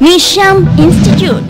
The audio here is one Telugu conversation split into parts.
Nisham Institute.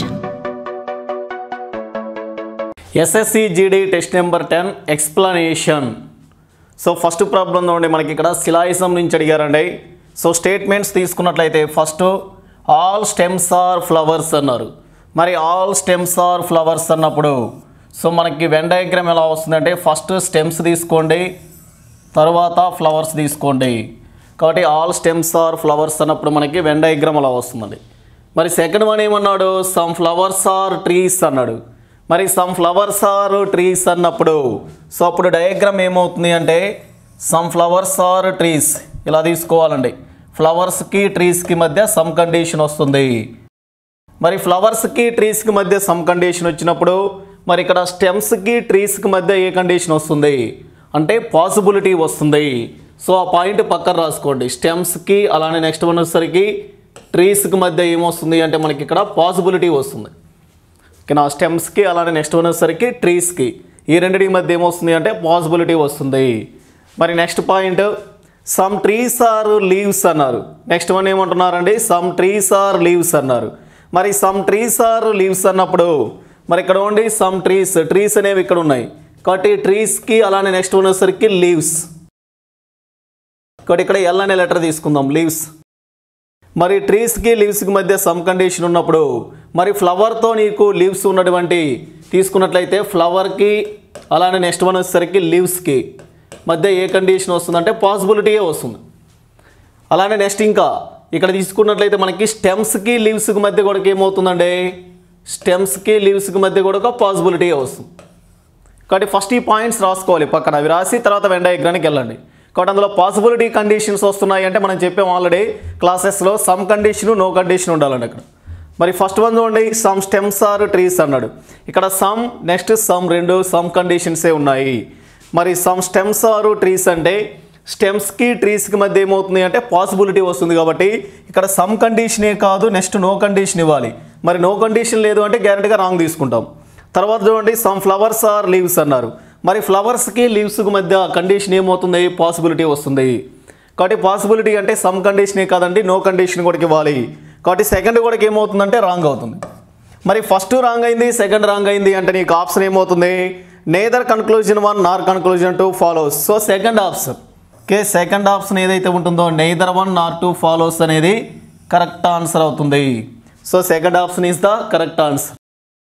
SSC GD test number ten explanation so first problem ఉండి మనకి ఇక్కడ శిలాయిసం నుంచి అడిగారండి సో స్టేట్మెంట్స్ తీసుకున్నట్లయితే first all stems are flowers అన్నారు మరి ఆల్ స్టెమ్స్ ఆర్ ఫ్లవర్స్ అన్నప్పుడు సో మనకి వెన్ డయాగ్రామ్ ఎలా వస్తుందంటే ఫస్ట్ స్టెమ్స్ తీసుకోండి తర్వాత ఫ్లవర్స్ తీసుకోండి కాబట్టి ఆల్ స్టెమ్స్ ఆర్ ఫ్లవర్స్ అన్నప్పుడు మనకి వెన్ డయాగ్రామ్ అలా వస్తుందండి మరి సెకండ్ వన్ ఏమన్నాడు సమ్ ఫ్లవర్స్ ఆర్ ట్రీస్ అన్నాడు మరి సమ్ ఫ్లవర్స్ ఆర్ ట్రీస్ అన్నప్పుడు సో అప్పుడు డయాగ్రామ్ ఏమవుతుంది అంటే సమ్ ఫ్లవర్స్ ఆర్ ట్రీస్ ఇలా తీసుకోవాలండి ఫ్లవర్స్కి ట్రీస్కి మధ్య సమ్ కండిషన్ వస్తుంది మరి ఫ్లవర్స్కి ట్రీస్కి మధ్య సమ్ కండిషన్ వచ్చినప్పుడు మరి ఇక్కడ స్టెమ్స్కి ట్రీస్కి మధ్య ఏ కండిషన్ వస్తుంది అంటే పాసిబిలిటీ వస్తుంది సో ఆ పాయింట్ పక్కన రాసుకోండి స్టెమ్స్కి అలానే నెక్స్ట్ వన్ వచ్చేసరికి ట్రీస్కి మధ్య ఏమొస్తుంది అంటే మనకి ఇక్కడ పాసిబిలిటీ వస్తుంది ఓకే నా స్టెమ్స్కి అలానే నెక్స్ట్ వన్ వచ్చేసరికి ట్రీస్కి ఈ రెండింటి మధ్య ఏమొస్తుంది అంటే పాసిబిలిటీ వస్తుంది మరి next point some trees are leaves అన్నారు నెక్స్ట్ వన్ ఏమంటున్నారండి సమ్ ట్రీస్ ఆర్ లీవ్స్ అన్నారు మరి సమ్ ట్రీస్ ఆర్ లీవ్స్ అన్నప్పుడు మరి ఇక్కడ ఉండి సమ్ ట్రీస్ ట్రీస్ అనేవి ఇక్కడ ఉన్నాయి కాబట్టి ట్రీస్కి అలానే నెక్స్ట్ వన్ వచ్చేసరికి లీవ్స్ కాబట్టి ఇక్కడ ఎల్ అనే లెటర్ తీసుకుందాం లీవ్స్ మరి ట్రీస్కి లీవ్స్కి మధ్య సమ్ కండిషన్ ఉన్నప్పుడు మరి ఫ్లవర్తో నీకు లీవ్స్ ఉన్నటువంటి తీసుకున్నట్లయితే ఫ్లవర్కి అలానే నెక్స్ట్ వన్ వచ్చేసరికి లీవ్స్కి మధ్య ఏ కండిషన్ వస్తుందంటే పాసిబిలిటీయే వస్తుంది అలానే నెక్స్ట్ ఇంకా ఇక్కడ తీసుకున్నట్లయితే మనకి స్టెమ్స్కి లీవ్స్కి మధ్య కూడా ఏమవుతుందండి స్టెమ్స్కి లీవ్స్కి మధ్య కూడా ఒక పాసిబిలిటీ వస్తుంది కాబట్టి ఫస్ట్ ఈ పాయింట్స్ రాసుకోవాలి పక్కన అవి రాసి తర్వాత వెన్ డయాగ్రామ్కి వెళ్ళండి కాబట్టి అందులో పాసిబిలిటీ కండిషన్స్ వస్తున్నాయి అంటే మనం చెప్పాం ఆల్రెడీ క్లాసెస్లో సమ్ కండిషన్ నో కండిషన్ ఉండాలండి అక్కడ మరి ఫస్ట్ వన్ చూడండి సమ్ స్టెమ్స్ ఆర్ ట్రీస్ అన్నాడు ఇక్కడ సమ్ నెక్స్ట్ సమ్ రెండు సమ్ కండిషన్సే ఉన్నాయి మరి సమ్ స్టెమ్స్ ఆర్ ట్రీస్ అంటే స్టెమ్స్కి ట్రీస్కి మధ్య ఏమవుతుంది అంటే పాసిబిలిటీ వస్తుంది కాబట్టి ఇక్కడ సమ్ కండిషనే కాదు నెక్స్ట్ నో కండిషన్ ఇవ్వాలి మరి నో కండిషన్ లేదు అంటే గ్యారెంటీగా రాంగ్ తీసుకుంటాం తర్వాత చూడండి సమ్ ఫ్లవర్స్ ఆర్ లీవ్స్ అన్నారు మరి ఫ్లవర్స్కి లీవ్స్కి మధ్య కండిషన్ ఏమవుతుంది పాసిబిలిటీ వస్తుంది కాబట్టి పాసిబిలిటీ అంటే సమ్ కండిషనే కాదండి నో కండిషన్ కూడా ఇవ్వాలి కాబట్టి సెకండ్ కూడా ఏమవుతుందంటే రాంగ్ అవుతుంది మరి ఫస్ట్ రాంగ్ అయింది సెకండ్ రాంగ్ అయింది అంటే నీకు ఆప్షన్ ఏమవుతుంది neither conclusion one nor conclusion two follows so second option okay second option ఏదైతే ఉంటుందో neither one nor two follows అనేది కరెక్ట్ ఆన్సర్ అవుతుంది so second option is the correct answer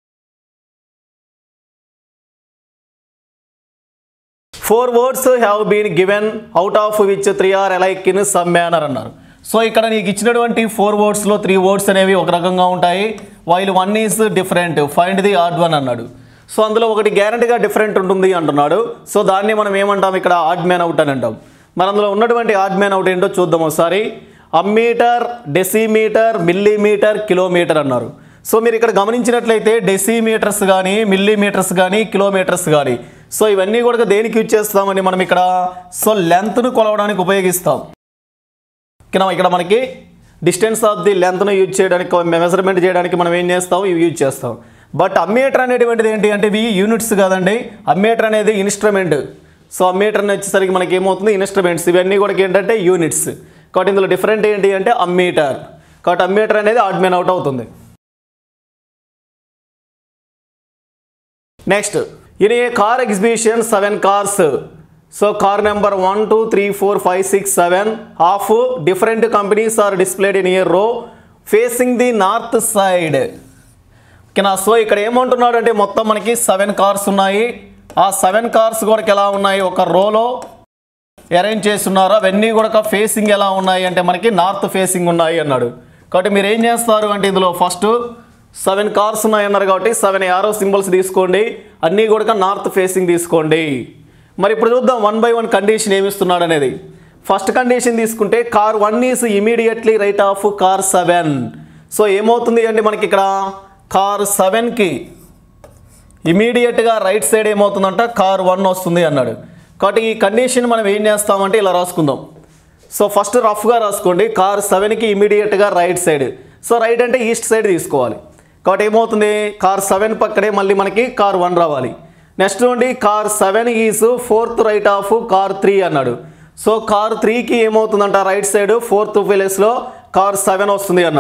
four words have been given out of which three are alike in some manner అన్నారు సో ఇక్కడ నీకు ఇచ్చినటువంటి ఫోర్ వర్డ్స్లో త్రీ వర్డ్స్ అనేవి ఒక రకంగా ఉంటాయి while one is different find the odd one అన్నాడు సో అందులో ఒకటి గ్యారంటీగా డిఫరెంట్ ఉంటుంది అంటున్నాడు సో దాన్ని మనం ఏమంటాం ఇక్కడ ఆడ్ మ్యాన్ అవుట్ అని అంటాం మరి అందులో ఉన్నటువంటి ఆడ్ మ్యాన్ అవుట్ ఏంటో చూద్దాం ఒకసారి అమ్మీటర్ డెసిమీటర్ మిల్లీమీటర్ కిలోమీటర్ అన్నారు సో మీరు ఇక్కడ గమనించినట్లయితే డెసిమీటర్స్ కానీ మిల్లీమీటర్స్ కానీ కిలోమీటర్స్ కానీ సో ఇవన్నీ కూడా దేనికి యూజ్ చేస్తామని మనం ఇక్కడ సో లెంత్ను కొలవడానికి ఉపయోగిస్తాం కింద ఇక్కడ మనకి డిస్టెన్స్ ఆఫ్ ది లెంత్ను యూజ్ చేయడానికి మెజర్మెంట్ చేయడానికి మనం ఏం చేస్తాం ఇవి యూజ్ చేస్తాం బట్ అమ్మీటర్ అనేటువంటిది ఏంటి అంటే ఇవి యూనిట్స్ కాదండి అమ్మీటర్ అనేది ఇన్స్ట్రుమెంట్ సో అమ్మీటర్ అని వచ్చేసరికి మనకి ఏమవుతుంది ఇన్స్ట్రుమెంట్స్ ఇవన్నీ కూడా ఏంటంటే యూనిట్స్ కాబట్టి ఇందులో డిఫరెంట్ ఏంటి అంటే అమ్మీటర్ కాబట్టి అమ్మీటర్ అనేది ఆడ్మెన్ అవుట్ అవుతుంది next in a car exhibition seven cars so car number one two three four five six seven of different companies are displayed in a row facing the north side ఓకేనా సో ఇక్కడ ఏమంటున్నాడు అంటే మొత్తం మనకి సెవెన్ కార్స్ ఉన్నాయి ఆ సెవెన్ కార్స్ కూడా ఎలా ఉన్నాయి ఒక రోలో అరేంజ్ చేస్తున్నారు అవన్నీ కూడా ఫేసింగ్ ఎలా ఉన్నాయి అంటే మనకి నార్త్ ఫేసింగ్ ఉన్నాయి అన్నాడు కాబట్టి మీరు ఏం చేస్తారు అంటే ఇందులో ఫస్ట్ సెవెన్ కార్స్ ఉన్నాయి అన్నారు కాబట్టి సెవెన్ యారో సింబల్స్ తీసుకోండి అన్నీ కూడా నార్త్ ఫేసింగ్ తీసుకోండి మరి ఇప్పుడు చూద్దాం వన్ బై వన్ కండిషన్ ఏమిస్తున్నాడు అనేది ఫస్ట్ కండిషన్ తీసుకుంటే car one is immediately right of car seven so ఏమవుతుంది అంటే మనకి ఇక్కడ కార్ సెవెన్కి ఇమీడియట్గా రైట్ సైడ్ ఏమవుతుందంట కార్ వన్ వస్తుంది అన్నాడు కాబట్టి ఈ కండిషన్ మనం ఏం చేస్తామంటే ఇలా రాసుకుందాం సో ఫస్ట్ రఫ్గా రాసుకోండి కార్ సెవెన్కి ఇమీడియట్గా రైట్ సైడ్ సో రైట్ అంటే ఈస్ట్ సైడ్ తీసుకోవాలి కాబట్టి ఏమవుతుంది కార్ సెవెన్ పక్కనే మళ్ళీ మనకి కార్ వన్ రావాలి నెక్స్ట్ నుండి car seven is fourth right of car three అన్నాడు సో కార్ త్రీకి ఏమవుతుందంట రైట్ సైడ్ ఫోర్త్ ప్లేస్లో కార్ సెవెన్ వస్తుంది అన్నాడు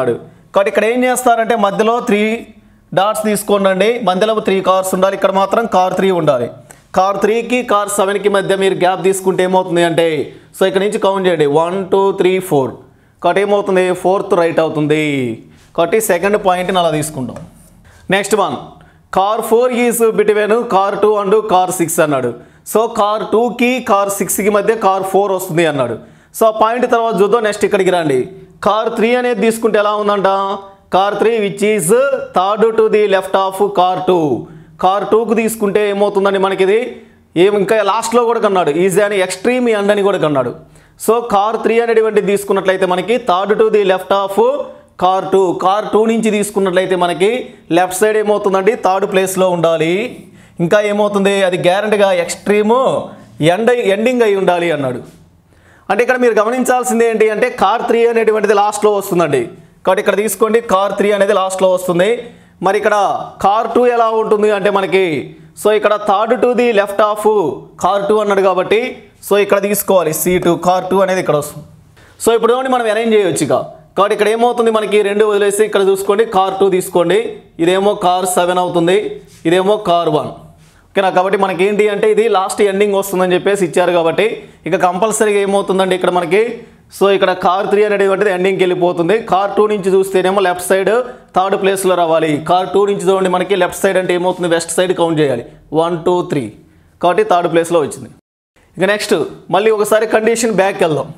కాబట్టి ఇక్కడ ఏం చేస్తారంటే మధ్యలో త్రీ డాట్స్ తీసుకోండి మధ్యలో త్రీ కార్స్ ఉండాలి ఇక్కడ మాత్రం కార్ త్రీ ఉండాలి కార్ త్రీకి కార్ సెవెన్కి మధ్య మీరు గ్యాప్ తీసుకుంటే ఏమవుతుంది అంటే సో ఇక్కడ నుంచి కౌంట్ చేయండి వన్ టూ త్రీ ఫోర్ కాబట్టి ఏమవుతుంది ఫోర్త్ రైట్ అవుతుంది కాబట్టి సెకండ్ పాయింట్ని అలా తీసుకుంటాం next one car four is between car two and car six అన్నాడు సో కార్ టూకి కార్ సిక్స్కి మధ్య కార్ ఫోర్ వస్తుంది అన్నాడు సో ఆ పాయింట్ తర్వాత చూద్దాం నెక్స్ట్ ఇక్కడికి రండి కార్ త్రీ అనేది తీసుకుంటే ఎలా ఉందంట car three which is third to the left of car two car టూకు తీసుకుంటే ఏమవుతుందండి మనకి ఇది ఏం ఇంకా లాస్ట్లో కూడా కన్నాడు ఈజీ అని ఎక్స్ట్రీమ్ ఎండ్ అని కూడా కన్నాడు సో కార్ త్రీ అనేటువంటిది తీసుకున్నట్లయితే మనకి third to the left of car two car two నుంచి తీసుకున్నట్లయితే మనకి లెఫ్ట్ సైడ్ ఏమవుతుందండి థర్డ్ ప్లేస్లో ఉండాలి ఇంకా ఏమవుతుంది అది గ్యారంటీగా ఎక్స్ట్రీము ఎండ్ ఎండింగ్ అయి ఉండాలి అన్నాడు అంటే ఇక్కడ మీరు గమనించాల్సింది ఏంటి అంటే కార్ త్రీ అనేటువంటిది లాస్ట్లో వస్తుందండి కాబట్టి ఇక్కడ తీసుకోండి కార్ త్రీ అనేది లాస్ట్లో వస్తుంది మరి ఇక్కడ కార్ టూ ఎలా ఉంటుంది అంటే మనకి సో ఇక్కడ third to the left of car two అన్నాడు కాబట్టి సో ఇక్కడ తీసుకోవాలి సి టూ కార్ టూ అనేది ఇక్కడ వస్తుంది సో ఇప్పుడు ఏమండి మనం అరేంజ్ చేయొచ్చు ఇక కాబట్టి ఇక్కడ ఏమవుతుంది మనకి రెండు వదిలేసి ఇక్కడ చూసుకోండి కార్ టూ తీసుకోండి ఇదేమో కార్ సెవెన్ అవుతుంది ఇదేమో కార్ వన్ ఓకేనా కాబట్టి మనకి ఏంటి అంటే ఇది లాస్ట్ ఎండింగ్ వస్తుందని చెప్పేసి ఇచ్చారు కాబట్టి ఇక కంపల్సరీగా ఏమవుతుందండి ఇక్కడ మనకి సో ఇక్కడ కార్ త్రీ అనేటువంటిది ఎండింగ్కి వెళ్ళిపోతుంది కార్ టూ నుంచి చూస్తేనేమో లెఫ్ట్ సైడ్ థర్డ్ ప్లేస్లో రావాలి కార్ టూ నుంచి చూడండి మనకి లెఫ్ట్ సైడ్ అంటే ఏమవుతుంది వెస్ట్ సైడ్ కౌంట్ చేయాలి వన్ టూ త్రీ కాబట్టి థర్డ్ ప్లేస్లో వచ్చింది ఇక నెక్స్ట్ మళ్ళీ ఒకసారి కండిషన్ బ్యాక్ వెళ్దాం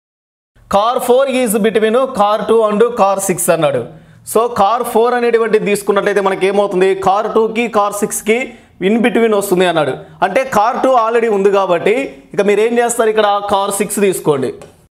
car four is between car two and car six అన్నాడు సో కార్ ఫోర్ అనేటువంటిది తీసుకున్నట్లయితే మనకి ఏమవుతుంది కార్ టూకి కార్ సిక్స్కి ఇన్ బిట్వీన్ వస్తుంది అన్నాడు అంటే కార్ టూ ఆల్రెడీ ఉంది కాబట్టి ఇక మీరు ఏం చేస్తారు ఇక్కడ కార్ సిక్స్ తీసుకోండి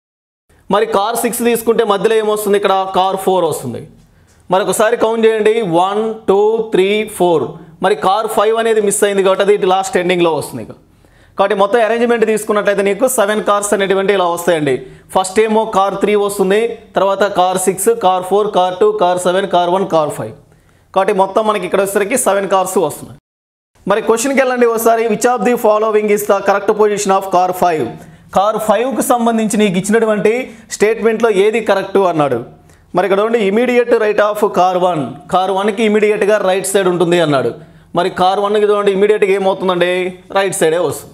మరి కార్ సిక్స్ తీసుకుంటే మధ్యలో ఏమొస్తుంది ఇక్కడ కార్ ఫోర్ వస్తుంది మరి ఒకసారి కౌంట్ చేయండి వన్ టూ త్రీ ఫోర్ మరి కార్ ఫైవ్ అనేది మిస్ అయింది కాబట్టి అది ఇటు లాస్ట్ ఎండింగ్లో వస్తుంది ఇక కాబట్టి మొత్తం అరేంజ్మెంట్ తీసుకున్నట్లయితే నీకు సెవెన్ కార్స్ అనేటువంటి ఇలా వస్తాయండి ఫస్ట్ ఏమో కార్ త్రీ వస్తుంది తర్వాత car six car four car two car seven car one car five కాబట్టి మొత్తం మనకి ఇక్కడ వచ్చేసరికి సెవెన్ కార్స్ వస్తున్నాయి మరి క్వశ్చన్కి వెళ్ళండి ఒకసారి which of the following is the correct position of car five car ఫైవ్కి సంబంధించి నీకు ఇచ్చినటువంటి స్టేట్మెంట్లో ఏది కరెక్ట్ అన్నాడు మరి ఇక్కడ ఉండి immediate right of car one car వన్కి ఇమీడియట్గా రైట్ సైడ్ ఉంటుంది అన్నాడు మరి కార్ వన్కి చూడండి ఇమీడియట్గా ఏమవుతుందండి రైట్ సైడే వస్తుంది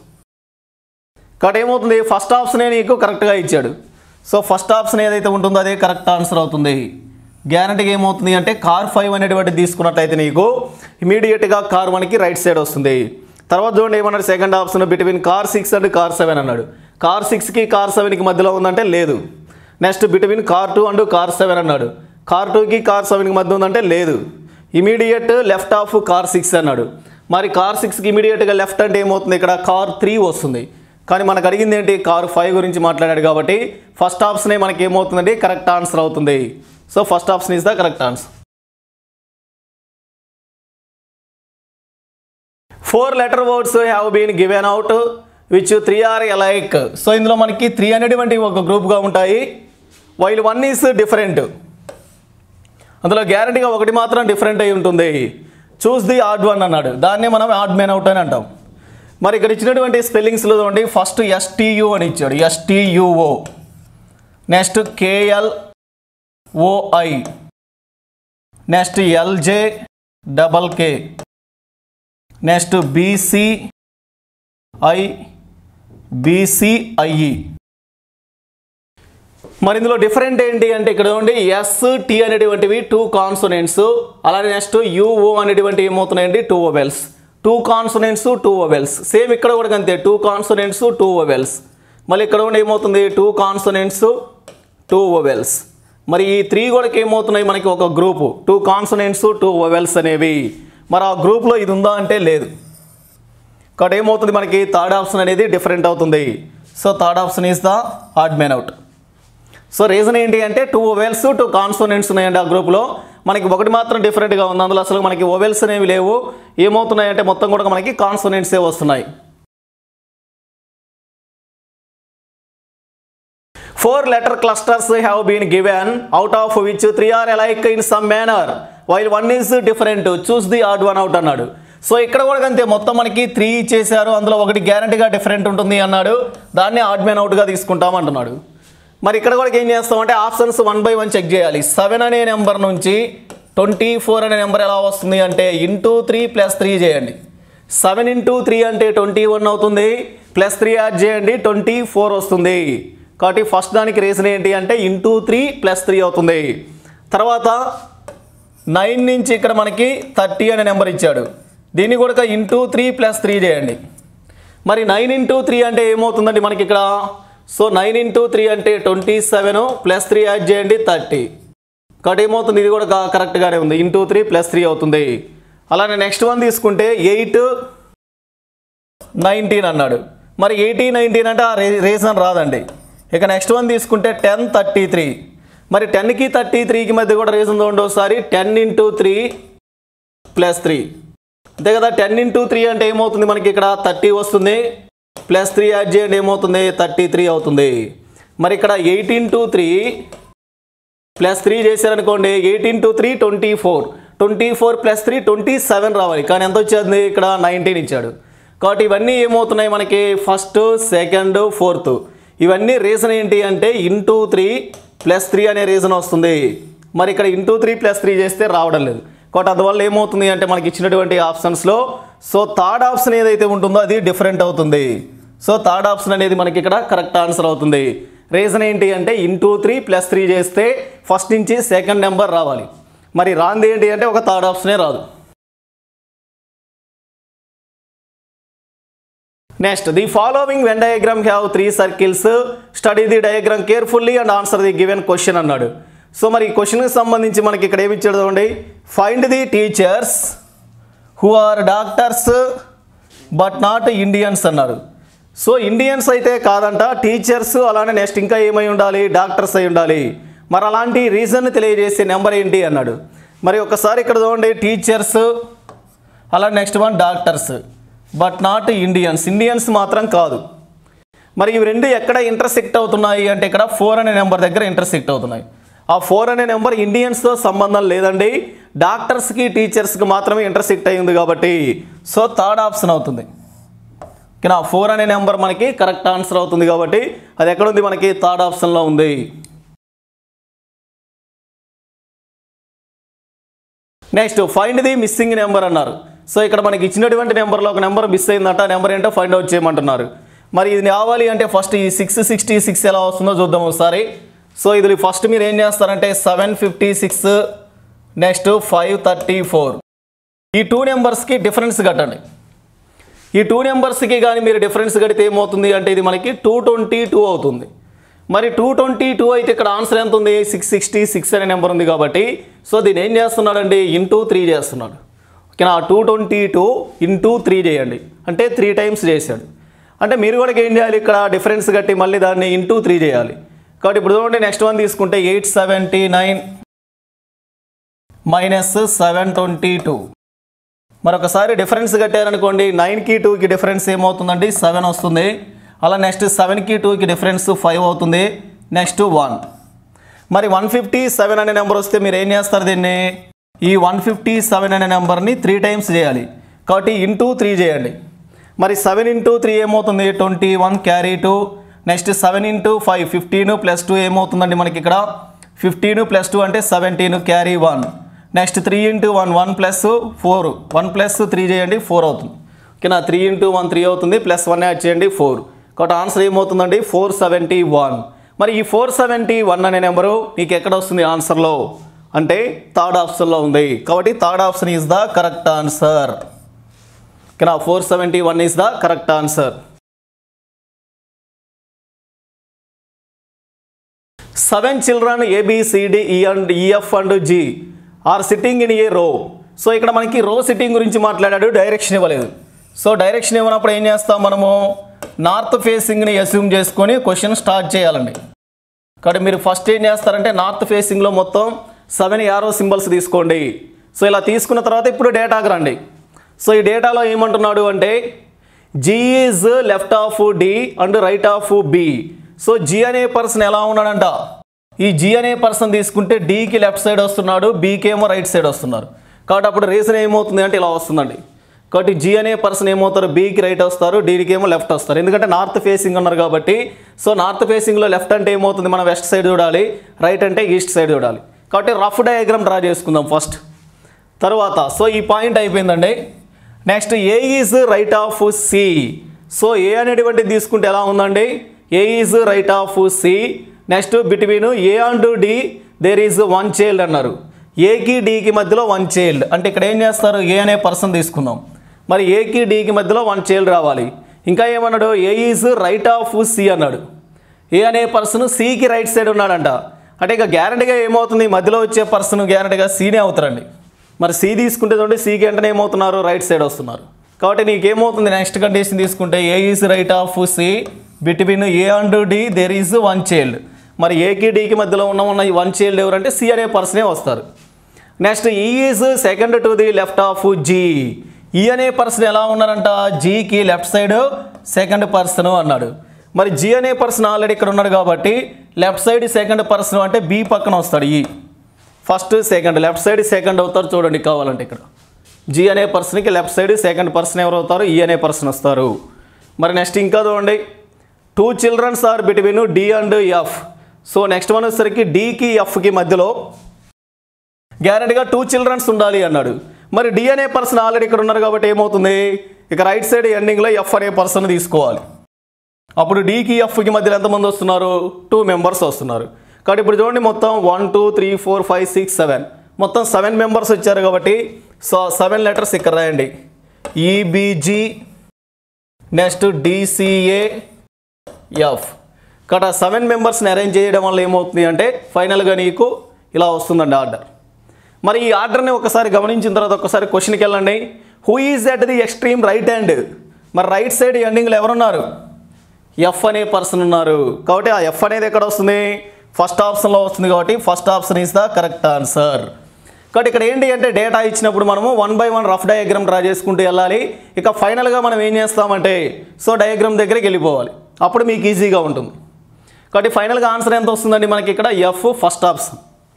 కాబట్టి ఏమవుతుంది ఫస్ట్ ఆప్షనే నీకు కరెక్ట్గా ఇచ్చాడు సో ఫస్ట్ ఆప్షన్ ఏదైతే ఉంటుందో అదే కరెక్ట్ ఆన్సర్ అవుతుంది గ్యారంటీగా ఏమవుతుంది అంటే కార్ ఫైవ్ అనేటువంటి తీసుకున్నట్లయితే నీకు ఇమీడియట్గా కార్ వన్కి రైట్ సైడ్ వస్తుంది తర్వాత చూడండి ఏమన్నాడు second option between car six and car seven అన్నాడు కార్ సిక్స్కి కార్ సెవెన్కి మధ్యలో ఉందంటే లేదు next between car two and car seven అన్నాడు కార్ టూకి కార్ సెవెన్కి మధ్య ఉందంటే లేదు immediate left of car six అన్నాడు మరి కార్ సిక్స్కి ఇమీడియట్గా లెఫ్ట్ అంటే ఏమవుతుంది ఇక్కడ కార్ త్రీ వస్తుంది కానీ మనకు అడిగింది ఏంటి కార్ ఫైవ్ గురించి మాట్లాడాడు కాబట్టి ఫస్ట్ ఆప్షనే మనకి ఏమవుతుందండి కరెక్ట్ ఆన్సర్ అవుతుంది so first option is the correct answer four letter words have been given out which three are alike so ఇందులో మనకి త్రీ అనేటువంటి ఒక గ్రూప్గా ఉంటాయి వైల్ వన్ ఈస్ డిఫరెంట్ అందులో గ్యారంటీగా ఒకటి మాత్రం డిఫరెంట్ అయి ఉంటుంది చూస్ ది ఆడ్ వన్ అన్నాడు దాన్నే మనం ఆడ్ మెన్ అవుట్ అని అంటాం మరి ఇక్కడ ఇచ్చినటువంటి స్పెల్లింగ్స్లో చూడండి ఫస్ట్ ఎస్టీయు అని ఇచ్చాడు STUO next KL OI next LJ double K next BCI BCIE మరి ఇందులో డిఫరెంట్ ఏంటి అంటే ఇక్కడ ఉండి ఎస్ టీ అనేటువంటివి టూ కాన్సోనెంట్స్ అలానే నెక్స్ట్ యుఓ అనేటువంటి ఏమవుతున్నాయండి two vowels two consonants two vowels same ఇక్కడ కూడా అంతే టూ కాన్సోనెంట్స్ టూ ఓవెల్స్ మళ్ళీ ఇక్కడ ఉండి ఏమవుతుంది టూ కాన్సోనెంట్స్ టూ ఓవెల్స్ మరి ఈ త్రీ కూడా ఏమవుతున్నాయి మనకి ఒక group two consonants two vowels అనేవి మరి ఆ గ్రూప్లో ఇది ఉందా అంటే లేదు కాబట్టి ఏమవుతుంది మనకి థర్డ్ ఆప్షన్ అనేది డిఫరెంట్ అవుతుంది so third option is the odd man out so reason ఏంటి అంటే టూ ఓవెల్స్ టూ కాన్సోనెంట్స్ ఉన్నాయండి ఆ గ్రూప్లో మనకి ఒకటి మాత్రం డిఫరెంట్గా ఉంది అందులో అసలు మనకి ఓవెల్స్ అనేవి లేవు ఏమవుతున్నాయంటే మొత్తం కూడా మనకి కాన్సోనెంట్సే వస్తున్నాయి four letter clusters have been given out of which three are alike in some manner while one is different choose the odd one out అన్నాడు సో ఇక్కడ కూడా అంతే మొత్తం మనకి త్రీ ఇచ్చేసారు అందులో ఒకటి గ్యారంటీగా డిఫరెంట్ ఉంటుంది అన్నాడు దాన్ని ఆడ్ మ్యాన్ అవుట్గా తీసుకుంటాం అంటున్నాడు మరి ఇక్కడ కూడా ఏం చేస్తామంటే options one by one check చేయాలి సెవెన్ అనే నెంబర్ నుంచి ట్వంటీ ఫోర్ అనే నెంబర్ ఎలా వస్తుంది అంటే ఇంటూ త్రీ ప్లస్ త్రీ చేయండి సెవెన్ ఇంటూ త్రీ అంటే ట్వంటీ వన్ అవుతుంది ప్లస్ త్రీ యాడ్ చేయండి ట్వంటీ ఫోర్ వస్తుంది కాబట్టి ఫస్ట్ దానికి రీజన్ ఏంటి అంటే ఇంటూ త్రీ ప్లస్ త్రీ అవుతుంది తర్వాత నైన్ నుంచి ఇక్కడ మనకి థర్టీ అనే నెంబర్ ఇచ్చాడు దీన్ని కూడా ఇంటూ త్రీ ప్లస్ త్రీ చేయండి మరి నైన్ ఇంటూ త్రీ అంటే ఏమవుతుందండి మనకి ఇక్కడ సో నైన్ ఇంటూ త్రీ అంటే twenty seven plus three add చేయండి థర్టీ కాబట్టి ఏమవుతుంది ఇది కూడా కా- కరెక్ట్గానే ఉంది ఇంటూ త్రీ ప్లస్ త్రీ అవుతుంది అలానే నెక్స్ట్ వన్ తీసుకుంటే ఎయిట్ నైన్టీన్ అన్నాడు మరి ఎయిటీ నైన్టీన్ అంటే ఆ రే రీజన్ రాదండి ఇక నెక్స్ట్ వన్ తీసుకుంటే టెన్ థర్టీ త్రీ మరి టెన్కి థర్టీ త్రీకి మధ్య కూడా రీజన్ చూడండి ఒకసారి ten into three plus three అంతే కదా టెన్ ఇంటూ త్రీ అంటే ఏమవుతుంది మనకి ఇక్కడ థర్టీ వస్తుంది ప్లస్ త్రీ యాడ్ చేయండి ఏమవుతుంది థర్టీ త్రీ అవుతుంది మరి ఇక్కడ eight into three plus three చేశారనుకోండి eight into three twenty four twenty four plus three twenty seven రావాలి కానీ ఎంత వచ్చేది ఇక్కడ నైన్టీన్ ఇచ్చాడు కాబట్టి ఇవన్నీ ఏమవుతున్నాయి మనకి ఫస్ట్ సెకండ్ ఫోర్త్ ఇవన్నీ రీజన్ ఏంటి అంటే ఇంటూ త్రీ ప్లస్ త్రీ అనే రీజన్ వస్తుంది మరి ఇక్కడ ఇంటూ త్రీ ప్లస్ త్రీ చేస్తే రావడం లేదు కాబట్టి అందువల్ల ఏమవుతుంది అంటే మనకి ఇచ్చినటువంటి ఆప్షన్స్లో సో థర్డ్ ఆప్షన్ ఏదైతే ఉంటుందో అది డిఫరెంట్ అవుతుంది సో థర్డ్ ఆప్షన్ అనేది మనకి ఇక్కడ కరెక్ట్ ఆన్సర్ అవుతుంది రీజన్ ఏంటి అంటే ఇంటూ త్రీ ప్లస్ త్రీ చేస్తే ఫస్ట్ నుంచి సెకండ్ నెంబర్ రావాలి మరి రాంది ఏంటి అంటే ఒక థర్డ్ ఆప్షనే రాదు next the following when diagram have three circles study the diagram carefully and answer the given question అన్నాడు సో మరి ఈ క్వశ్చన్కి సంబంధించి మనకి ఇక్కడ ఏమి ఇచ్చాడు చూడండి find the teachers who are doctors but not Indians అన్నారు సో ఇండియన్స్ అయితే కాదంట టీచర్స్ అలానే నెక్స్ట్ ఇంకా ఏమై ఉండాలి డాక్టర్స్ అయి ఉండాలి మరి అలాంటి రీజన్ తెలియజేసే నెంబర్ ఏంటి అన్నాడు మరి ఒకసారి ఇక్కడ చూడండి టీచర్స్ అలా next one doctors but not Indians Indians మాత్రం కాదు మరి ఇవి రెండు ఎక్కడ ఇంటర్సెక్ట్ అవుతున్నాయి అంటే ఇక్కడ ఫోర్ అనే నెంబర్ దగ్గర ఇంటర్సెక్ట్ అవుతున్నాయి ఆ ఫోర్ అనే నెంబర్ ఇండియన్స్తో సంబంధం లేదండి డాక్టర్స్కి టీచర్స్కి మాత్రమే ఇంటర్సెక్ట్ అయింది కాబట్టి సో థర్డ్ ఆప్షన్ అవుతుంది ఓకేనా ఫోర్ అనే నెంబర్ మనకి కరెక్ట్ ఆన్సర్ అవుతుంది కాబట్టి అది ఎక్కడ ఉంది మనకి థర్డ్ ఆప్షన్లో ఉంది next find the missing number అన్నారు సో ఇక్కడ మనకి ఇచ్చినటువంటి నెంబర్లో ఒక నెంబర్ మిస్ అయిందంట ఆ నెంబర్ ఏంటో ఫైండ్ అవుట్ చేయమంటున్నారు మరి ఇది కావాలి అంటే ఫస్ట్ ఈ సిక్స్ సిక్స్టీ సిక్స్ ఎలా వస్తుందో చూద్దాం ఒకసారి సో ఇది ఫస్ట్ మీరు ఏం చేస్తారంటే seven fifty six next five thirty four ఈ టూ నెంబర్స్కి డిఫరెన్స్ కట్టండి ఈ టూ నెంబర్స్కి కానీ మీరు డిఫరెన్స్ కడితే ఏమవుతుంది అంటే ఇది మనకి టూ ట్వంటీ టూ అవుతుంది మరి టూ ట్వంటీ టూ అయితే ఇక్కడ ఆన్సర్ ఎంత ఉంది సిక్స్ సిక్స్టీ సిక్స్ అనే నెంబర్ ఉంది కాబట్టి సో దీన్ని ఏం చేస్తున్నాడండి ఇంటూ త్రీ చేస్తున్నాడు ఓకేనా two twenty two into three చేయండి అంటే త్రీ టైమ్స్ చేశాడు అంటే మీరు కూడా ఏం చేయాలి ఇక్కడ డిఫరెన్స్ కట్టి మళ్ళీ దాన్ని ఇంటూ త్రీ చేయాలి కాబట్టి ఇప్పుడు చూడండి నెక్స్ట్ వన్ తీసుకుంటే eight seventy nine minus seven twenty two మరొకసారి డిఫరెన్స్ కట్టారనుకోండి నైన్కి టూకి డిఫరెన్స్ ఏమవుతుందండి సెవెన్ వస్తుంది అలా నెక్స్ట్ సెవెన్కి టూకి డిఫరెన్స్ ఫైవ్ అవుతుంది నెక్స్ట్ వన్ మరి వన్ ఫిఫ్టీ సెవెన్ అనే నెంబర్ వస్తే మీరు ఏం చేస్తారు దీన్ని ఈ వన్ ఫిఫ్టీ సెవెన్ అనే నెంబర్ని త్రీ టైమ్స్ చేయాలి కాబట్టి ఇంటూ త్రీ చేయండి మరి సెవెన్ ఇంటూ త్రీ ఏమవుతుంది twenty one carry two next seven into five fifteen plus two ఏమవుతుందండి మనకి ఇక్కడ ఫిఫ్టీన్ ప్లస్ టూ అంటే seventeen carry one next three into one one plus four one plus three చేయండి ఫోర్ అవుతుంది ఓకేనా త్రీ ఇంటూ వన్ త్రీ అవుతుంది ప్లస్ వన్ యాడ్ చేయండి ఫోర్ కాబట్టి ఆన్సర్ ఏమవుతుందండి ఫోర్ సెవెంటీ వన్ మరి ఈ ఫోర్ సెవెంటీ వన్ అనే నెంబరు నీకు ఎక్కడ వస్తుంది ఆన్సర్లో అంటే థర్డ్ ఆప్షన్లో ఉంది కాబట్టి third option is the correct answer ఓకేనా four seventy one is the correct answer seven children A B C D E and E F and G are sitting in a row so ఇక్కడ మనకి రో సిట్టింగ్ గురించి మాట్లాడాడు డైరెక్షన్ ఇవ్వలేదు సో డైరెక్షన్ ఇవ్వనప్పుడు ఏం చేస్తాం మనము నార్త్ ఫేసింగ్ని అస్యూమ్ చేసుకొని క్వశ్చన్ స్టార్ట్ చేయాలండి కాబట్టి మీరు ఫస్ట్ ఏం చేస్తారంటే నార్త్ ఫేసింగ్లో మొత్తం సెవెన్ యారో సింబల్స్ తీసుకోండి సో ఇలా తీసుకున్న తర్వాత ఇప్పుడు డేటాకి రండి సో ఈ డేటాలో ఏమంటున్నాడు అంటే G is left of D and right of B so G అనే పర్సన్ ఎలా ఉన్నాడంట ఈ జీ అనే పర్సన్ తీసుకుంటే డీకి లెఫ్ట్ సైడ్ వస్తున్నాడు బీకి ఏమో రైట్ సైడ్ వస్తున్నారు కాబట్టి అప్పుడు రీజన్ ఏమవుతుంది అంటే ఇలా వస్తుందండి కాబట్టి జీ అనే పర్సన్ ఏమవుతారు బీకి రైట్ వస్తారు డీకి ఏమో లెఫ్ట్ వస్తారు ఎందుకంటే నార్త్ ఫేసింగ్ ఉన్నారు కాబట్టి సో నార్త్ ఫేసింగ్లో లెఫ్ట్ అంటే ఏమవుతుంది మనం వెస్ట్ సైడ్ చూడాలి రైట్ అంటే ఈస్ట్ సైడ్ చూడాలి కాబట్టి రఫ్ డయాగ్రామ్ డ్రా చేసుకుందాం ఫస్ట్ తర్వాత సో ఈ పాయింట్ అయిపోయిందండి next A is right of C so A అనేటువంటి తీసుకుంటే ఎలా ఉందండి A is right of C next between A and D there is one child అన్నారు ఏకి డికి మధ్యలో వన్ చైల్డ్ అంటే ఇక్కడ ఏం చేస్తారు ఏ అనే పర్సన్ తీసుకుందాం మరి ఏకి డికి మధ్యలో వన్ చైల్డ్ రావాలి ఇంకా ఏమన్నాడు A is right of C అన్నాడు ఏ అనే పర్సన్ సికి రైట్ సైడ్ ఉన్నాడంట అంటే ఇక గ్యారంటీగా ఏమవుతుంది మధ్యలో వచ్చే పర్సన్ గ్యారంటీగా సీనే అవుతారండి మరి సి తీసుకుంటే చూడండి సికి వెంటనే ఏమవుతున్నారు రైట్ సైడ్ వస్తున్నారు కాబట్టి నీకేమవుతుంది నెక్స్ట్ కండిషన్ తీసుకుంటే A is right of C between A and D there is one child మరి ఏకి డికి మధ్యలో ఉన్న ఉన్న ఈ వన్ చైల్డ్ ఎవరంటే సి అనే పర్సనే వస్తారు next E is second to the left of G E అనే పర్సన్ ఎలా ఉన్నారంట జీకి లెఫ్ట్ సైడ్ సెకండ్ పర్సన్ అన్నాడు మరి జీ అనే పర్సన్ ఆల్రెడీ ఇక్కడ ఉన్నాడు కాబట్టి లెఫ్ట్ సైడ్ సెకండ్ పర్సన్ అంటే బి పక్కన వస్తాడు E first second left side second అవుతారు చూడండి కావాలంటే ఇక్కడ జీ అనే పర్సన్కి లెఫ్ట్ సైడ్ సెకండ్ పర్సన్ ఎవరు అవుతారు ఈ అనే పర్సన్ వస్తారు మరి నెక్స్ట్ ఇంకా చూడండి two childrens are between D and F so next one వచ్చేసరికి డీకి ఎఫ్కి మధ్యలో గ్యారెంటీగా టూ చిల్డ్రన్స్ ఉండాలి అన్నాడు మరి డి అనే పర్సన్ ఆల్రెడీ ఇక్కడ ఉన్నారు కాబట్టి ఏమవుతుంది ఇక రైట్ సైడ్ ఎండింగ్లో ఎఫ్ అనే పర్సన్ తీసుకోవాలి అప్పుడు డీకి ఎఫ్కి మధ్యలో ఎంతమంది వస్తున్నారు టూ మెంబర్స్ వస్తున్నారు కాబట్టి ఇప్పుడు చూడండి మొత్తం one two three four five six seven మొత్తం సెవెన్ మెంబర్స్ వచ్చారు కాబట్టి సో సెవెన్ లెటర్స్ ఇక్కడ రాయండి ఈబీజీ నెక్స్ట్ డిసిఏ ఎఫ్ ఇక్కడ సెవెన్ మెంబర్స్ని అరేంజ్ చేయడం వల్ల ఏమవుతుంది అంటే ఫైనల్గా నీకు ఇలా వస్తుందండి ఆర్డర్ మరి ఈ ఆర్డర్ని ఒకసారి గమనించిన తర్వాత ఒకసారి క్వశ్చన్కి వెళ్ళండి who is at the extreme right hand మరి రైట్ సైడ్ ఎండింగ్లో ఎవరున్నారు ఎఫ్ అనే పర్సన్ ఉన్నారు కాబట్టి ఆ ఎఫ్ అనేది ఎక్కడ వస్తుంది ఫస్ట్ ఆప్షన్లో వస్తుంది కాబట్టి first option is the correct answer కాబట్టి ఇక్కడ ఏంటి అంటే డేటా ఇచ్చినప్పుడు మనము one by one rough diagram draw చేసుకుంటూ వెళ్ళాలి ఇక ఫైనల్గా మనం ఏం చేస్తామంటే సో డయాగ్రామ్ దగ్గరికి వెళ్ళిపోవాలి అప్పుడు మీకు ఈజీగా ఉంటుంది కాబట్టి ఫైనల్గా ఆన్సర్ ఎంత వస్తుందండి మనకి ఇక్కడ F first option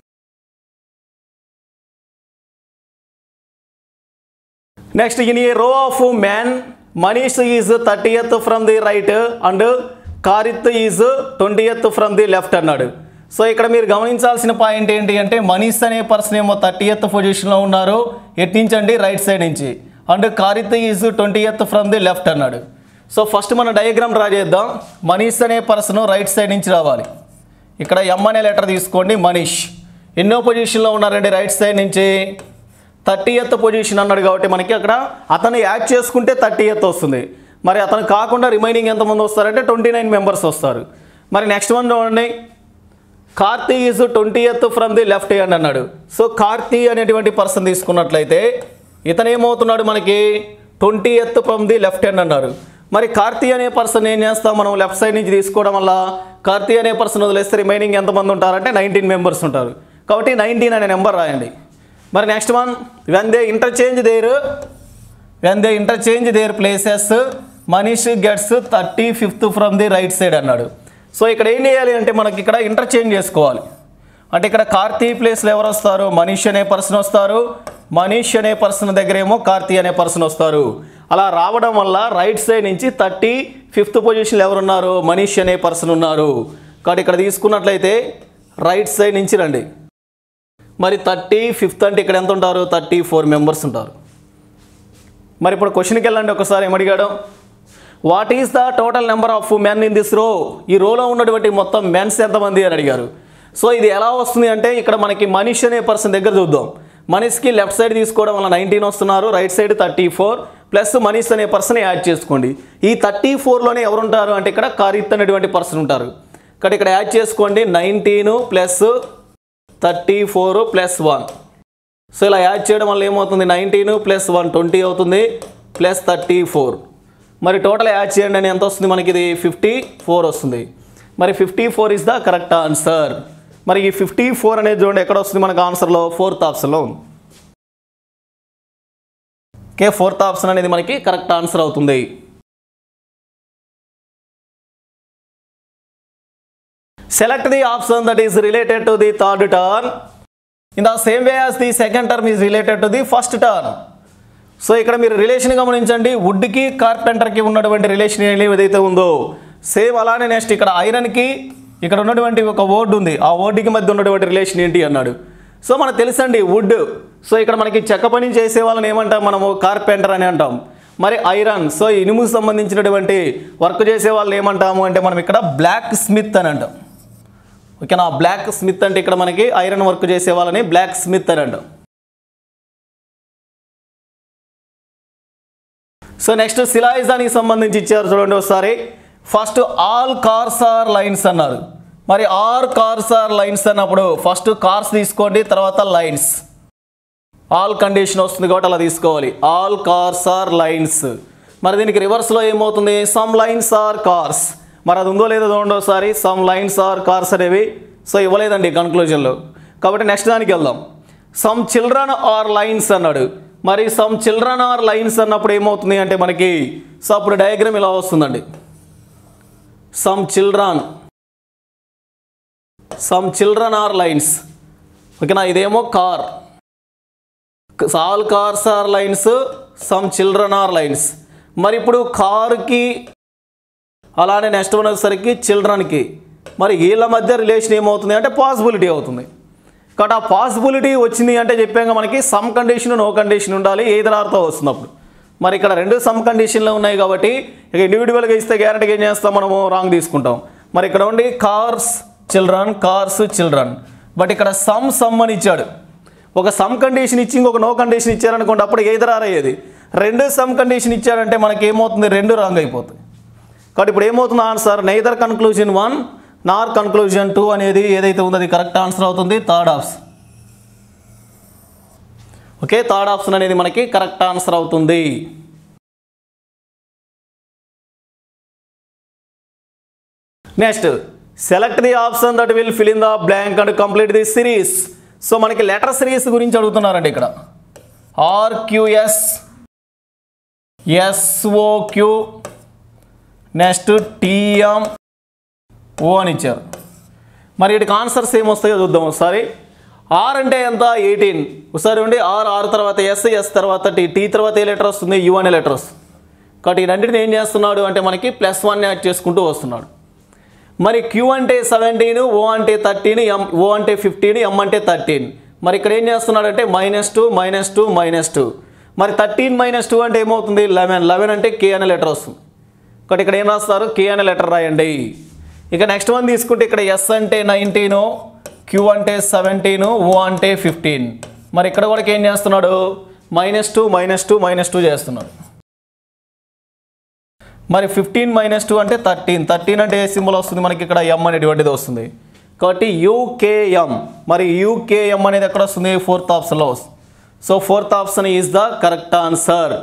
next in a row of man Manish is thirtieth from the right and కారిత్ is twentieth from the left అన్నాడు సో ఇక్కడ మీరు గమనించాల్సిన పాయింట్ ఏంటి అంటే మనీష్ అనే పర్సన్ ఏమో థర్టీయత్ పొజిషన్లో ఉన్నారు ఎట్ నుంచి అండి రైట్ సైడ్ నుంచి అండ్ కారిత్ is twentieth from the left అన్నాడు సో ఫస్ట్ మనం డయాగ్రామ్ డ్రా చేద్దాం మనీష్ అనే పర్సన్ రైట్ సైడ్ నుంచి రావాలి ఇక్కడ ఎం అనే లెటర్ తీసుకోండి మనీష్ ఎన్నో పొజిషన్లో ఉన్నారండి రైట్ సైడ్ నుంచి థర్టీ ఎత్ పొజిషన్ అన్నాడు కాబట్టి మనకి అక్కడ అతను యాడ్ చేసుకుంటే థర్టీ ఎత్ వస్తుంది మరి అతను కాకుండా రిమైనింగ్ ఎంతమంది వస్తారంటే ట్వంటీ నైన్ మెంబర్స్ వస్తారు మరి నెక్స్ట్ వన్ చూడండి Karthi is twentieth from the left hand అన్నాడు సో కార్తీ అనేటువంటి పర్సన్ తీసుకున్నట్లయితే ఇతను ఏమవుతున్నాడు మనకి twenty twentieth from the left hand అన్నారు మరి కార్తీ అనే పర్సన్ ఏం చేస్తాం మనం లెఫ్ట్ సైడ్ నుంచి తీసుకోవడం వల్ల కార్తీ అనే పర్సన్ వదిలేస్తే రిమైనింగ్ ఎంతమంది ఉంటారంటే నైన్టీన్ మెంబర్స్ ఉంటారు కాబట్టి నైన్టీన్ అనే నెంబర్ రాయండి మరి next one when they interchange their when they interchange their places Manish gets thirty fifth from the right side అన్నాడు సో ఇక్కడ ఏం చేయాలి అంటే మనకి ఇక్కడ ఇంటర్చేంజ్ చేసుకోవాలి అంటే ఇక్కడ కార్తీ ప్లేస్లో ఎవరు వస్తారు మనీష్ అనే పర్సన్ వస్తారు మనీష్ అనే పర్సన్ దగ్గర ఏమో కార్తీ అనే పర్సన్ వస్తారు అలా రావడం వల్ల రైట్ సైడ్ నుంచి థర్టీ ఫిఫ్త్ పొజిషన్లో ఎవరున్నారు మనీష్ అనే పర్సన్ ఉన్నారు కాబట్టి ఇక్కడ తీసుకున్నట్లయితే రైట్ సైడ్ నుంచి రండి మరి థర్టీ ఫిఫ్త్ అంటే ఇక్కడ ఎంత ఉంటారు థర్టీ ఫోర్ మెంబర్స్ ఉంటారు మరి ఇప్పుడు క్వశ్చన్కి వెళ్ళండి ఒకసారి ఏమడిగాడు what is the total number of men in this row ఈ రోలో ఉన్నటువంటి మొత్తం మెన్స్ ఎంతమంది అని అడిగారు సో ఇది ఎలా వస్తుంది అంటే ఇక్కడ మనకి మనీష్ అనే పర్సన్ దగ్గర చూద్దాం మనీష్కి లెఫ్ట్ సైడ్ తీసుకోవడం వల్ల నైన్టీన్ వస్తున్నారు right side thirty four plus Manish అనే పర్సన్ యాడ్ చేసుకోండి ఈ థర్టీ ఫోర్లోనే ఎవరుంటారు అంటే ఇక్కడ కారిత్ అనేటువంటి పర్సన్ ఉంటారు ఇక్కడ ఇక్కడ యాడ్ చేసుకోండి nineteen plus thirty four plus one so ఇలా యాడ్ చేయడం వల్ల ఏమవుతుంది నైన్టీన్ ప్లస్ వన్ ట్వంటీ అవుతుంది ప్లస్ థర్టీ ఫోర్ మరి టోటల్ యాడ్ చేయండి అని ఎంత వస్తుంది మనకి ఇది ఫిఫ్టీ ఫోర్ వస్తుంది మరి fifty four is the correct answer మరి ఈ ఫిఫ్టీ ఫోర్ అనేది చూడండి ఎక్కడ వస్తుంది మనకు ఆన్సర్లో ఫోర్త్ ఆప్షన్లో ఉంది ఓకే ఫోర్త్ ఆప్షన్ అనేది మనకి కరెక్ట్ ఆన్సర్ అవుతుంది select the option that is related to the third turn in the same way as the second term is related to the first turn so ఇక్కడ మీరు రిలేషన్ గమనించండి వుడ్కి కార్పెంటర్కి ఉన్నటువంటి రిలేషన్ ఏదైతే ఉందో సేమ్ అలానే నెక్స్ట్ ఇక్కడ ఐరన్కి ఇక్కడ ఉన్నటువంటి ఒక వర్డ్ ఉంది ఆ వర్డ్కి మధ్య ఉన్నటువంటి రిలేషన్ ఏంటి అన్నాడు సో మనకు తెలుసండి వుడ్ సో ఇక్కడ మనకి చెక్క పని చేసే వాళ్ళని ఏమంటాం మనము కార్పెంటర్ అని అంటాం మరి ఐరన్ సో ఇనుముకు సంబంధించినటువంటి వర్క్ చేసే వాళ్ళని ఏమంటాము అంటే మనం ఇక్కడ బ్లాక్ స్మిత్ అని అంటాం ఓకేనా బ్లాక్ స్మిత్ అంటే ఇక్కడ మనకి ఐరన్ వర్క్ చేసే వాళ్ళని బ్లాక్ స్మిత్ అని అంటాం సో నెక్స్ట్ శిలాయుధానికి సంబంధించి ఇచ్చారు చూడండి ఒకసారి first all cars are lions అన్నారు మరి ఆర్ కార్స్ ఆర్ లైన్స్ అన్నప్పుడు ఫస్ట్ కార్స్ తీసుకోండి తర్వాత లైన్స్ ఆల్ కండిషన్ వస్తుంది కాబట్టి అలా తీసుకోవాలి ఆల్ కార్స్ ఆర్ లైన్స్ మరి దీనికి రివర్స్లో ఏమవుతుంది సమ్ లైన్స్ ఆర్ కార్స్ మరి అది ఉందో లేదో చూడండి ఒకసారి సమ్ లైన్స్ ఆర్ కార్స్ అనేవి సో ఇవ్వలేదండి కన్క్లూజన్లో కాబట్టి నెక్స్ట్ దానికి వెళ్దాం సమ్ చిల్డ్రన్ ఆర్ లైన్స్ అన్నాడు మరి సమ్ చిల్డ్రన్ ఆర్ లైన్స్ అన్నప్పుడు ఏమవుతుంది అంటే మనకి సో అప్పుడు డయాగ్రామ్ ఇలా వస్తుందండి some children some children are lions ఓకేనా ఇదేమో car all cars are lions some children are lions మరి ఇప్పుడు కారుకి అలానే నెక్స్ట్ వన్ వచ్చేసరికి చిల్డ్రన్కి మరి వీళ్ళ మధ్య రిలేషన్ ఏమవుతుంది అంటే పాసిబిలిటీ అవుతుంది కాబట్టి ఆ పాసిబిలిటీ వచ్చింది అంటే చెప్పాక మనకి సమ్ కండిషన్ నో కండిషన్ ఉండాలి ఏదైనా అర్థం వస్తుంది అప్పుడు మరి ఇక్కడ రెండు సమ్ కండిషన్లో ఉన్నాయి కాబట్టి ఇక ఇండివిజువల్గా ఇస్తే గ్యారెంటీగా ఏం చేస్తాం మనము రాంగ్ తీసుకుంటాం మరి ఇక్కడ ఉండి cars children cars children but ఇక్కడ సమ్ సమ్ అని ఇచ్చాడు ఒక సమ్ కండిషన్ ఇచ్చి ఇంకొక నో కండిషన్ ఇచ్చారనుకోండి అప్పుడు ఏది రారయ్యేది రెండు సమ్ కండిషన్ ఇచ్చారంటే మనకి ఏమవుతుంది రెండు రాంగ్ అయిపోతుంది కాబట్టి ఇప్పుడు ఏమవుతుంది answer neither conclusion one nor conclusion two అనేది ఏదైతే ఉందో అది కరెక్ట్ ఆన్సర్ అవుతుంది third option okay third option అనేది మనకి కరెక్ట్ ఆన్సర్ అవుతుంది next select the option that will fill in the blank and complete the series so మనకి లెటర్ సిరీస్ గురించి అడుగుతున్నారండి ఇక్కడ ఆర్క్యూఎస్ ఎస్ఓక్యూ నెక్స్ట్ టీఎం ఓ అని ఇచ్చారు మరి వీటికి ఆన్సర్స్ ఏమొస్తాయో చూద్దాం ఒకసారి ఆర్ అంటే ఎంత ఎయిటీన్ ఒకసారి ఉండి ఆర్ ఆర్ తర్వాత ఎస్ ఎస్ తర్వాత టీ టీ తర్వాత ఏ లెటర్ వస్తుంది యు అనే లెటర్ వస్తుంది కాబట్టి ఈ రెండింటిని ఏం చేస్తున్నాడు అంటే మనకి ప్లస్ వన్ యాడ్ చేసుకుంటూ వస్తున్నాడు మరి క్యూ అంటే సెవెంటీన్ ఓ అంటే థర్టీన్ ఎం ఓ అంటే ఫిఫ్టీన్ ఎం అంటే థర్టీన్ మరి ఇక్కడ ఏం చేస్తున్నాడంటే minus two minus two minus two మరి థర్టీన్ మైనస్ టూ అంటే ఏమవుతుంది లెవెన్ లెవెన్ అంటే కే అనే లెటర్ వస్తుంది కాబట్టి ఇక్కడ ఏం రాస్తారు కే అనే లెటర్ రాయండి ఇక నెక్స్ట్ వన్ తీసుకుంటే ఇక్కడ ఎస్ అంటే నైన్టీను క్యూ అంటే సెవెంటీను ఓ అంటే ఫిఫ్టీన్ మరి ఇక్కడ కూడా ఏం చేస్తున్నాడు minus two minus two minus two చేస్తున్నాడు మరి ఫిఫ్టీన్ మైనస్ టూ అంటే థర్టీన్ థర్టీన్ అంటే ఏ సింబల్ వస్తుంది మనకి ఇక్కడ ఎం అనేటువంటిది వస్తుంది కాబట్టి యూకేఎం మరి యూకేఎం అనేది ఎక్కడ వస్తుంది ఫోర్త్ ఆప్షన్లో వస్తుంది so fourth option is the correct answer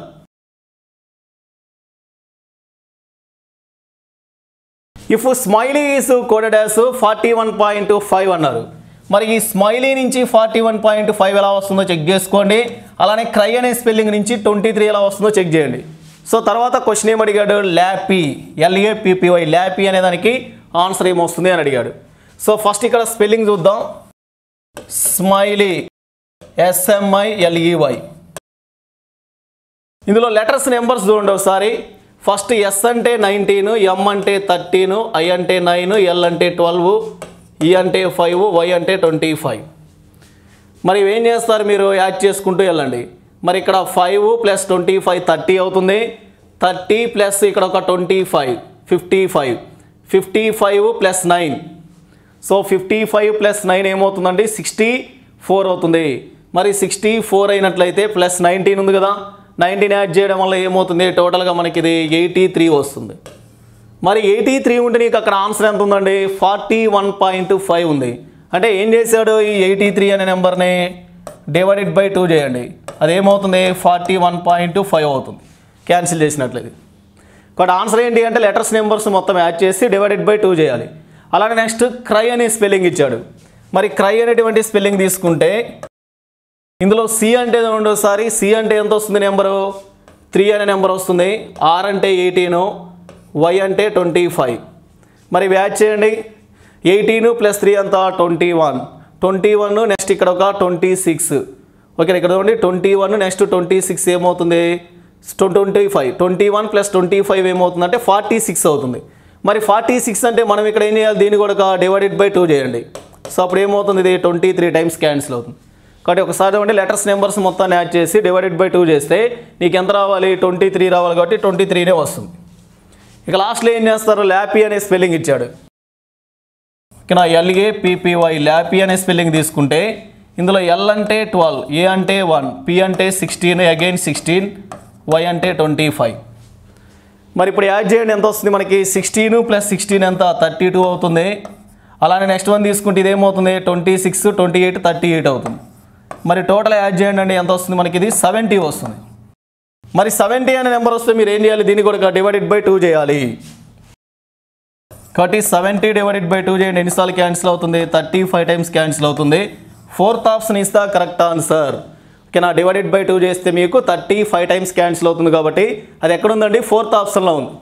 if smiley is coded as forty one point five అన్నారు మరి ఈ స్మైలీ నుంచి ఫార్టీ వన్ పాయింట్ ఫైవ్ ఎలా వస్తుందో చెక్ చేసుకోండి అలానే క్రై అనే స్పెల్లింగ్ నుంచి ట్వంటీ త్రీ ఎలా వస్తుందో చెక్ చేయండి సో తర్వాత క్వశ్చన్ ఏం అడిగాడు ల్యాపీ ఎల్ఏపిపివై ల్యాపీ అనే దానికి ఆన్సర్ ఏమొస్తుంది అని అడిగాడు సో ఫస్ట్ ఇక్కడ స్పెల్లింగ్ చూద్దాం స్మైలీ ఎస్ఎంఐ ఎల్ఈవై ఇందులో లెటర్స్ నెంబర్స్ చూడండి ఒకసారి ఫస్ట్ ఎస్ అంటే నైన్టీన్ ఎం అంటే థర్టీన్ ఐ అంటే నైన్ ఎల్ అంటే ట్వెల్వ్ ఈ అంటే ఫైవ్ వై అంటే ట్వంటీ ఫైవ్ మరి ఇవేం చేస్తారు మీరు యాడ్ చేసుకుంటూ వెళ్ళండి మరి ఇక్కడ five plus twenty five thirty అవుతుంది థర్టీ ప్లస్ ఇక్కడ ఒక twenty five fifty five fifty five plus nine so fifty five plus nine ఏమవుతుందండి సిక్స్టీ ఫోర్ అవుతుంది మరి సిక్స్టీ ఫోర్ అయినట్లయితే ప్లస్ నైన్టీన్ ఉంది కదా నైన్టీన్ యాడ్ చేయడం వల్ల ఏమవుతుంది టోటల్గా మనకి ఇది ఎయిటీ త్రీ వస్తుంది మరి ఎయిటీ త్రీ ఉంటే నీకు అక్కడ ఆన్సర్ ఎంత ఉందండి ఫార్టీ వన్ పాయింట్ ఫైవ్ ఉంది అంటే ఏం చేశాడు ఈ ఎయిటీ త్రీ అనే నెంబర్ని డివైడెడ్ బై టూ చేయండి అదేమవుతుంది ఫార్టీ వన్ పాయింట్ ఫైవ్ అవుతుంది క్యాన్సిల్ చేసినట్లయితే కాబట్టి ఆన్సర్ ఏంటి అంటే లెటర్స్ నెంబర్స్ మొత్తం యాడ్ చేసి డివైడెడ్ బై టూ చేయాలి అలాగే నెక్స్ట్ క్రై అనే స్పెల్లింగ్ ఇచ్చాడు మరి క్రై అనేటువంటి స్పెల్లింగ్ తీసుకుంటే ఇందులో సి అంటే రెండోసారి సి అంటే ఎంత వస్తుంది నెంబరు త్రీ అనే నెంబర్ వస్తుంది ఆర్ అంటే ఎయిటీను వై అంటే ట్వంటీ ఫైవ్ మరి వ్యాచ్ చేయండి ఎయిటీన్ ప్లస్ త్రీ అంతా twenty one twenty one next ఇక్కడ ఒక ట్వంటీ సిక్స్ ఓకే ఇక్కడ చూడండి twenty one next twenty six ఏమవుతుంది twenty five twenty one plus twenty five ఏమవుతుందంటే ఫార్టీ సిక్స్ అవుతుంది మరి ఫార్టీ సిక్స్ అంటే మనం ఇక్కడ ఏం చేయాలి దీన్ని కూడా డివైడెడ్ బై టూ చేయండి సో అప్పుడు ఏమవుతుంది ఇది ట్వంటీ త్రీ టైమ్స్ క్యాన్సిల్ అవుతుంది కాబట్టి ఒకసారి అంటే లెటర్స్ నెంబర్స్ మొత్తాన్ని యాడ్ చేసి డివైడెడ్ బై టూ చేస్తే నీకు ఎంత రావాలి ట్వంటీ త్రీ రావాలి కాబట్టి ట్వంటీ త్రీనే వస్తుంది ఇక లాస్ట్లో ఏం చేస్తారు ల్యాపీ అనే స్పెల్లింగ్ ఇచ్చాడు ఇక నా ఎల్ఏ పీపీవై ల్యాపీ అనే స్పెల్లింగ్ తీసుకుంటే ఇందులో ఎల్ అంటే ట్వెల్వ్ ఏ అంటే వన్ పి అంటే సిక్స్టీన్ అగైన్ సిక్స్టీన్ వై అంటే ట్వంటీ ఫైవ్ మరి ఇప్పుడు యాడ్ చేయండి ఎంత వస్తుంది మనకి సిక్స్టీన్ ప్లస్ సిక్స్టీన్ ఎంత థర్టీ టూ అవుతుంది అలానే నెక్స్ట్ వన్ తీసుకుంటే ఇదేమవుతుంది twenty six twenty eight thirty eight అవుతుంది మరి టోటల్ యాడ్ చేయండి అండి ఎంత వస్తుంది మనకి ఇది సెవెంటీ వస్తుంది మరి సెవెంటీ అనే నెంబర్ వస్తే మీరు ఏం చేయాలి దీన్ని కూడా డివైడెడ్ బై టూ చేయాలి కాబట్టి సెవెంటీ డివైడెడ్ బై టూ చేయండి ఎన్నిసార్లు క్యాన్సిల్ అవుతుంది థర్టీ ఫైవ్ టైమ్స్ క్యాన్సిల్ అవుతుంది ఫోర్త్ ఆప్షన్ ఇస్తా కరెక్ట్ ఆన్సర్ ఓకే నా డివైడెడ్ బై టూ చేస్తే మీకు థర్టీ ఫైవ్ టైమ్స్ క్యాన్సిల్ అవుతుంది కాబట్టి అది ఎక్కడ ఉందండి ఫోర్త్ ఆప్షన్లో ఉంది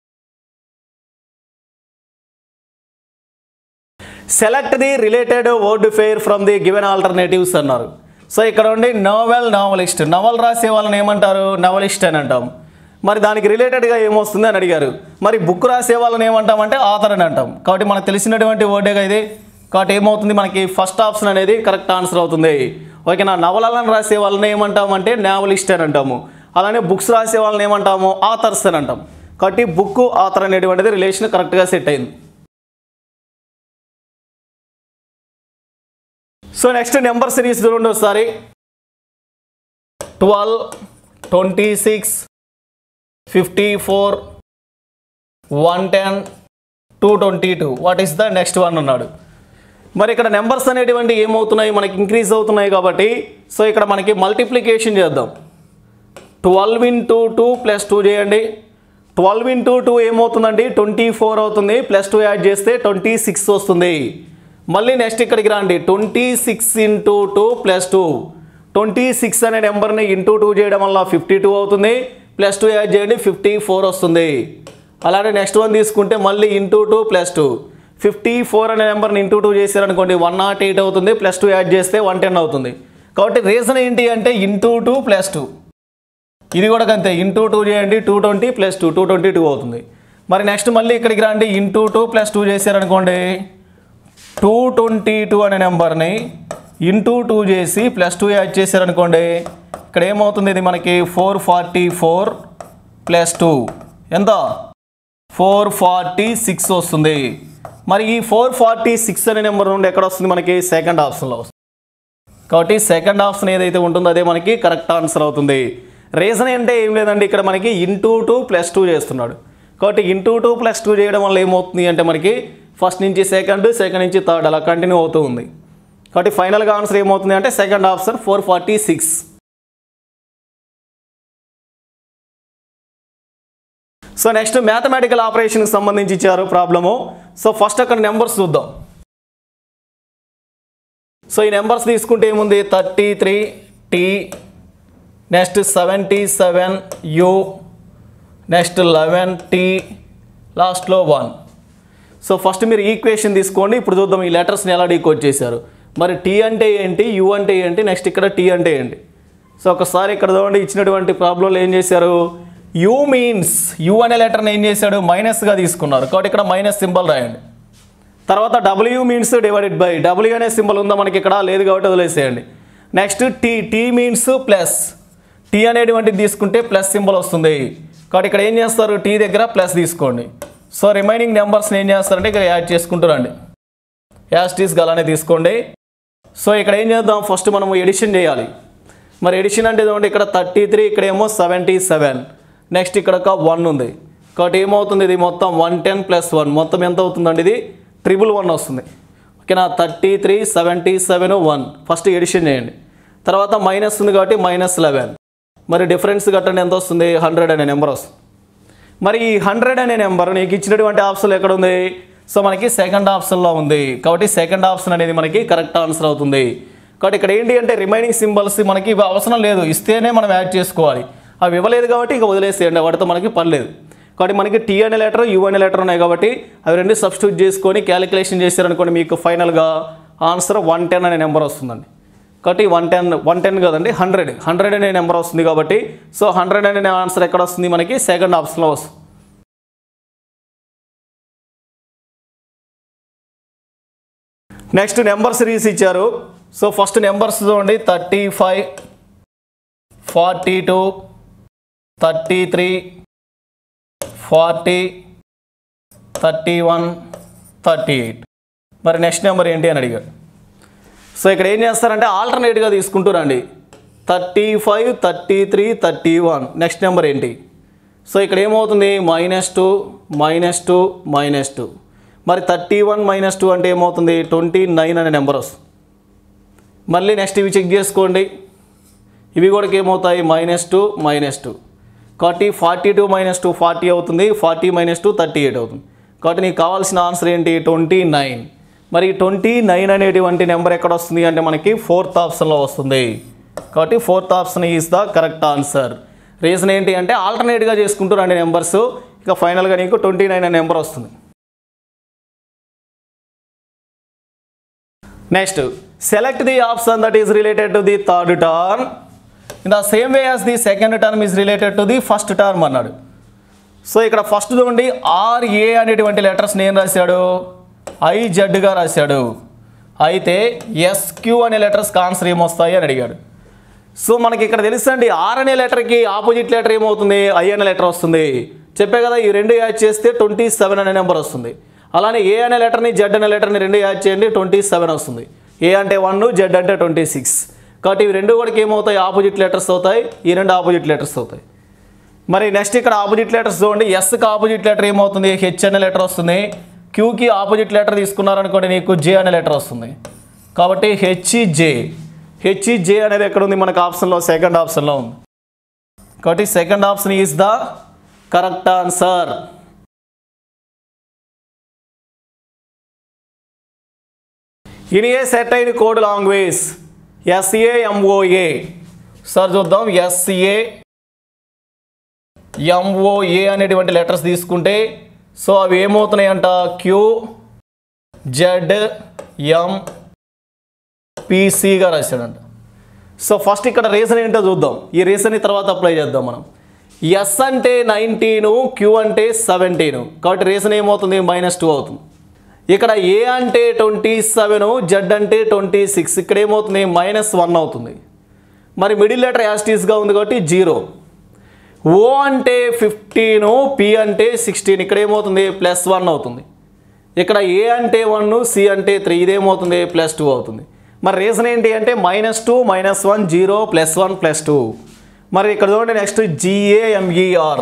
select the related word pair from the given alternatives అన్నారు సో ఇక్కడ ఉండి నోవెల్ నావలిస్ట్ నవల్ రాసే వాళ్ళని ఏమంటారు నవలిస్ట్ అని అంటాం మరి దానికి రిలేటెడ్గా ఏమొస్తుంది అని అడిగారు మరి బుక్ రాసే వాళ్ళని ఏమంటామంటే ఆథర్ అని అంటాం కాబట్టి మనకు తెలిసినటువంటి వర్డేగా ఇది కాబట్టి ఏమవుతుంది మనకి ఫస్ట్ ఆప్షన్ అనేది కరెక్ట్ ఆన్సర్ అవుతుంది ఓకే నా నవలలను రాసే వాళ్ళని ఏమంటామంటే నావలిస్ట్ అని అంటాము అలానే బుక్స్ రాసే వాళ్ళని ఏమంటాము ఆథర్స్ అని అంటాం కాబట్టి బుక్ ఆథర్ అనేటువంటిది రిలేషన్ కరెక్ట్గా సెట్ అయింది సో నెక్స్ట్ నెంబర్ సిరీస్ చూడండి ఒకసారి twelve twenty six fifty four one ten two twenty two what is the next one అన్నాడు మరి ఇక్కడ నెంబర్స్ అనేటువంటి ఏమవుతున్నాయి మనకి ఇంక్రీజ్ అవుతున్నాయి కాబట్టి సో ఇక్కడ మనకి మల్టిప్లికేషన్ చేద్దాం twelve into two plus two చేయండి ట్వెల్వ్ ఇంటూ టూ ఏమవుతుందండి ట్వంటీ ఫోర్ అవుతుంది ప్లస్ టూ యాడ్ చేస్తే ట్వంటీ సిక్స్ వస్తుంది మళ్ళీ నెక్స్ట్ ఇక్కడికి రండి twenty six into two plus two twenty six అనే నెంబర్ని ఇంటూ టూ చేయడం వల్ల ఫిఫ్టీ టూ అవుతుంది ప్లస్ టూ యాడ్ చేయండి ఫిఫ్టీ ఫోర్ వస్తుంది అలానే నెక్స్ట్ వన్ తీసుకుంటే మళ్ళీ into two plus two fifty four అనే నెంబర్ని ఇంటూ టూ చేశారనుకోండి వన్ నాట్ ఎయిట్ అవుతుంది ప్లస్ టూ యాడ్ చేస్తే వన్ టెన్ అవుతుంది కాబట్టి రీజన్ ఏంటి అంటే ఇంటూ టూ ప్లస్ టూ ఇది కూడా అంతే ఇంటూ టూ చేయండి two twenty plus two two twenty two అవుతుంది మరి నెక్స్ట్ మళ్ళీ ఇక్కడికి రండి ఇంటూ టూ ప్లస్ టూ చేశారనుకోండి టూ ట్వంటీ టూ అనే నెంబర్ని ఇంటూ టూ చేసి ప్లస్ టూ యాడ్ చేశారనుకోండి ఇక్కడ ఏమవుతుంది ఇది మనకి four forty four plus two ఎంత ఫోర్ ఫార్టీ సిక్స్ వస్తుంది మరి ఈ ఫోర్ ఫార్టీ సిక్స్ అనే నెంబర్ నుండి ఎక్కడ వస్తుంది మనకి సెకండ్ ఆప్షన్లో వస్తుంది కాబట్టి సెకండ్ ఆప్షన్ ఏదైతే ఉంటుందో అదే మనకి కరెక్ట్ ఆన్సర్ అవుతుంది రీజన్ అంటే ఏం లేదండి ఇక్కడ మనకి ఇంటూ టూ ప్లస్ టూ చేస్తున్నాడు కాబట్టి ఇంటూ టూ ప్లస్ టూ చేయడం వల్ల ఏమవుతుంది అంటే మనకి ఫస్ట్ నుంచి సెకండ్ సెకండ్ నుంచి థర్డ్ అలా కంటిన్యూ అవుతూ ఉంది కాబట్టి ఫైనల్గా ఆన్సర్ ఏమవుతుంది అంటే second option four forty six so next mathematical ఆపరేషన్కి సంబంధించి ఇచ్చారు ప్రాబ్లము సో ఫస్ట్ అక్కడ నెంబర్స్ చూద్దాం సో ఈ నెంబర్స్ తీసుకుంటే ఏముంది thirty three T next seventy seven U next eleven T లాస్ట్లో వన్ సో ఫస్ట్ మీరు ఈక్వేషన్ తీసుకోండి ఇప్పుడు చూద్దాం ఈ లెటర్స్ని ఎలా డీకోడ్ చేశారు మరి టీ అంటే ఏంటి యూ అంటే ఏంటి నెక్స్ట్ ఇక్కడ టీ అంటే ఏంటి సో ఒకసారి ఇక్కడ చూడండి ఇచ్చినటువంటి ప్రాబ్లంలో ఏం చేశారు యూ మీన్స్ యూ అనే లెటర్ని ఏం చేశాడు మైనస్గా తీసుకున్నారు కాబట్టి ఇక్కడ మైనస్ సింబల్ రాయండి తర్వాత W means divided by W అనే సింబల్ ఉందా మనకి ఇక్కడ లేదు కాబట్టి వదిలేసేయండి next T T means plus T అనేటువంటిది తీసుకుంటే ప్లస్ సింబల్ వస్తుంది కాబట్టి ఇక్కడ ఏం చేస్తారు టీ దగ్గర ప్లస్ తీసుకోండి సో రిమైనింగ్ నెంబర్స్ని ఏం చేస్తారంటే ఇక్కడ యాడ్ చేసుకుంటూ రండి యాజ్ టీస్ అలానే తీసుకోండి సో ఇక్కడ ఏం చేద్దాం ఫస్ట్ మనము ఎడిషన్ చేయాలి మరి ఎడిషన్ అంటే ఏమంటే ఇక్కడ థర్టీ త్రీ ఇక్కడ ఏమో సెవెంటీ సెవెన్ నెక్స్ట్ ఇక్కడ ఒక వన్ ఉంది కాబట్టి ఏమవుతుంది ఇది మొత్తం వన్ టెన్ ప్లస్ వన్ మొత్తం ఎంత అవుతుందండి ఇది ట్రిపుల్ వన్ వస్తుంది ఓకేనా thirty three seventy seven one first addition చేయండి తర్వాత మైనస్ ఉంది కాబట్టి మైనస్ లెవెన్ మరి డిఫరెన్స్ కట్టండి ఎంత వస్తుంది హండ్రెడ్ అనే నెంబర్ వస్తుంది మరి ఈ హండ్రెడ్ అనే నెంబర్ నీకు ఇచ్చినటువంటి ఆప్షన్ ఎక్కడ ఉంది సో మనకి సెకండ్ ఆప్షన్లో ఉంది కాబట్టి సెకండ్ ఆప్షన్ అనేది మనకి కరెక్ట్ ఆన్సర్ అవుతుంది కాబట్టి ఇక్కడ ఏంటి అంటే రిమైనింగ్ సింబల్స్ మనకి ఇవి అవసరం లేదు ఇస్తేనే మనం యాడ్ చేసుకోవాలి అవి ఇవ్వలేదు కాబట్టి ఇక వదిలేసేయండి వాటితో మనకి పని లేదు కాబట్టి మనకి టీ అనే లెటర్ యూ అనే లెటర్ ఉన్నాయి కాబట్టి అవి రెండు సబ్స్టిట్యూట్ చేసుకొని క్యాలిక్యులేషన్ చేశారనుకోండి మీకు ఫైనల్గా ఆన్సర్ వన్ టెన్ అనే నెంబర్ వస్తుందండి కాబట్టి వన్ టెన్ వన్ టెన్ కదండి హండ్రెడ్ హండ్రెడ్ అనే నెంబర్ వస్తుంది కాబట్టి సో హండ్రెడ్ అనే ఆన్సర్ ఎక్కడ వస్తుంది మనకి సెకండ్ ఆప్షన్లో వస్తుంది నెక్స్ట్ నెంబర్ సిరీస్ ఇచ్చారు సో ఫస్ట్ నెంబర్స్ చూడండి thirty five forty two thirty three forty thirty one thirty eight మరి నెక్స్ట్ నెంబర్ ఏంటి అని అడిగాడు సో ఇక్కడ ఏం చేస్తారంటే ఆల్టర్నేట్గా తీసుకుంటూ రండి thirty five thirty three thirty one next number ఏంటి సో ఇక్కడ ఏమవుతుంది minus two minus two minus two మరి థర్టీ వన్ మైనస్ టూ అంటే ఏమవుతుంది ట్వంటీ నైన్ అనే నెంబర్ వస్తుంది మళ్ళీ నెక్స్ట్ ఇవి చెక్ చేసుకోండి ఇవి కూడా ఏమవుతాయి మైనస్ టూ మైనస్ టూ కాబట్టి forty two minus two forty అవుతుంది forty minus two thirty eight అవుతుంది కాబట్టి నీకు కావాల్సిన ఆన్సర్ ఏంటి ట్వంటీ నైన్ మరి ట్వంటీ నైన్ అనేటువంటి నెంబర్ ఎక్కడ వస్తుంది అంటే మనకి ఫోర్త్ ఆప్షన్లో వస్తుంది కాబట్టి fourth option is the correct answer reason ఏంటి అంటే ఆల్టర్నేట్గా చేసుకుంటూ రెండు నెంబర్స్ ఇక ఫైనల్గా నీకు ట్వంటీ నైన్ అనే నెంబర్ వస్తుంది next select the option that is related to the third term in the same way as the second term is related to the first term అన్నాడు సో ఇక్కడ ఫస్ట్ చూడండి ఆర్ఏ అనేటువంటి లెటర్స్ నేను రాశాడు ఐజెడ్గా రాశాడు అయితే ఎస్క్యూ అనే లెటర్స్ ఆన్సర్ ఏమొస్తాయి అని అడిగాడు సో మనకి ఇక్కడ తెలుసండి ఆర్ అనే లెటర్కి ఆపోజిట్ లెటర్ ఏమవుతుంది ఐ అనే లెటర్ వస్తుంది చెప్పే కదా ఈ రెండు యాడ్ చేస్తే ట్వంటీ సెవెన్ అనే నెంబర్ వస్తుంది అలానే ఏ అనే లెటర్ని జెడ్ అనే లెటర్ని రెండు యాడ్ చేయండి ట్వంటీ సెవెన్ వస్తుంది ఏ అంటే వన్ జెడ్ అంటే ట్వంటీ సిక్స్ కాబట్టి ఇవి రెండు కూడా ఏమవుతాయి ఆపోజిట్ లెటర్స్ అవుతాయి ఈ రెండు ఆపోజిట్ లెటర్స్ అవుతాయి మరి నెక్స్ట్ ఇక్కడ ఆపోజిట్ లెటర్స్ చూడండి ఎస్కి ఆపోజిట్ లెటర్ ఏమవుతుంది హెచ్ అనే లెటర్ వస్తుంది క్యూకి ఆపోజిట్ లెటర్ తీసుకున్నారనుకోండి నీకు జే అనే లెటర్ వస్తుంది కాబట్టి హెచ్ జే హెచ్ జే అనేది ఎక్కడ ఉంది మనకు ఆప్షన్లో సెకండ్ ఆప్షన్లో ఉంది కాబట్టి second option is the correct answer in a set అయిన కోడ్ లాంగ్వేజ్ ఎస్ఏఎంఓఏ సార్ చూద్దాం ఎస్ఏ ఎంఓఏ అనేటువంటి లెటర్స్ తీసుకుంటే సో అవి ఏమవుతున్నాయంట క్యూ జెడ్ ఎం పీసీగా రాశాడంట సో ఫస్ట్ ఇక్కడ రీజన్ ఏంటో చూద్దాం ఈ రీజన్ తర్వాత అప్లై చేద్దాం మనం ఎస్ అంటే నైన్టీను క్యూ అంటే సెవెంటీను కాబట్టి రీజన్ ఏమవుతుంది మైనస్ టూ అవుతుంది ఇక్కడ ఏ అంటే ట్వంటీ సెవెన్ జెడ్ అంటే ట్వంటీ సిక్స్ ఇక్కడ ఏమవుతుంది మైనస్ వన్ అవుతుంది మరి మిడిల్ లెటర్ యాస్టీస్గా ఉంది కాబట్టి జీరో ఓ అంటే ఫిఫ్టీను పి అంటే సిక్స్టీన్ ఇక్కడ ఏమవుతుంది ప్లస్ వన్ అవుతుంది ఇక్కడ ఏ అంటే వన్ సి అంటే త్రీ ఇదేమవుతుంది ప్లస్ టూ అవుతుంది మరి రీజన్ ఏంటి అంటే minus two minus one zero plus one plus two మరి ఇక్కడ చూడండి నెక్స్ట్ జిఏఎంఈఆర్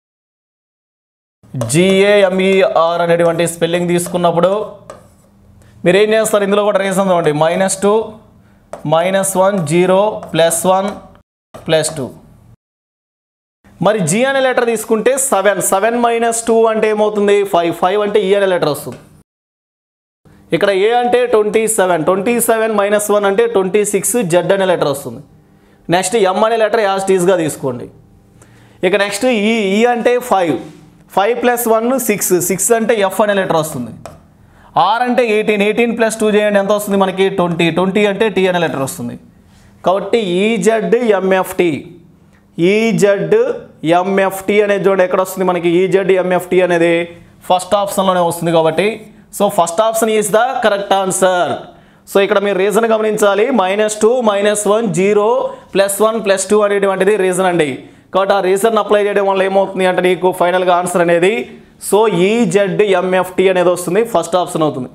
జిఏఎంఈఆర్ అనేటువంటి స్పెల్లింగ్ తీసుకున్నప్పుడు మీరు ఏం చేస్తారు ఇందులో కూడా రీజన్ చూడండి minus two minus one zero plus one plus two మరి జీ అనే లెటర్ తీసుకుంటే సెవెన్ సెవెన్ మైనస్ టూ అంటే ఏమవుతుంది ఫైవ్ ఫైవ్ అంటే ఈ అనే లెటర్ వస్తుంది ఇక్కడ ఏ అంటే twenty seven twenty seven minus one అంటే ట్వంటీ సిక్స్ జెడ్ అనే లెటర్ వస్తుంది నెక్స్ట్ ఎం అనే లెటర్ యాజ్ టీజ్గా తీసుకోండి ఇక నెక్స్ట్ ఈ ఈ అంటే five five plus one six six అంటే ఎఫ్ అనే లెటర్ వస్తుంది ఆర్ అంటే ఎయిటీన్ ఎయిటీన్ ప్లస్ టూ చేయండి ఎంత వస్తుంది మనకి ట్వంటీ ట్వంటీ అంటే టీ అనే లెటర్ వస్తుంది కాబట్టి ఈజెడ్ ఎంఎఫ్టీ ఈజెడ్ ఎంఎఫ్టీ అనేది చూడండి ఎక్కడ వస్తుంది మనకి ఈజెడ్ ఎంఎఫ్టీ అనేది ఫస్ట్ ఆప్షన్లోనే వస్తుంది కాబట్టి so first option is the correct answer so ఇక్కడ మీరు రీజన్ గమనించాలి minus two minus one zero plus one plus two అనేటువంటిది రీజన్ అండి కాబట్టి ఆ రీజన్ అప్లై చేయడం వల్ల ఏమవుతుంది అంటే నీకు ఫైనల్గా ఆన్సర్ అనేది సో ఈజెడ్ ఎంఎఫ్టీ అనేది వస్తుంది ఫస్ట్ ఆప్షన్ అవుతుంది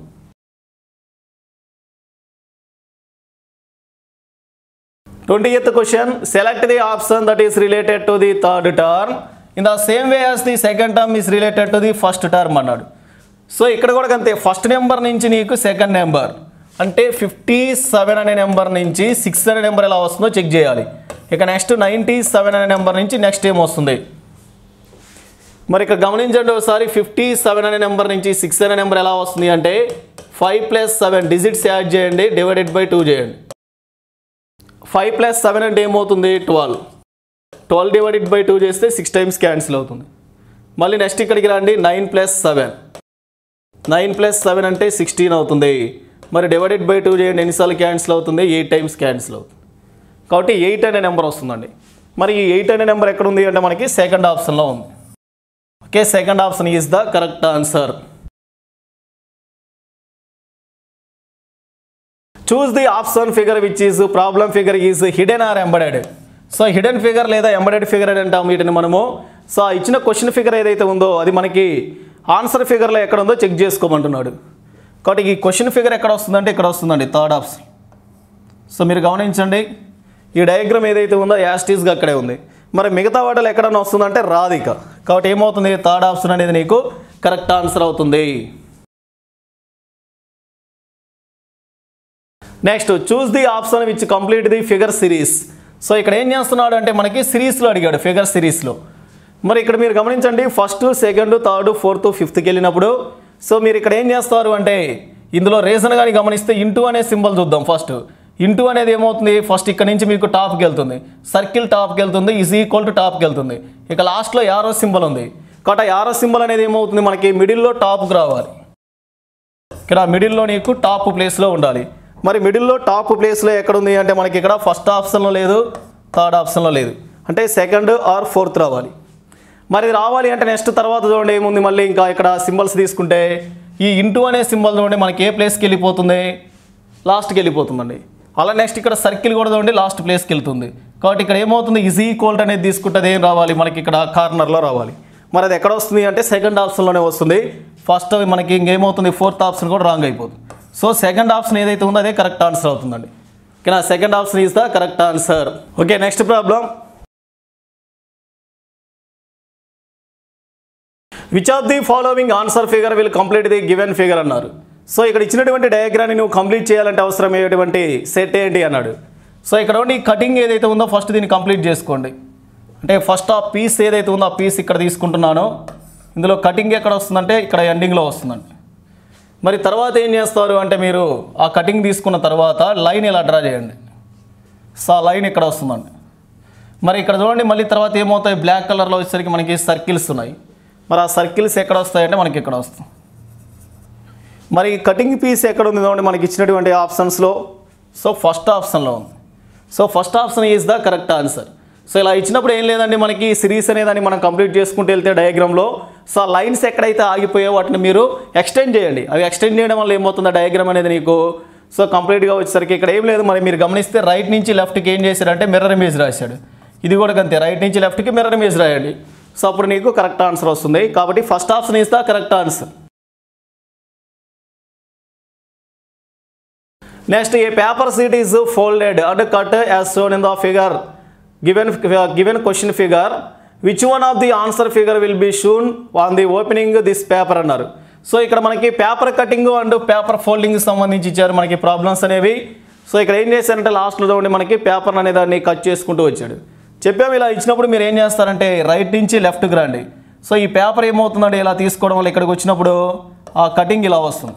twenty eighth question select the option that is related to the third term in the same way as the second term is related to the first term అన్నాడు సో ఇక్కడ కూడా అంతే ఫస్ట్ నెంబర్ నుంచి నీకు సెకండ్ నెంబర్ అంటే ఫిఫ్టీ సెవెన్ అనే నెంబర్ నుంచి సిక్స్ అనే నెంబర్ ఎలా వస్తుందో చెక్ చేయాలి ఇక నెక్స్ట్ నైంటీ సెవెన్ అనే నెంబర్ నుంచి నెక్స్ట్ ఏం వస్తుంది మరి ఇక్కడ గమనించండి ఒకసారి ఫిఫ్టీ సెవెన్ అనే నెంబర్ నుంచి సిక్స్ అనే నెంబర్ ఎలా వస్తుంది అంటే five plus seven digits add చేయండి డివైడెడ్ బై టూ చేయండి ఫైవ్ ప్లస్ సెవెన్ అంటే ఏమవుతుంది twelve twelve divided by two చేస్తే సిక్స్ టైమ్స్ క్యాన్సిల్ అవుతుంది మళ్ళీ నెక్స్ట్ ఇక్కడికి రండి nine plus seven nine plus seven అంటే సిక్స్టీన్ అవుతుంది మరి డివైడెడ్ బై టూ చేయండి ఎన్నిసార్లు క్యాన్సిల్ అవుతుంది ఎయిట్ టైమ్స్ క్యాన్సిల్ అవుతుంది కాబట్టి ఎయిట్ అనే నెంబర్ వస్తుందండి మరి ఈ ఎయిట్ అనే నెంబర్ ఎక్కడ ఉంది అంటే మనకి సెకండ్ ఆప్షన్లో ఉంది okay second option is the correct answer choose the option figure which is problem figure is hidden or embedded so hidden figure లేదా ఎంబడెడ్ ఫిగర్ అని అంటాం వీటిని మనము సో ఆ ఇచ్చిన క్వశ్చన్ ఫిగర్ ఏదైతే ఉందో అది మనకి ఆన్సర్ ఫిగర్లో ఎక్కడ ఉందో చెక్ చేసుకోమంటున్నాడు కాబట్టి ఈ క్వశ్చన్ ఫిగర్ ఎక్కడ వస్తుందంటే ఇక్కడ వస్తుందండి థర్డ్ ఆప్షన్ సో మీరు గమనించండి ఈ డయాగ్రామ్ ఏదైతే ఉందో యాస్టీస్గా అక్కడే ఉంది మరి మిగతా వాటిలో ఎక్కడన్నా వస్తుందంటే రాదు ఇక కాబట్టి ఏమవుతుంది థర్డ్ ఆప్షన్ అనేది నీకు కరెక్ట్ ఆన్సర్ అవుతుంది next choose the option which complete the figure series so ఇక్కడ ఏం చేస్తున్నాడు అంటే మనకి సిరీస్లో అడిగాడు ఫిగర్ సిరీస్లో మరి ఇక్కడ మీరు గమనించండి ఫస్ట్ సెకండ్ థర్డ్ ఫోర్త్ ఫిఫ్త్కి వెళ్ళినప్పుడు సో మీరు ఇక్కడ ఏం చేస్తారు అంటే ఇందులో రీజన్ కానీ గమనిస్తే ఇంటూ అనే సింబల్ చూద్దాం ఫస్ట్ ఇంటూ అనేది ఏమవుతుంది ఫస్ట్ ఇక్కడ నుంచి మీకు టాప్కి వెళ్తుంది సర్కిల్ టాప్కి వెళ్తుంది ఈజ్ ఈక్వల్ టు టాప్కి వెళ్తుంది ఇక లాస్ట్లో యారో సింబల్ ఉంది కాబట్టి ఆ యారో సింబల్ అనేది ఏమవుతుంది మనకి మిడిల్లో టాప్కి రావాలి ఇక్కడ మిడిల్లో నీకు టాప్ ప్లేస్లో ఉండాలి మరి మిడిల్లో టాప్ ప్లేస్లో ఎక్కడ ఉంది అంటే మనకి ఇక్కడ ఫస్ట్ ఆప్షన్లో లేదు థర్డ్ ఆప్షన్లో లేదు అంటే సెకండ్ ఆర్ ఫోర్త్ రావాలి మరి ఇది రావాలి అంటే నెక్స్ట్ తర్వాత చూడండి ఏముంది మళ్ళీ ఇంకా ఇక్కడ సింబల్స్ తీసుకుంటే ఈ ఇంటూ అనే సింబల్ చూడండి మనకి ఏ ప్లేస్కి వెళ్ళిపోతుంది లాస్ట్కి వెళ్ళిపోతుందండి అలా నెక్స్ట్ ఇక్కడ సర్కిల్ కూడా చూడండి లాస్ట్ ప్లేస్కి వెళ్తుంది కాబట్టి ఇక్కడ ఏమవుతుంది ఈజ్ ఈక్వల్ అనేది తీసుకుంటే ఏం రావాలి మనకి ఇక్కడ కార్నర్లో రావాలి మరి అది ఎక్కడ వస్తుంది అంటే సెకండ్ ఆప్షన్లోనే వస్తుంది ఫస్ట్ మనకి ఇంకేమవుతుంది ఫోర్త్ ఆప్షన్ కూడా రాంగ్ అయిపోతుంది సో సెకండ్ ఆప్షన్ ఏదైతే ఉందో అదే కరెక్ట్ ఆన్సర్ అవుతుందండి ఓకేనా second option is the correct answer okay next problem which of the following answer figure will complete the given figure అన్నారు సో ఇక్కడ ఇచ్చినటువంటి డయాగ్రామ్ని నువ్వు కంప్లీట్ చేయాలంటే అవసరమయ్యేటువంటి సెట్ ఏంటి అన్నాడు సో ఇక్కడ ఉండి కటింగ్ ఏదైతే ఉందో ఫస్ట్ దీన్ని కంప్లీట్ చేసుకోండి అంటే ఫస్ట్ ఆ పీస్ ఏదైతే ఉందో ఆ పీస్ ఇక్కడ తీసుకుంటున్నానో ఇందులో కటింగ్ ఎక్కడ వస్తుందంటే ఇక్కడ ఎండింగ్లో వస్తుందండి మరి తర్వాత ఏం చేస్తారు అంటే మీరు ఆ కటింగ్ తీసుకున్న తర్వాత లైన్ ఇలా డ్రా చేయండి సో ఆ లైన్ ఇక్కడ వస్తుందండి మరి ఇక్కడ చూడండి మళ్ళీ తర్వాత ఏమవుతాయి బ్లాక్ కలర్లో వచ్చేసరికి మనకి సర్కిల్స్ ఉన్నాయి మరి ఆ సర్కిల్స్ ఎక్కడ వస్తాయంటే మనకి ఇక్కడ వస్తాయి మరి ఈ కటింగ్ పీస్ ఎక్కడ ఉంది చూడండి మనకి ఇచ్చినటువంటి ఆప్షన్స్లో సో ఫస్ట్ ఆప్షన్లో ఉంది so first option is the correct answer so ఇలా ఇచ్చినప్పుడు ఏం లేదండి మనకి సిరీస్ అనేదాన్ని మనం కంప్లీట్ చేసుకుంటూ వెళ్తే డయాగ్రామ్లో సో ఆ లైన్స్ ఎక్కడైతే ఆగిపోయాయో వాటిని మీరు ఎక్స్టెండ్ చేయండి అవి ఎక్స్టెండ్ చేయడం వల్ల ఏమవుతుంది డయాగ్రామ్ అనేది నీకు సో కంప్లీట్గా వచ్చేసరికి ఇక్కడ ఏం లేదు మరి మీరు గమనిస్తే రైట్ నుంచి లెఫ్ట్కి ఏం చేశాడంటే మిర్రర్ ఇమేజ్ రాశాడు ఇది కూడా అంతే రైట్ నుంచి లెఫ్ట్కి మిర్రర్ ఇమేజ్ రాయండి సో అప్పుడు నీకు కరెక్ట్ ఆన్సర్ వస్తుంది కాబట్టి first option is the correct answer next a paper sheet is folded and cut as shown in the figure given given question figure which one of the answer figure will be shown on the opening this paper అన్నారు సో ఇక్కడ మనకి paper cutting and paper folding సంబంధించి ఇచ్చారు మనకి ప్రాబ్లమ్స్ అనేవి సో ఇక్కడ ఏం చేశారంటే లాస్ట్లో చూడండి మనకి పేపర్ అనే దాన్ని కట్ చేసుకుంటూ వచ్చాడు చెప్పాము ఇలా ఇచ్చినప్పుడు మీరు ఏం చేస్తారంటే రైట్ నుంచి లెఫ్ట్కి రండి సో ఈ పేపర్ ఏమవుతుందంటే ఇలా తీసుకోవడం వల్ల ఇక్కడికి వచ్చినప్పుడు ఆ కటింగ్ ఇలా వస్తుంది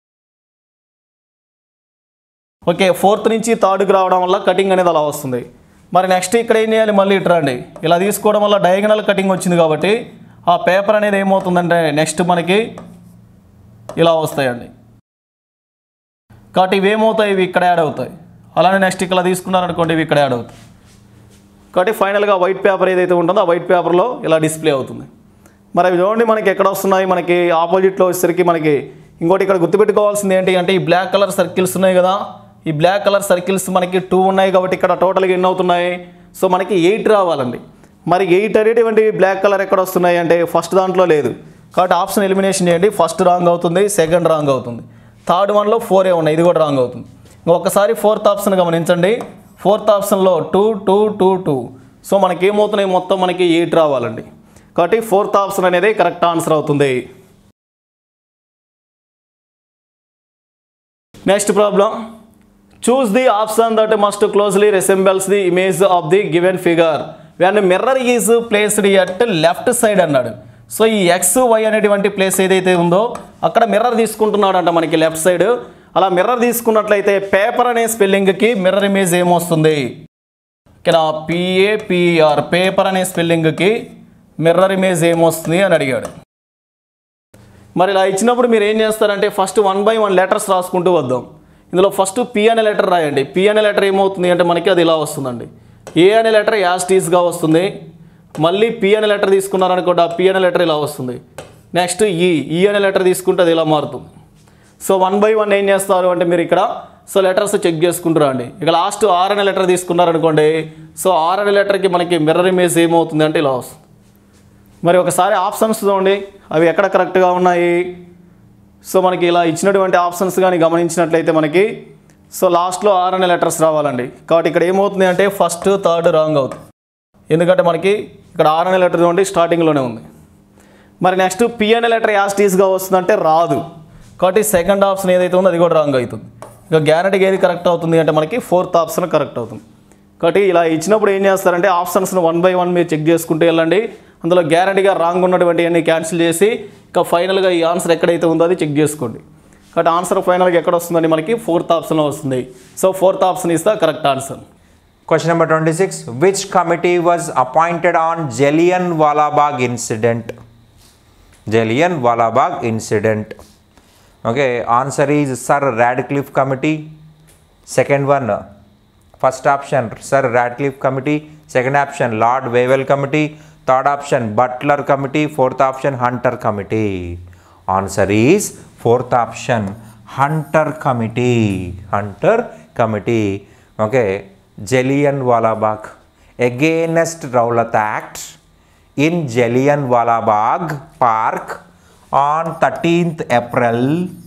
ఓకే ఫోర్త్ నుంచి థర్డ్కి రావడం వల్ల కటింగ్ అనేది అలా వస్తుంది మరి నెక్స్ట్ ఇక్కడ ఏం చేయాలి మళ్ళీ ఇటు రండి ఇలా తీసుకోవడం వల్ల డయాగనల్ కటింగ్ వచ్చింది కాబట్టి ఆ పేపర్ అనేది ఏమవుతుందంటే నెక్స్ట్ మనకి ఇలా వస్తాయండి కాబట్టి ఇవి ఏమవుతాయి ఇవి ఇక్కడ యాడ్ అవుతాయి అలానే నెక్స్ట్ ఇక్కడ తీసుకున్నారనుకోండి ఇవి ఇక్కడ యాడ్ అవుతాయి కాబట్టి ఫైనల్గా వైట్ పేపర్ ఏదైతే ఉంటుందో ఆ వైట్ పేపర్లో ఇలా డిస్ప్లే అవుతుంది మరి అవి చూడండి మనకి ఎక్కడ వస్తున్నాయి మనకి ఆపోజిట్లో వచ్చేసరికి మనకి ఇంకోటి ఇక్కడ గుర్తుపెట్టుకోవాల్సింది ఏంటి అంటే ఈ బ్లాక్ కలర్ సర్కిల్స్ ఉన్నాయి కదా ఈ బ్లాక్ కలర్ సర్కిల్స్ మనకి టూ ఉన్నాయి కాబట్టి ఇక్కడ టోటల్గా ఎన్ని అవుతున్నాయి సో మనకి ఎయిట్ రావాలండి మరి ఎయిట్ అనేటువంటి బ్లాక్ కలర్ ఎక్కడ వస్తున్నాయి అంటే ఫస్ట్ దాంట్లో లేదు కాబట్టి ఆప్షన్ ఎలిమినేషన్ చేయండి ఫస్ట్ రాంగ్ అవుతుంది సెకండ్ రాంగ్ అవుతుంది థర్డ్ వన్లో ఫోర్ ఏ ఉన్నాయి ఇది కూడా రాంగ్ అవుతుంది ఒక్కసారి ఫోర్త్ ఆప్షన్ గమనించండి ఫోర్త్ ఆప్షన్లో two two two two so మనకి ఏమవుతున్నాయి మొత్తం మనకి ఎయిట్ రావాలండి కాబట్టి ఫోర్త్ ఆప్షన్ అనేది కరెక్ట్ ఆన్సర్ అవుతుంది next problem choose the option that must closely resembles the image of the given figure and mirror is placed at left side అన్నాడు సో ఈ ఎక్స్ వై అనేటువంటి ప్లేస్ ఏదైతే ఉందో అక్కడ మిర్రర్ తీసుకుంటున్నాడంట మనకి లెఫ్ట్ సైడ్ అలా మిర్రర్ తీసుకున్నట్లయితే పేపర్ అనే స్పెల్లింగ్కి మిర్రర్ ఇమేజ్ ఏమొస్తుంది ఇక్కడ పిఏపిఆర్ పేపర్ అనే స్పెల్లింగ్కి మిర్రర్ ఇమేజ్ ఏమొస్తుంది అని అడిగాడు మరి ఇలా ఇచ్చినప్పుడు మీరు ఏం చేస్తారంటే first one by one letters రాసుకుంటూ వద్దాం ఇందులో ఫస్ట్ పి అనే లెటర్ రాయండి పి అనే లెటర్ ఏమవుతుంది అంటే మనకి అది ఇలా వస్తుందండి ఏ అనే లెటర్ యాస్టీస్గా వస్తుంది మళ్ళీ పి అనే లెటర్ తీసుకున్నారనుకోండి ఆ పి అనే లెటర్ ఇలా వస్తుంది నెక్స్ట్ ఈ ఈ అనే లెటర్ తీసుకుంటే అది ఇలా మారుతుంది సో వన్ బై వన్ ఏం చేస్తారు అంటే మీరు ఇక్కడ సో లెటర్స్ చెక్ చేసుకుంటారు అండి ఇక లాస్ట్ ఆర్ అనే లెటర్ తీసుకున్నారనుకోండి సో ఆర్ అనే లెటర్కి మనకి మిర్రర్ ఇమేజ్ ఏమవుతుంది అంటే ఇలా వస్తుంది మరి ఒకసారి ఆప్షన్స్ చూడండి అవి ఎక్కడ కరెక్ట్గా ఉన్నాయి సో మనకి ఇలా ఇచ్చినటువంటి ఆప్షన్స్ కానీ గమనించినట్లయితే మనకి సో లాస్ట్లో ఆర్ అనే లెటర్స్ రావాలండి కాబట్టి ఇక్కడ ఏమవుతుంది అంటే ఫస్ట్ థర్డ్ రాంగ్ అవుతుంది ఎందుకంటే మనకి ఇక్కడ ఆర్ అనే లెటర్ చూడండి స్టార్టింగ్లోనే ఉంది మరి నెక్స్ట్ పి అనే లెటర్ యాస్టీస్గా వస్తుందంటే రాదు కాబట్టి సెకండ్ ఆప్షన్ ఏదైతే ఉందో అది కూడా రాంగ్ అవుతుంది ఇక గ్యారంటీగా ఏది కరెక్ట్ అవుతుంది అంటే మనకి ఫోర్త్ ఆప్షన్ కరెక్ట్ అవుతుంది కాబట్టి ఇలా ఇచ్చినప్పుడు ఏం చేస్తారంటే ఆప్షన్స్ని వన్ బై వన్ మీరు చెక్ చేసుకుంటూ వెళ్ళండి అందులో గ్యారంటీగా రాంగ్ ఉన్నటువంటి అన్ని క్యాన్సిల్ చేసి ఇక ఫైనల్గా ఈ ఆన్సర్ ఎక్కడైతే ఉందో అది చెక్ చేసుకోండి కాబట్టి ఆన్సర్ ఫైనల్గా ఎక్కడ వస్తుందండి మనకి ఫోర్త్ ఆప్షన్లో వస్తుంది so fourth option is the correct answer Question number 26. Which committee was appointed on Jallian Wala Bagh incident? Jallian Wala Bagh incident. Okay, answer is Sir Radcliffe Committee. Second one, first option Sir Radcliffe Committee. Second option Lord Wavell Committee. Third option Butler Committee. Fourth option Hunter Committee. Answer is fourth option Hunter Committee. Hunter Committee. Okay, Jallian Wala Bagh against Rowlatt Act in Jallian Wala Bagh Park on 13th April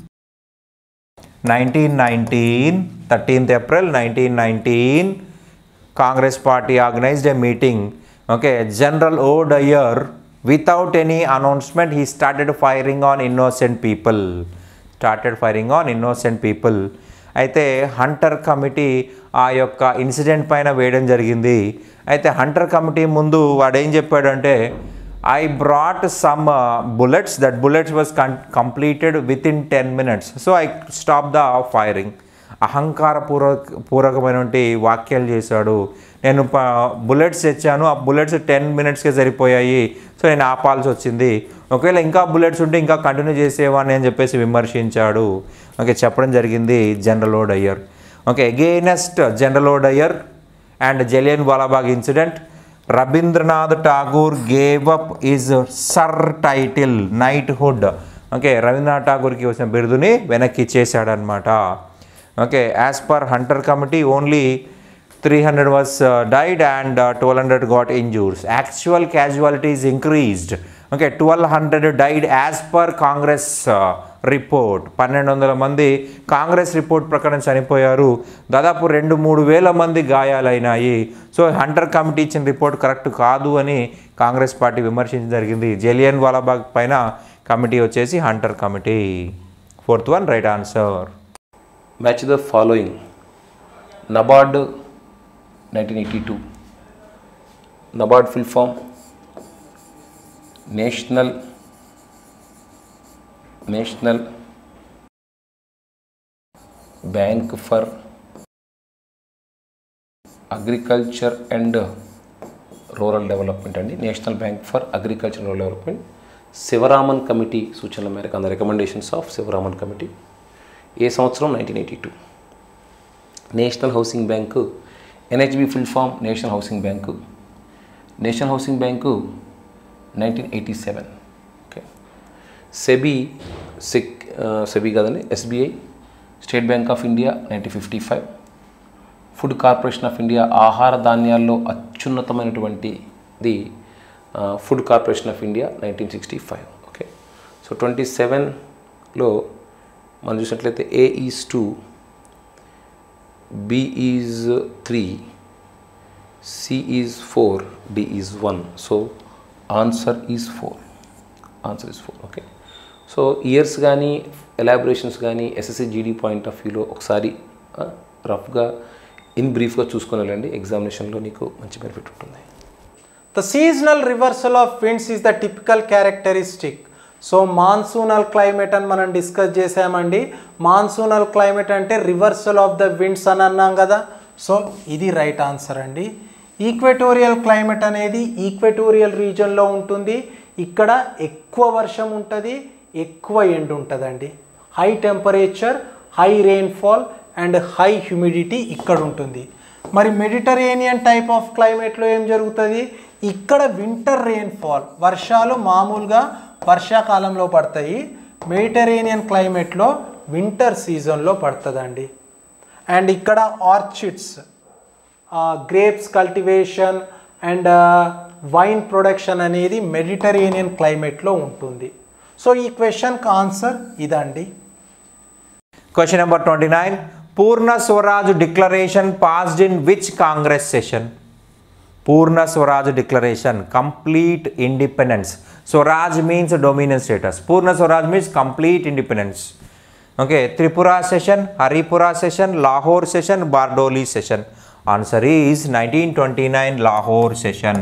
1919 13th april 1919 congress party organized a meeting okay general o dyer without any announcement he started firing on innocent people started firing on innocent people అయితే హంటర్ కమిటీ ఆ యొక్క ఇన్సిడెంట్ పైన వేయడం జరిగింది అయితే హంటర్ కమిటీ ముందు వాడు ఏం చెప్పాడంటే I brought some bullets that bullets was completed with in ten minutes so I stop the firing అహంకార పూర్వక పూర్వకమైనటువంటి వాక్యాలు చేశాడు నేను ప బుల్లెట్స్ తెచ్చాను ఆ బుల్లెట్స్ టెన్ మినిట్స్కే సరిపోయాయి సో నేను ఆపాల్సి వచ్చింది ఒకవేళ ఇంకా బుల్లెట్స్ ఉంటే ఇంకా కంటిన్యూ చేసేవాడిని అని చెప్పేసి విమర్శించాడు ఓకే చెప్పడం జరిగింది General O Dyer okay against General O Dyer and Jallianwala వాలాబాగ్ incident Rabindranath Tagore gave up is sir title knighthood okay Rabindranath ఠాగూర్కి వచ్చిన బిరుదుని వెనక్కి ఇచ్చేసాడనమాట okay as per Hunter committee only three hundred was died and twelve hundred got injures actual casualties increased okay twelve hundred died as per Congress report పన్నెండు వందల మంది కాంగ్రెస్ రిపోర్ట్ ప్రకారం చనిపోయారు దాదాపు రెండు మూడు వేల మంది గాయాలైనాయి సో హంటర్ కమిటీ ఇచ్చిన రిపోర్ట్ కరెక్ట్ కాదు అని కాంగ్రెస్ పార్టీ విమర్శించడం జరిగింది జలియన్ వాలాబాగ్ పైన కమిటీ వచ్చేసి Hunter committee fourth one right answer match the following NABARD nineteen eighty two NABARD full form national national bank for agriculture and rural development అండి national bank for agriculture rural development Sivaraman committee సూచనల మేరకు అంద రికమెండేషన్స్ ఆఫ్ శివరామన్ కమిటీ ఏ సంవత్సరం nineteen eighty two national housing bank NHB full form national housing bank national housing bank nineteen eighty seven okay SEBI సెక్ సెబీ కదండి SBI state Bank of India nineteen fifty five Food Corporation of India ఆహార ధాన్యాల్లో అత్యున్నతమైనటువంటిది Food Corporation of India nineteen sixty five okay so twenty సెవెన్లో మనం చూసినట్లయితే A is two B is three C is four D is one so answer is four answer is four okay so years కానీ ఎలాబరేషన్స్ కానీ ఎస్ఎస్సి జీడీ పాయింట్ ఆఫ్ వ్యూలో ఒకసారి రఫ్గా ఇన్ బ్రీఫ్గా చూసుకొని వెళ్ళండి ఎగ్జామినేషన్లో నీకు మంచి బెనిఫిట్ ఉంటుంది The seasonal reversal of winds is the typical characteristic. So monsoonal climate అని మనం డిస్కస్ చేసామండి మాన్సూనల్ క్లైమేట్ అంటే రివర్సల్ ఆఫ్ ద విండ్స్ అని అన్నాం కదా సో ఇది రైట్ ఆన్సర్ అండి ఈక్వెటోరియల్ క్లైమేట్ అనేది ఈక్వెటోరియల్ రీజన్లో ఉంటుంది ఇక్కడ ఎక్కువ వర్షం ఉంటుంది ఎక్కువ ఎండ్ ఉంటుందండి high temperature high rainfall and high humidity ఇక్కడ ఉంటుంది మరి మెడిటరేనియన్ టైప్ ఆఫ్ క్లైమేట్లో ఏం జరుగుతుంది ఇక్కడ వింటర్ రెయిన్ఫాల్ వర్షాలు మామూలుగా వర్షాకాలంలో పడతాయి మెడిటరేనియన్ క్లైమేట్లో వింటర్ సీజన్లో పడుతుందండి అండ్ ఇక్కడ orchids grapes cultivation and wine production అనేది మెడిటరేనియన్ క్లైమేట్లో ఉంటుంది సో ఈ క్వశ్చన్కి ఆన్సర్ ఇదండి Question number 29. Purna Swaraj declaration passed in which Congress session? Purna Swaraj declaration, complete independence. Swaraj means dominion status. Purna Swaraj means complete independence. Okay, Tripura session, Haripura session, Lahore session, Bardoli session. Answer is 1929 Lahore session.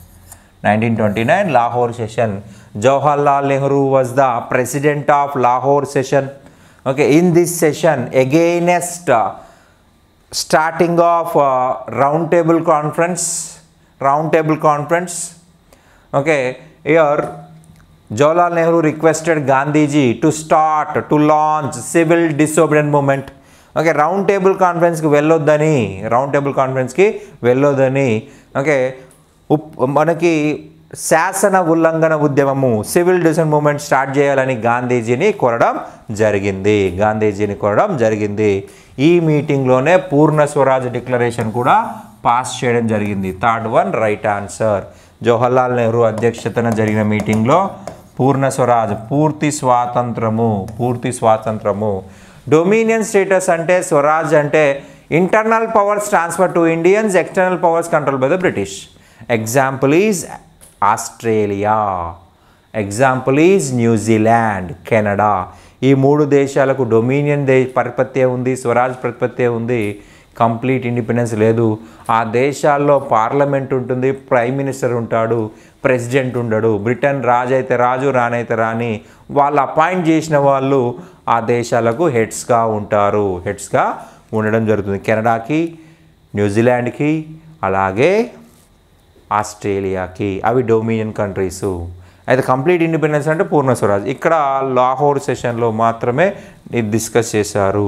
1929 Lahore session. Jawaharlal Nehru was the president of Lahore session. Okay, in this session, against uh, starting of uh, round table conference, round table conference. Okay, here Jawaharlal Nehru requested Gandhiji to start to launch civil disobedience movement. Okay round table కాన్ఫరెన్స్కి వెళ్ళొద్దని రౌండ్ టేబుల్ కాన్ఫరెన్స్కి వెళ్ళొద్దని ఓకే ఉప్ మనకి శాసన ఉల్లంఘన ఉద్యమము సివిల్ డిసెంట్ మూమెంట్ స్టార్ట్ చేయాలని గాంధీజీని కోరడం జరిగింది గాంధీజీని కోరడం జరిగింది ఈ మీటింగ్లోనే పూర్ణ స్వరాజ్ డిక్లరేషన్ కూడా పాస్ చేయడం జరిగింది third one right answer Jawaharlal Nehru అధ్యక్షతన జరిగిన మీటింగ్లో పూర్ణ స్వరాజ్ పూర్తి స్వాతంత్రము పూర్తి స్వాతంత్రము డొమినియన్ స్టేటస్ అంటే స్వరాజ్ అంటే internal powers transfer to Indians external powers control by the British example is Australia example is New Zealand Canada ఈ మూడు దేశాలకు డొమినియన్ దే పరిపత్తే ఉంది స్వరాజ్ పరిపత్తే ఉంది కంప్లీట్ ఇండిపెండెన్స్ లేదు ఆ దేశాల్లో పార్లమెంట్ ఉంటుంది ప్రైమ్ మినిస్టర్ ఉంటాడు ప్రెసిడెంట్ ఉండడు బ్రిటన్ రాజు అయితే రాజు రానైతే రాని వాళ్ళు అపాయింట్ చేసిన వాళ్ళు ఆ దేశాలకు హెడ్స్గా ఉంటారు హెడ్స్గా ఉండడం జరుగుతుంది కెనడాకి న్యూజిలాండ్కి అలాగే ఆస్ట్రేలియాకి అవి డొమినియన్ కంట్రీస్ అయితే కంప్లీట్ ఇండిపెండెన్స్ అంటే పూర్ణ స్వరాజ్ ఇక్కడ లాహోర్ సెషన్లో మాత్రమే ఇది డిస్కస్ చేశారు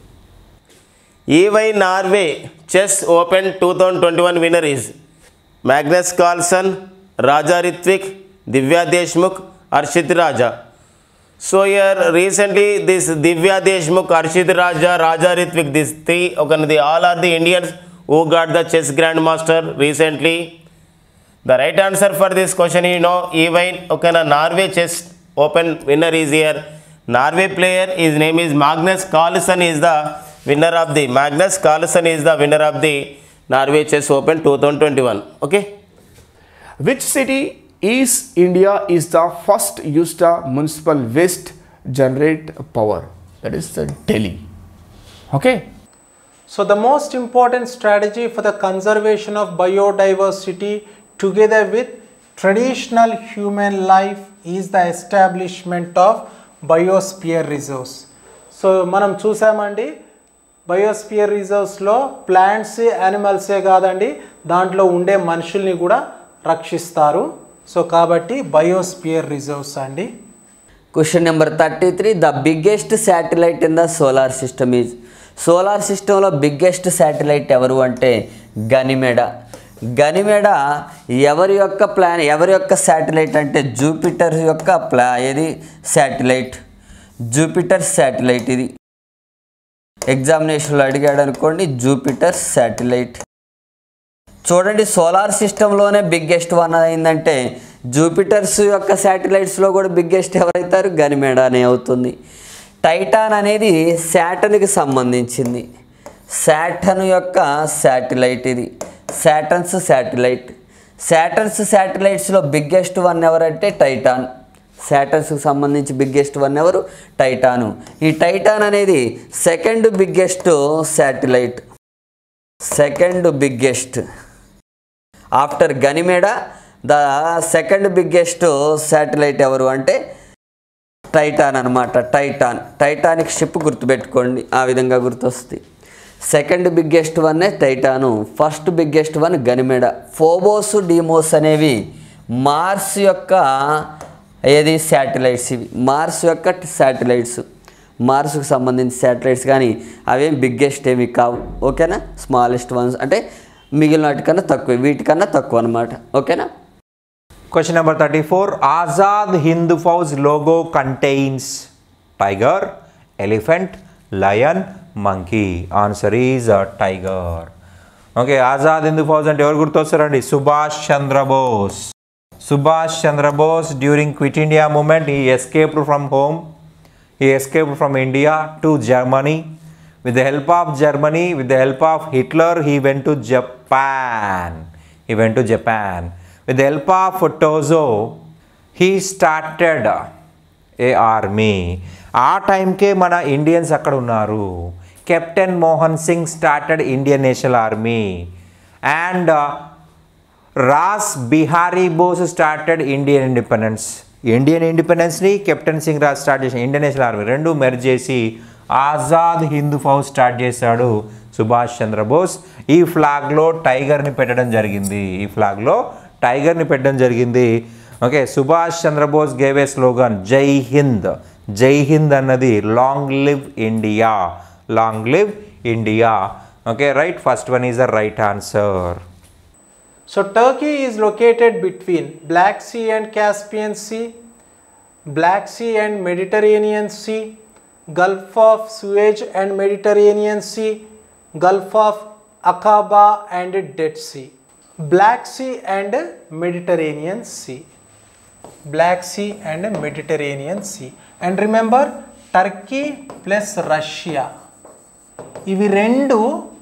EY Norway Chess Open 2021 winner is Magnus Carlsen, Raja Ritvik, Divya Deshmukh, Arshit Raja. So here recently this Divya Deshmukh, Arshit Raja, Raja Ritvik, these three, okay, they all are the Indians who got the chess grandmaster recently. The right answer for this question you know EY okay, na Norway chess open winner is here. Norway player, his name is Magnus Carlsen is the winner of the Magnus Carlsen is the winner of the Norway chess open 2021. Okay. Which city is India is the first used the municipal waste generate power? That is the Delhi. Okay. So the most important strategy for the conservation of biodiversity together with traditional human life is the establishment of biosphere reserves. So మనం చూసామండి బయోస్పియర్ రిజర్వ్స్లో ప్లాంట్స్ యానిమల్సే కాదండి దాంట్లో ఉండే మనుషుల్ని కూడా రక్షిస్తారు సో కాబట్టి బయోస్పియర్ రిజర్వ్స్ అండి question number thirty three the biggest satellite in the solar system is solar సిస్టంలో బిగ్గెస్ట్ శాటిలైట్ ఎవరు అంటే గనిమెడ గనిమెడ ఎవరి యొక్క ప్లాన్ ఎవరి యొక్క శాటిలైట్ అంటే జూపిటర్ యొక్క ప్లా ఏది శాటిలైట్ జూపిటర్ శాటిలైట్ ఇది ఎగ్జామినేషన్లో అడిగాడు అనుకోండి జూపిటర్ శాటిలైట్ చూడండి సోలార్ సిస్టంలోనే బిగ్గెస్ట్ వన్ అయిందంటే జూపిటర్స్ యొక్క శాటిలైట్స్లో కూడా బిగ్గెస్ట్ ఎవరైతారు గనిమేడ అనే అవుతుంది టైటాన్ అనేది శాటన్కి సంబంధించింది శాటన్ యొక్క శాటిలైట్ ఇది శాటన్స్ శాటిలైట్ శాటన్స్ శాటిలైట్స్లో బిగ్గెస్ట్ వన్ ఎవరంటే టైటాన్ శాటన్స్కి సంబంధించి బిగ్గెస్ట్ వన్ ఎవరు టైటాను ఈ టైటాన్ అనేది second biggest satellite second biggest after Ganymede the second biggest satellite ఎవరు అంటే టైటాన్ అనమాట టైటాన్ టైటానిక్ షిప్ గుర్తుపెట్టుకోండి ఆ విధంగా గుర్తొస్తుంది సెకండ్ బిగ్గెస్ట్ వన్నే Titan first biggest one Ganymede Phobos Deimos అనేవి మార్స్ యొక్క ఏది శాటిలైట్స్ ఇవి మార్స్ యొక్క శాటిలైట్స్ మార్స్కు సంబంధించి శాటిలైట్స్ కానీ అవేం బిగ్గెస్ట్ ఏమి కావు ఓకేనా స్మాలెస్ట్ వన్స్ అంటే మిగిలిన వాటికన్నా తక్కువ వీటికన్నా తక్కువ అనమాట ఓకేనా Question number 34 Azad Hindu Fauj logo contains tiger, elephant, lion, monkey. Answer is a tiger. Okay Azad Hindu Fauj అంటే ఎవరు గుర్తొస్తారండి Subhash Chandrabose Subhash Chandrabose during Quit India movement he escaped from home he escaped from India to Germany. With the help of Germany, with the help of Hitler, he went to Japan. He went to Japan. With the help of Tozo, he started a army ఆ టైంకే మన ఇండియన్స్ అక్కడ ఉన్నారు captain Mohan Singh started Indian national army and Ras Bihari Bose started Indian independence Indian ఇండిపెండెన్స్ని కెప్టెన్ సింగ్ రాజ్ స్టార్ట్ చేసిన ఇండియన్ నేషనల్ ఆర్మీ రెండు మెర్జ్ చేసి ఆజాద్ హిందూ ఫౌజ్ స్టార్ట్ చేశాడు సుభాష్ చంద్రబోస్ ఈ ఫ్లాగ్లో టైగర్ని పెట్టడం జరిగింది ఈ ఫ్లాగ్లో టైగర్ని పెట్టడం జరిగింది okay Subhash Chandrabose gave a slogan Jai Hind Jai Hind అన్నది long live India long live India okay right first one is the right answer So Turkey is located between Black Sea and Caspian Sea, Black Sea and Mediterranean Sea, Gulf of Suez and Mediterranean Sea, Gulf of Aqaba and Dead Sea. Black Sea and Mediterranean Sea. Black Sea and Mediterranean Sea. And remember Turkey plus Russia. ఇవి రెండు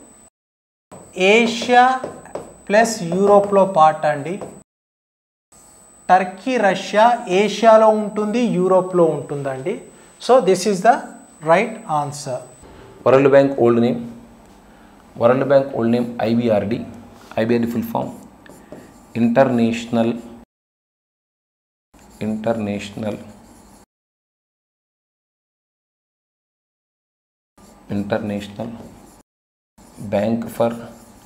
ఏషియా ప్లస్ యూరోప్లో పార్ట్ అండి టర్కీ రష్యా ఏషియాలో ఉంటుంది యూరోప్లో ఉంటుందండి so this is the right answer World Bank old name World Bank old name IBRD IBRD full form international international international bank for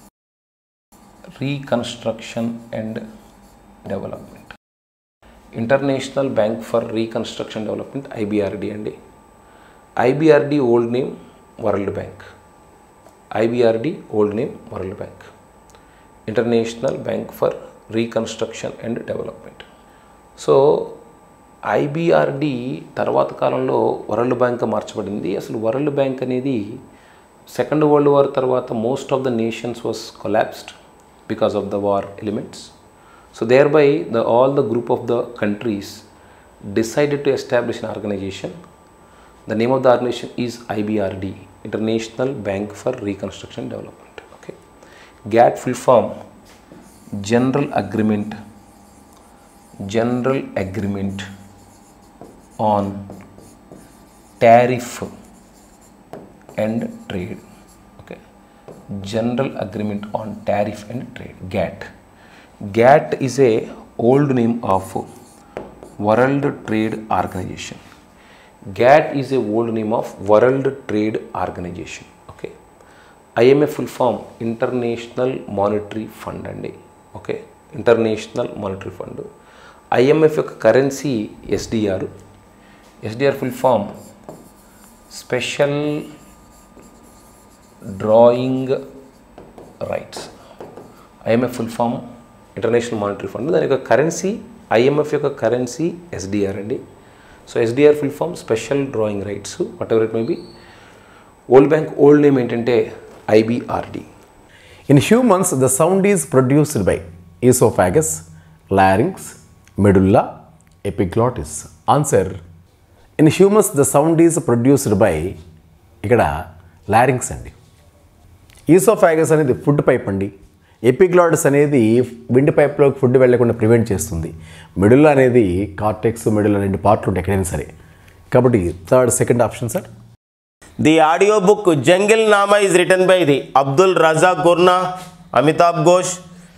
reconstruction and development international bank for reconstruction development IBRD అండి IBRD old name World Bank IBRD old name World Bank international bank for reconstruction and development so IBRD తర్వాత కాలంలో వరల్డ్ బ్యాంక్ మార్చబడింది అసలు వరల్డ్ బ్యాంక్ అనేది సెకండ్ వరల్డ్ వార్ తర్వాత most of the nations was collapsed because of the war elements so there by the all the group of the countries decided to establish an organization The name of the organization is IBRD, International Bank for Reconstruction Development. Okay. GATT full form General Agreement, General Agreement on Tariff and Trade. Okay. General Agreement on Tariff and Trade. GATT. GATT is a old name of World Trade Organization. GATT is a old name of World Trade Organization. Okay IMF full form international monetary fund అండి okay international monetary fund IMF యొక్క currency SDR SDR full form special drawing rights IMF full form international monetary fund దాని యొక్క కరెన్సీ ఐఎంఎఫ్ యొక్క కరెన్సీ ఎస్డిఆర్ అండి so SDR full form special drawing rights whatever it may be old bank old name ఏంటంటే ఐబిఆర్డి In humans, the sound is produced by esophagus, larynx, medulla, epiglottis. Answer In humans, the sound is produced by ఇక్కడ లారింగ్స్ అండి ఈసోఫాగస్ అనేది ఫుడ్ పైప్ అండి ఎపిగ్లాడస్ అనేది విండ్ పైప్లోకి ఫుడ్ వెళ్లకుండా ప్రివెంట్ చేస్తుంది మిడిల్ అనేది కార్టెక్స్ మిడిల్ రెండు పార్ట్లు ఉంటాయి ఎక్కడైనా సరే కాబట్టి third second option sir The audiobook Jungle Nama is written by the Abdul Razak Gurna, Amitabh Ghosh,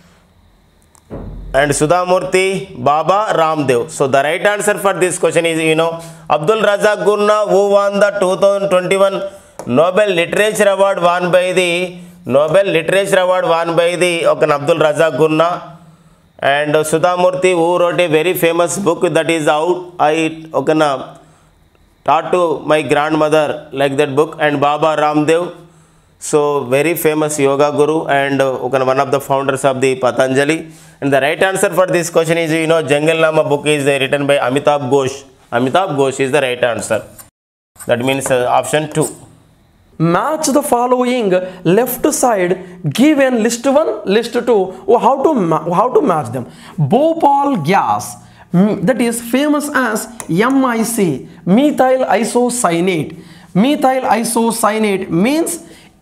and Sudhamurthy Baba Ramdev. So the right answer for this question is you know Abdul Razak Gurna who won the 2021 Nobel Literature Award won by the Nobel Literature Award won by the okay, Abdul Razak Gurna and Sudhamurthy who wrote a very famous book that is out I okay, na, taught to my grandmother like that book and Baba Ramdev. So very famous yoga guru and uh, one of the founders of the Patanjali. And the right answer for this question is you know Jungle Lama book is uh, written by Amitabh Ghosh. Amitabh Ghosh is the right answer. That means uh, option 2. match the following left side given list 1 list 2 Oh, how to ma- how to match them bhopal gas mm, that is famous as mic methyl isocyanate methyl isocyanate means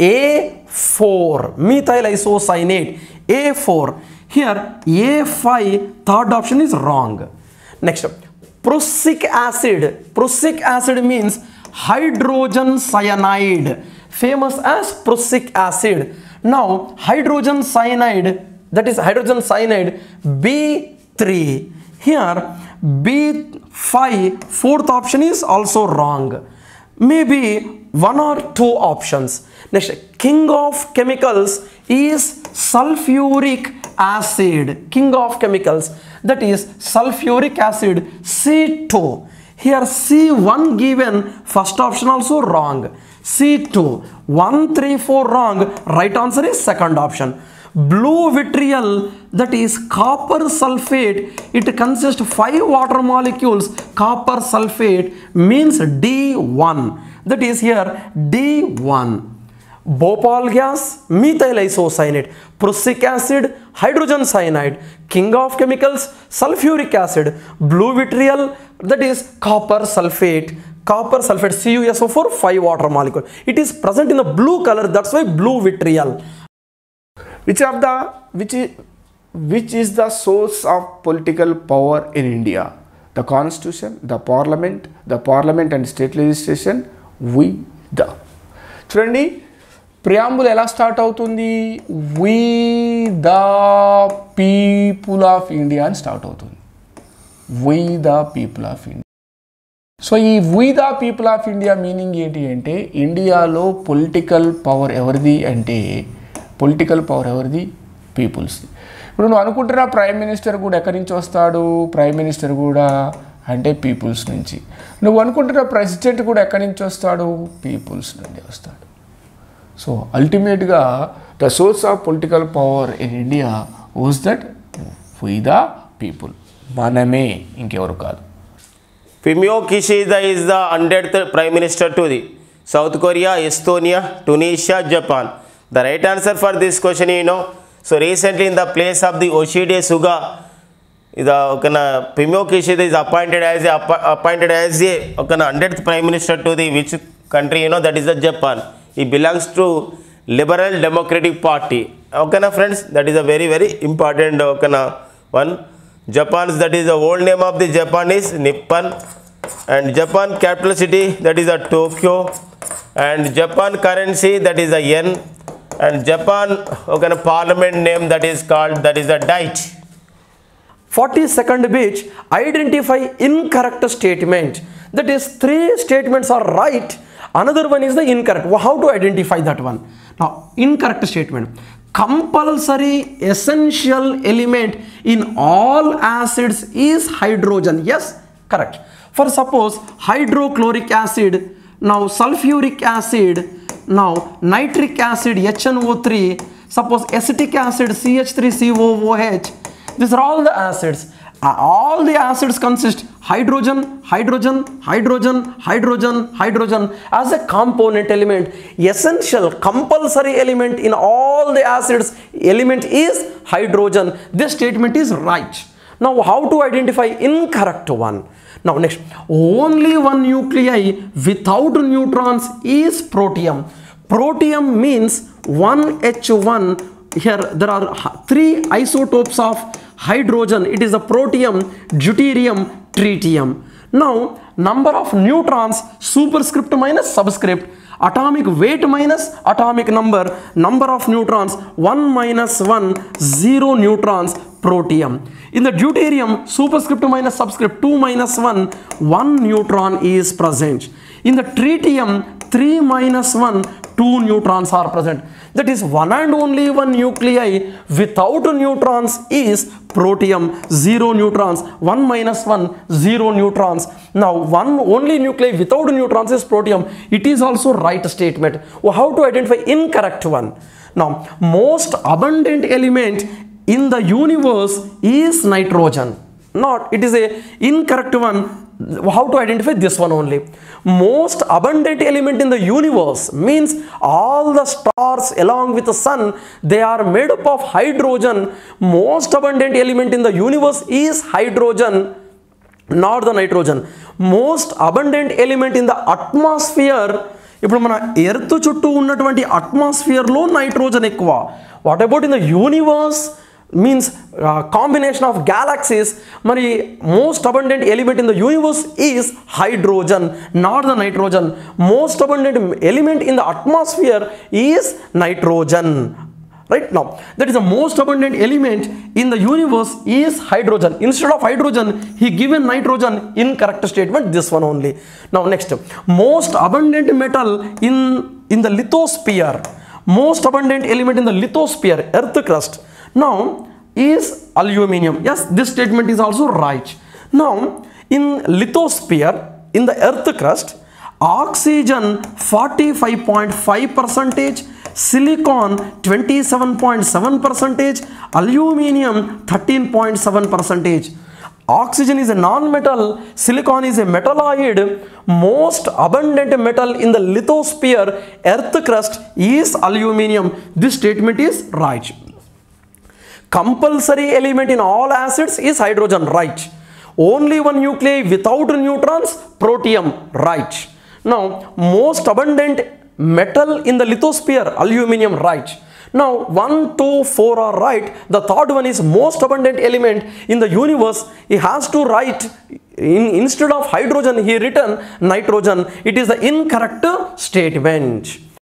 a4 methyl isocyanate a4 here a5 third option is wrong next prussic acid prussic acid means hydrogen cyanide famous as prussic acid now hydrogen cyanide that is hydrogen cyanide b3 here b5 fourth option is also wrong maybe one or two options next king of chemicals is sulfuric acid king of chemicals that is sulfuric acid c2 here c1 given first option also wrong c2 1 3 4 wrong right answer is second option blue vitriol that is copper sulfate it consists five water molecules copper sulfate means d1 that is here d1 Bhopal gas, methyl isocyanate, prussic acid, hydrogen cyanide, king of chemicals, sulfuric acid, blue vitriol, that is copper sulfate, copper sulfate CuSO4 5 water molecule. It is present in the blue color, that's why blue vitriol. which of the which is which is the source of political power in india the constitution the parliament the parliament and state legislation we the చూడండి ప్రియాంబుల్ ఎలా స్టార్ట్ అవుతుంది we the people of India అని స్టార్ట్ అవుతుంది we the people of India so ఈ we the people of India meaning ఏంటి అంటే ఇండియాలో పొలిటికల్ పవర్ ఎవరిది అంటే పొలిటికల్ పవర్ ఎవరిది పీపుల్స్ ఇప్పుడు నువ్వు అనుకుంటున్నా ప్రైమ్ మినిస్టర్ కూడా ఎక్కడి నుంచి వస్తాడు ప్రైమ్ మినిస్టర్ కూడా అంటే పీపుల్స్ నుంచి నువ్వు అనుకుంటున్న ప్రెసిడెంట్ కూడా ఎక్కడి నుంచి వస్తాడు పీపుల్స్ నుండి వస్తాడు సో అల్టిమేట్గా the source of political power in India was that we the people మనమే ఇంకెవరు కాదు Fumio Kishida is the 100th Prime Minister to the South Korea, Estonia, Tunisia, Japan. The right answer for this question, you know, so recently in the place of the Oshide Suga, the okana Fumio Kishida is appointed as a appo- appointed as a okana 100th Prime Minister to the which country, you know, that is the Japan. He belongs to Liberal Democratic Party. Okay, na friends, that is a very very important okana one. Japan's that is the old name of the Japan is Nippon and Japan capital city that is a Tokyo and Japan currency that is a yen and Japan okay, parliament name that is called that is a Daichi. 42nd page identify incorrect statement that is three statements are right another one is the incorrect Well, how to identify that one now incorrect statement compulsory essential element in all acids is hydrogen yes correct for suppose hydrochloric acid now sulfuric acid now nitric acid HNO3 suppose acetic acid CH3COOH these are all the acids Uh, all the acids consist hydrogen hydrogen hydrogen hydrogen hydrogen as a component element essential compulsory element in all the acids element is hydrogen this statement is right now how to identify incorrect one now next only one nuclei without neutrons is protium protium means 1h1 here there are h- three isotopes of hydrogen it is a protium deuterium tritium now number of neutrons superscript minus subscript atomic weight minus atomic number number of neutrons 1 minus 1 0 neutrons protium in the deuterium superscript minus subscript 2 minus 1 1 neutron is present in the tritium 3 minus 1 two neutrons are present that is one and only one nuclei without neutrons is protium zero neutrons 1 minus 1 zero neutrons now one only nuclei without neutrons is protium it is also right statement Well, how to identify incorrect one now most abundant element in the universe is nitrogen not it is a incorrect one how to identify this one only most abundant element in the universe means all the stars along with the sun they are made up of hydrogen most abundant element in the universe is hydrogen not the nitrogen most abundant element in the atmosphere ఇప్పుడు మన ఎర్త్ చుట్టూ ఉన్నటువంటి అట్మాస్ఫియర్లో నైట్రోజన్ ఎక్కువ what about in the universe means combination of galaxies మరి most abundant element in the universe is hydrogen not the nitrogen most abundant element in the atmosphere is nitrogen right now that is the most abundant element in the universe is hydrogen instead of hydrogen he given nitrogen incorrect statement this one only now next most abundant metal in in the lithosphere most abundant element in the lithosphere earth crust now is aluminium yes this statement is also right now in lithosphere in the earth crust oxygen 45.5 percentage silicon 27.7 percentage aluminium 13.7 percentage oxygen is a non-metal silicon is a metalloid most abundant metal in the lithosphere earth crust is aluminium this statement is right compulsory element in all acids is hydrogen right only one nuclei without neutrons protium right now most abundant metal in the lithosphere aluminium right now 1 2 4 are right the third one is most abundant element in the universe he has to write in instead of hydrogen he written nitrogen it is the incorrect statement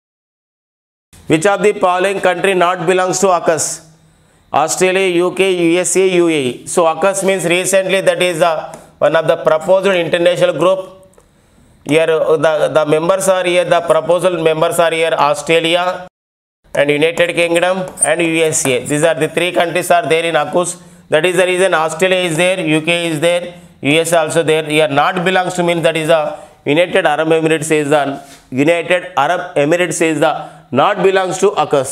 Which of the following country not belongs to AUKUS? Australia, UK, USA, UAE. So AUKUS means recently that is the one of the proposed international group. Here uh, the, the members are here, the proposal members are here Australia and United Kingdom and USA. These are the three countries are there in AUKUS. That is the reason Australia is there, UK is there, US also there. Here not belongs to mean that is the United Arab Emirates is the United Arab Emirates is the not belongs to AUKUS.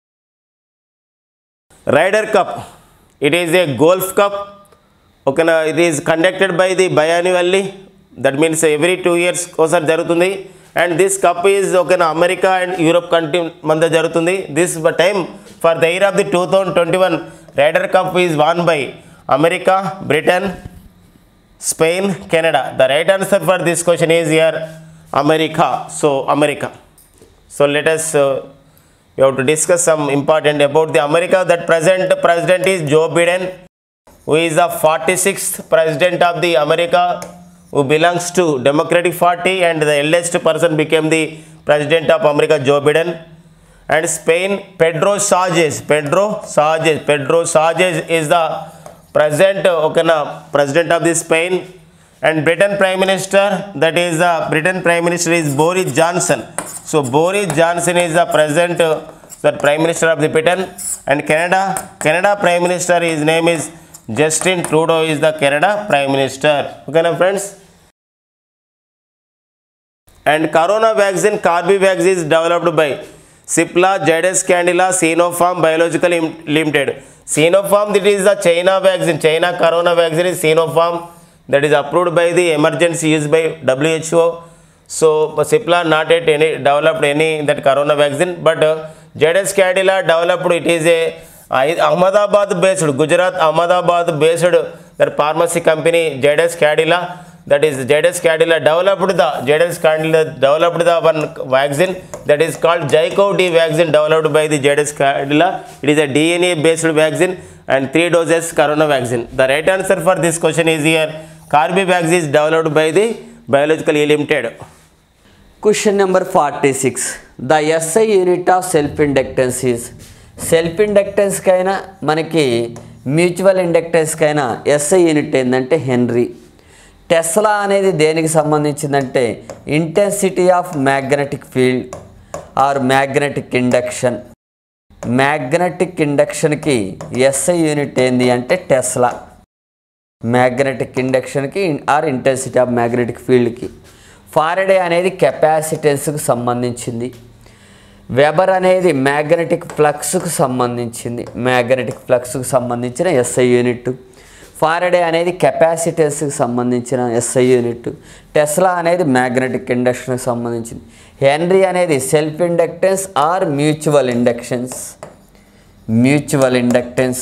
Ryder Cup. It is a golf cup. Okay, na, it is conducted by the biannually. That means every two years ఒకసారి జరుగుతుంది and this cup is okay America and Europe country మధ్య జరుగుతుంది this time for the year of the two thousand twenty one Ryder Cup is won by America Britain Spain Canada the right answer for this question is year America so America so let us uh, we have to discuss some important about the America that present president is Joe Biden who is the 46th president of the America who belongs to Democratic Party and the eldest person became the president of America Joe Biden and Spain Pedro Sanchez Pedro Sanchez Pedro Sanchez is the present okay na, president of the Spain and Britain Prime Minister that is the Britain Prime Minister is Boris Johnson so Boris Johnson is the present uh, the Prime Minister of the Britain and Canada Canada Prime Minister his name is Justin Trudeau is the Canada Prime Minister okay na friends and corona vaccine Corbevax is developed by Cipla, Zydus Candila, Sinopharm Biological Im- Limited. Sinopharm, that is the China vaccine. China corona vaccine is Sinopharm that is approved by the emergency use by WHO. So Cipla not yet any developed any that corona vaccine, but uh, Zydus Candila developed it is a I- Ahmedabad based Gujarat Ahmedabad based that pharmacy company Zydus Cadila that is Zydus Cadila developed the Zydus Cadila developed the one vaccine that is called Zycov D vaccine developed by the Zydus Cadila it is a DNA based vaccine and three doses corona vaccine the right answer for this question is here Corbevax is developed by the Biological Limited Question number 46. The SI unit of self inductance is self ఇండక్టెన్స్కైనా మనకి మ్యూచువల్ ఇండక్టెన్స్కైనా ఎస్ఐ యూనిట్ ఏంటంటే హెన్రీ టెస్లా అనేది దేనికి సంబంధించిందంటే intensity of magnetic field or magnetic induction magnetic ఇండక్షన్కి ఎస్ఐ యూనిట్ ఏంది అంటే టెస్లా మ్యాగ్నెటిక్ ఇండక్షన్కి ఆర్ ఇంటెన్సిటీ ఆఫ్ మ్యాగ్నెటిక్ ఫీల్డ్కి ఫారడే అనేది కెపాసిటెన్స్కి సంబంధించింది వెబర్ అనేది మ్యాగ్నెటిక్ ఫ్లక్స్కు సంబంధించింది మ్యాగ్నెటిక్ ఫ్లక్స్కు సంబంధించిన ఎస్ఐ యూనిట్ ఫారడే అనేది కెపాసిటెన్స్కి సంబంధించిన ఎస్ఐ యూనిట్ టెస్లా అనేది మ్యాగ్నెటిక్ ఇండక్షన్కి సంబంధించింది హెన్రీ అనేది self inductance or mutual inductions mutual inductance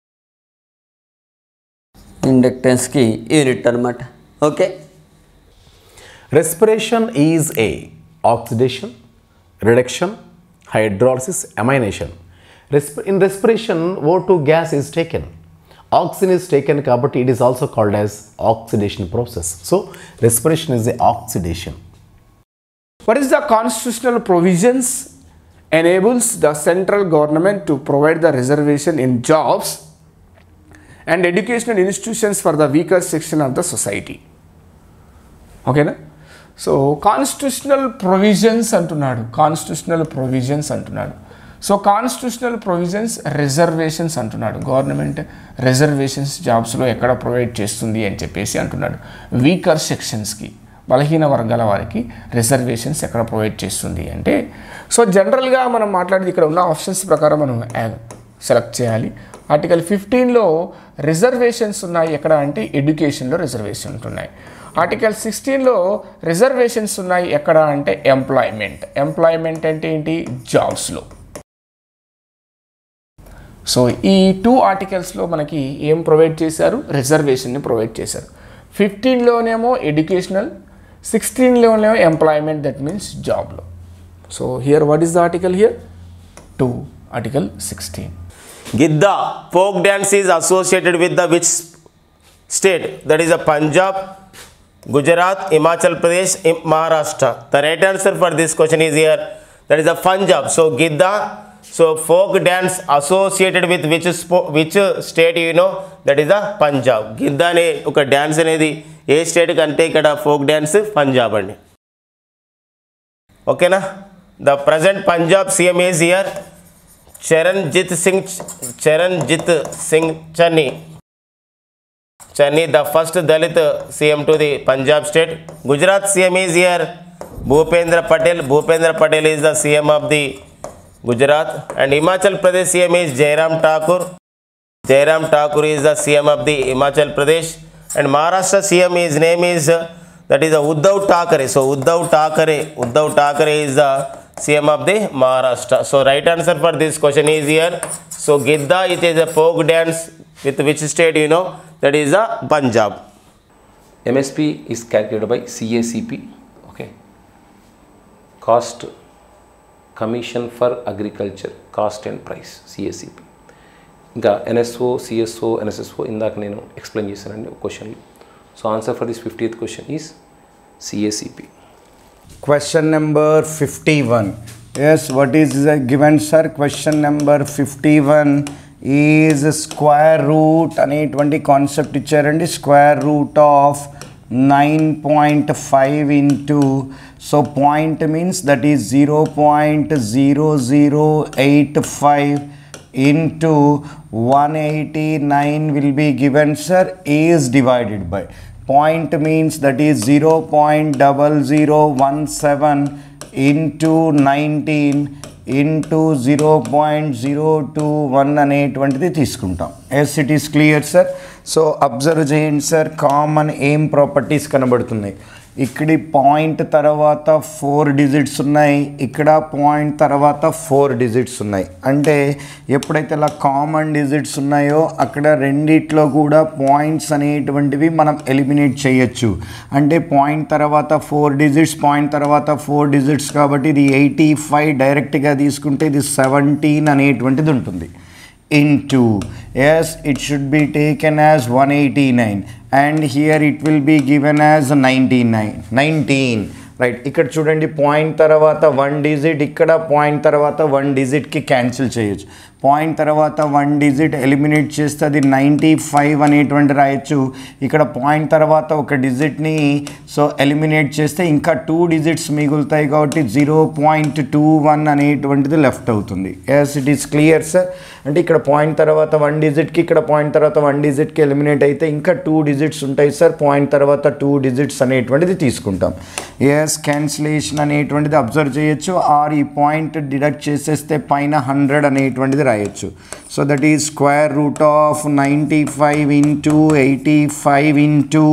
ఇండక్టెన్స్కి యూనిట్ అనమాట okay Respiration is a oxidation, reduction, hydrolysis, amination. Resp- in respiration, O2 gas is taken. Oxygen is taken, kabatti it is also called as oxidation process. So, respiration is a oxidation. What is the constitutional provisions enables the central government to provide the reservation in jobs and educational institutions for the weaker section of the society? ఓకేనా సో కాన్స్టిట్యూషనల్ ప్రొవిజన్స్ అంటున్నాడు కాన్స్టిట్యూషనల్ ప్రొవిజన్స్ అంటున్నాడు సో కాన్స్టిట్యూషనల్ ప్రొవిజన్స్ రిజర్వేషన్స్ అంటున్నాడు గవర్నమెంట్ రిజర్వేషన్స్ జాబ్స్లో ఎక్కడ ప్రొవైడ్ చేస్తుంది అని చెప్పేసి అంటున్నాడు వీకర్ సెక్షన్స్కి బలహీన వర్గాల వారికి రిజర్వేషన్స్ ఎక్కడ ప్రొవైడ్ చేస్తుంది అంటే సో జనరల్గా మనం మాట్లాడేది ఇక్కడ ఉన్న ఆప్షన్స్ ప్రకారం మనం సెలెక్ట్ చేయాలి ఆర్టికల్ ఫిఫ్టీన్లో రిజర్వేషన్స్ ఉన్నాయి ఎక్కడ అంటే ఎడ్యుకేషన్లో రిజర్వేషన్స్ ఉన్నాయి ఆర్టికల్ సిక్స్టీన్లో రిజర్వేషన్స్ ఉన్నాయి ఎక్కడ అంటే ఎంప్లాయ్మెంట్ ఎంప్లాయ్మెంట్ అంటే ఏంటి జాబ్స్లో సో ఈ టూ ఆర్టికల్స్లో మనకి ఏం ప్రొవైడ్ చేశారు రిజర్వేషన్ని ప్రొవైడ్ చేశారు ఫిఫ్టీన్లోనేమో ఎడ్యుకేషనల్ సిక్స్టీన్లోనేమో ఎంప్లాయ్మెంట్ దట్ మీన్స్ జాబ్లో so here what is the article here to article sixteen Gidda folk dance is associated with the which state? That is a Punjab, Gujarat, Himachal Pradesh, Im- Maharashtra. The right answer for this question is here. That is a Punjab. So Gidda. So folk dance associated with which spo- which state you know? That is a Punjab. Gidda అనే ఒక డ్యాన్స్ అనేది ఏ స్టేట్ కంటే ఇక్కడ ఫోక్ డ్యాన్స్ పంజాబ్ అండి ఓకేనా the present Punjab CM is here Charanjit Singh Charanjit Singh Channi Channi the first Dalit CM to the Punjab state Gujarat CM is here Bhupendra Patel Bhupendra Patel is the CM of the Gujarat and Himachal Pradesh CM is Jairam Thakur Jairam Thakur is the CM of the Himachal Pradesh and Maharashtra CM is name is that is the Uddhav Thackeray so Uddhav Thackeray Uddhav Thackeray is the CM of the Maharashtra. So right answer for this question is here. So Gidda it is a folk dance with which state you know that is a Punjab. MSP is calculated by CACP. Okay. Cost Commission for Agriculture Cost and Price CACP. ఇంకా ఎన్ఎస్ఓ సిఎస్ఓ ఎన్ఎస్ఎస్ఓ ఇందాక నేను ఎక్స్ప్లెయిన్ చేశానండి ఒక క్వశ్చన్లో so answer for this fiftieth question is CACP Question number 51. Yes, what is the given, sir? Question number 51 is square root అనేటువంటి కాన్సెప్ట్ ఇచ్చారండి square root of nine point five into so point means that is zero point zero zero eight five into 189 will be given sir is divided by point means that is 0.0017 into 19 into 0.021 అనేటువంటిది తీసుకుంటాం yes it is clear sir so observe చేయండి సార్ కామన్ ఏం ప్రాపర్టీస్ కనబడుతున్నాయి ఇక్కడి పాయింట్ తర్వాత ఫోర్ డిజిట్స్ ఉన్నాయి ఇక్కడ పాయింట్ తర్వాత ఫోర్ డిజిట్స్ ఉన్నాయి అంటే ఎప్పుడైతే ఇలా కామన్ డిజిట్స్ ఉన్నాయో అక్కడ రెండిట్లో కూడా పాయింట్స్ అనేటువంటివి మనం ఎలిమినేట్ చేయొచ్చు అంటే పాయింట్ తర్వాత ఫోర్ డిజిట్స్ పాయింట్ తర్వాత ఫోర్ డిజిట్స్ కాబట్టి ఇది ఎయిటీ ఫైవ్ డైరెక్ట్గా తీసుకుంటే ఇది సెవెంటీన్ అనేటువంటిది ఉంటుంది into yes it should be taken as 189 and here it will be given as 99 19 right ఇక్కడ చూడండి పాయింట్ తర్వాత వన్ డిజిట్ ఇక్కడ పాయింట్ తర్వాత వన్ డిజిట్కి క్యాన్సిల్ చేయొచ్చు పాయింట్ తర్వాత వన్ డిజిట్ ఎలిమినేట్ చేస్తే అది నైంటీ ఫైవ్ అనేటువంటి రాయొచ్చు ఇక్కడ పాయింట్ తర్వాత ఒక డిజిట్ని సో ఎలిమినేట్ చేస్తే ఇంకా టూ డిజిట్స్ మిగులుతాయి కాబట్టి జీరో పాయింట్ టూ వన్ అనేటువంటిది లెఫ్ట్ అవుతుంది yes it is clear sir అంటే ఇక్కడ పాయింట్ తర్వాత వన్ డిజిట్కి ఇక్కడ పాయింట్ తర్వాత వన్ డిజిట్కి ఎలిమినేట్ అయితే ఇంకా టూ డిజిట్స్ ఉంటాయి సార్ పాయింట్ తర్వాత టూ డిజిట్స్ అనేటువంటిది తీసుకుంటాం ఎస్ క్యాన్సిలేషన్ అనేటువంటిది అబ్జర్వ్ చేయొచ్చు ఆర్ ఈ పాయింట్ డిడక్ట్ చేసేస్తే పైన హండ్రెడ్ అనేటువంటిది రాయొచ్చు so that is square root of ninety five into eighty five into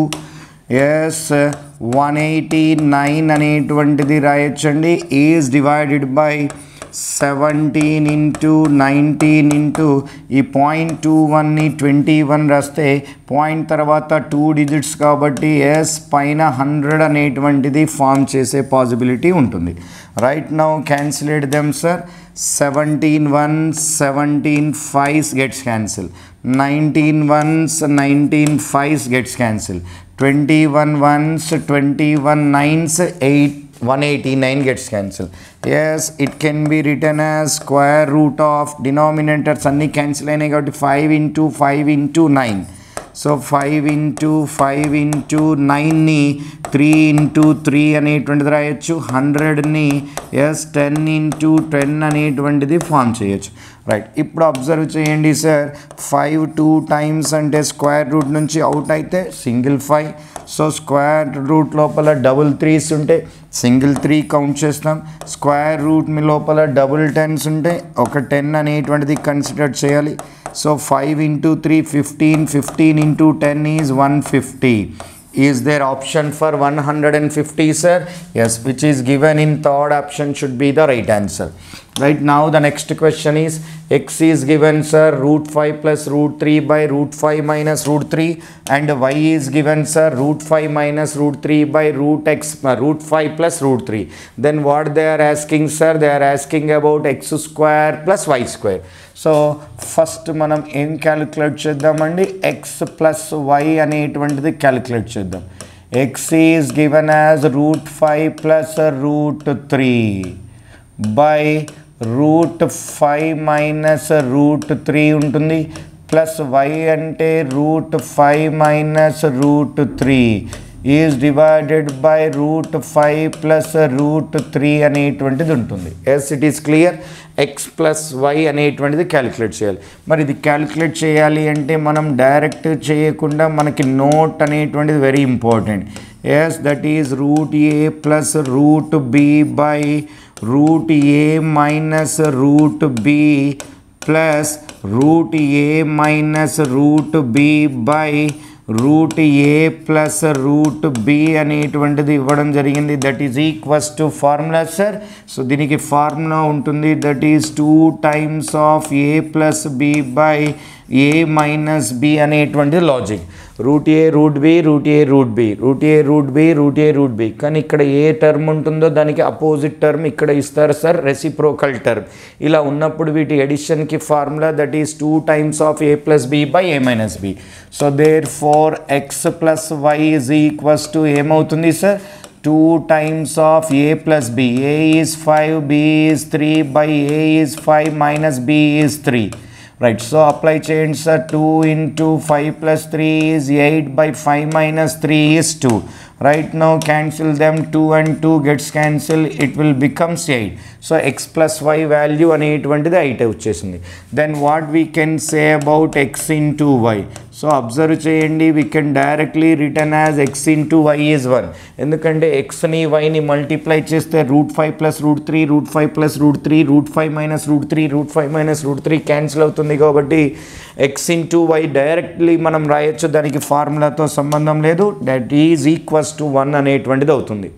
yes one eighty nine అనేటువంటిది రాయొచ్చండి is divided by seventeen into nineteen into ఈ పాయింట్ టూ వన్ని ట్వంటీ వన్ రాస్తే పాయింట్ తర్వాత టూ డిజిట్స్ కాబట్టి ఎస్ పైన హండ్రెడ్ అనేటువంటిది ఫామ్ చేసే పాసిబిలిటీ ఉంటుంది right now క్యాన్సిలేట్ them sir seventeen one seventeen fives gets cancel nineteen ones nineteen fives gets cancel twenty one ones twenty one nines eight 189 gets cancelled. Yes, it can be written as square root of denominators అన్ని క్యాన్సిల్ అయినాయి కాబట్టి five into five into nine so five into five into నైన్ని త్రీ ఇంటూ త్రీ అనేటువంటిది రాయొచ్చు హండ్రెడ్ని ఎస్ టెన్ ఇంటూ టెన్ అనేటువంటిది ఫామ్ చేయొచ్చు రైట్ ఇప్పుడు అబ్జర్వ్ చేయండి సార్ ఫైవ్ టూ టైమ్స్ అంటే స్క్వేర్ రూట్ నుంచి అవుట్ అయితే single five so square root లోపల డబుల్ త్రీస్ ఉంటే సింగిల్ త్రీ కౌంట్ చేస్తాం స్క్వేర్ రూట్ మీ లోపల డబుల్ టెన్స్ ఉంటే ఒక టెన్ అనేటువంటిది కన్సిడర్ చేయాలి so five into three fifteen fifteen into ten is one fifty is there option for one hundred and fifty sir yes which is given in third option should be the right answer right now the next question is x is given sir root 5 plus root 3 by root 5 minus root 3 and y is given sir root 5 minus root 3 by root x uh, root 5 plus root 3 then what they are asking sir they are asking about x square plus y square so first మనం ఏం క్యాలిక్యులేట్ చేద్దామండి ఎక్స్ ప్లస్ వై అనేటువంటిది క్యాలిక్యులేట్ చేద్దాం x is given as root five plus root three by root five minus root three ఉంటుంది ప్లస్ వై అంటే root five minus root three is divided by root five plus root three అనేటువంటిది ఉంటుంది yes it is clear x plus y అనేటువంటిది క్యాలిక్యులేట్ చేయాలి మరి ఇది క్యాలిక్యులేట్ చేయాలి అంటే మనం డైరెక్ట్ చేయకుండా మనకి నోట్ అనేటువంటిది very important yes that is root a plus root b by root a minus root b plus root a minus root b by root a plus root b అనేటువంటిది ఇవ్వడం జరిగింది that is equals to formula sir so దీనికి ఫార్ములా ఉంటుంది that is two times of A plus b by a minus b అనేటువంటి logic root a root b root a root b root a root b root a root b కానీ ఇక్కడ ఏ టర్మ్ ఉంటుందో దానికి అపోజిట్ టర్మ్ ఇక్కడ ఇస్తారు సార్ రెసిప్రోకల్ టర్మ్ ఇలా ఉన్నప్పుడు వీటి ఎడిషన్కి formula that is two times of A plus b by a minus b so therefore x plus y is equals to ఏమవుతుంది sir two times of A plus b a is five b is three by a is five minus B is three right so apply చేయండి sir two into five plus three is eight by five minus three is two right no cancel them two and two gets cancel it will becomes eight so x plus y value అనేటువంటిది ఎయిట్ వచ్చేసింది then what we can say about x into y so observe చేయండి we can directly return as x into y is one ఎందుకంటే ఎక్స్ని వైని మల్టిప్లై చేస్తే root five plus root three root five plus root three root five minus root three root five minus root three cancel అవుతుంది కాబట్టి ఎక్స్ ఇంటూ వై డైరెక్ట్లీ మనం రాయొచ్చు దానికి ఫార్ములాతో సంబంధం లేదు that is equals to one అనేటువంటిది అవుతుంది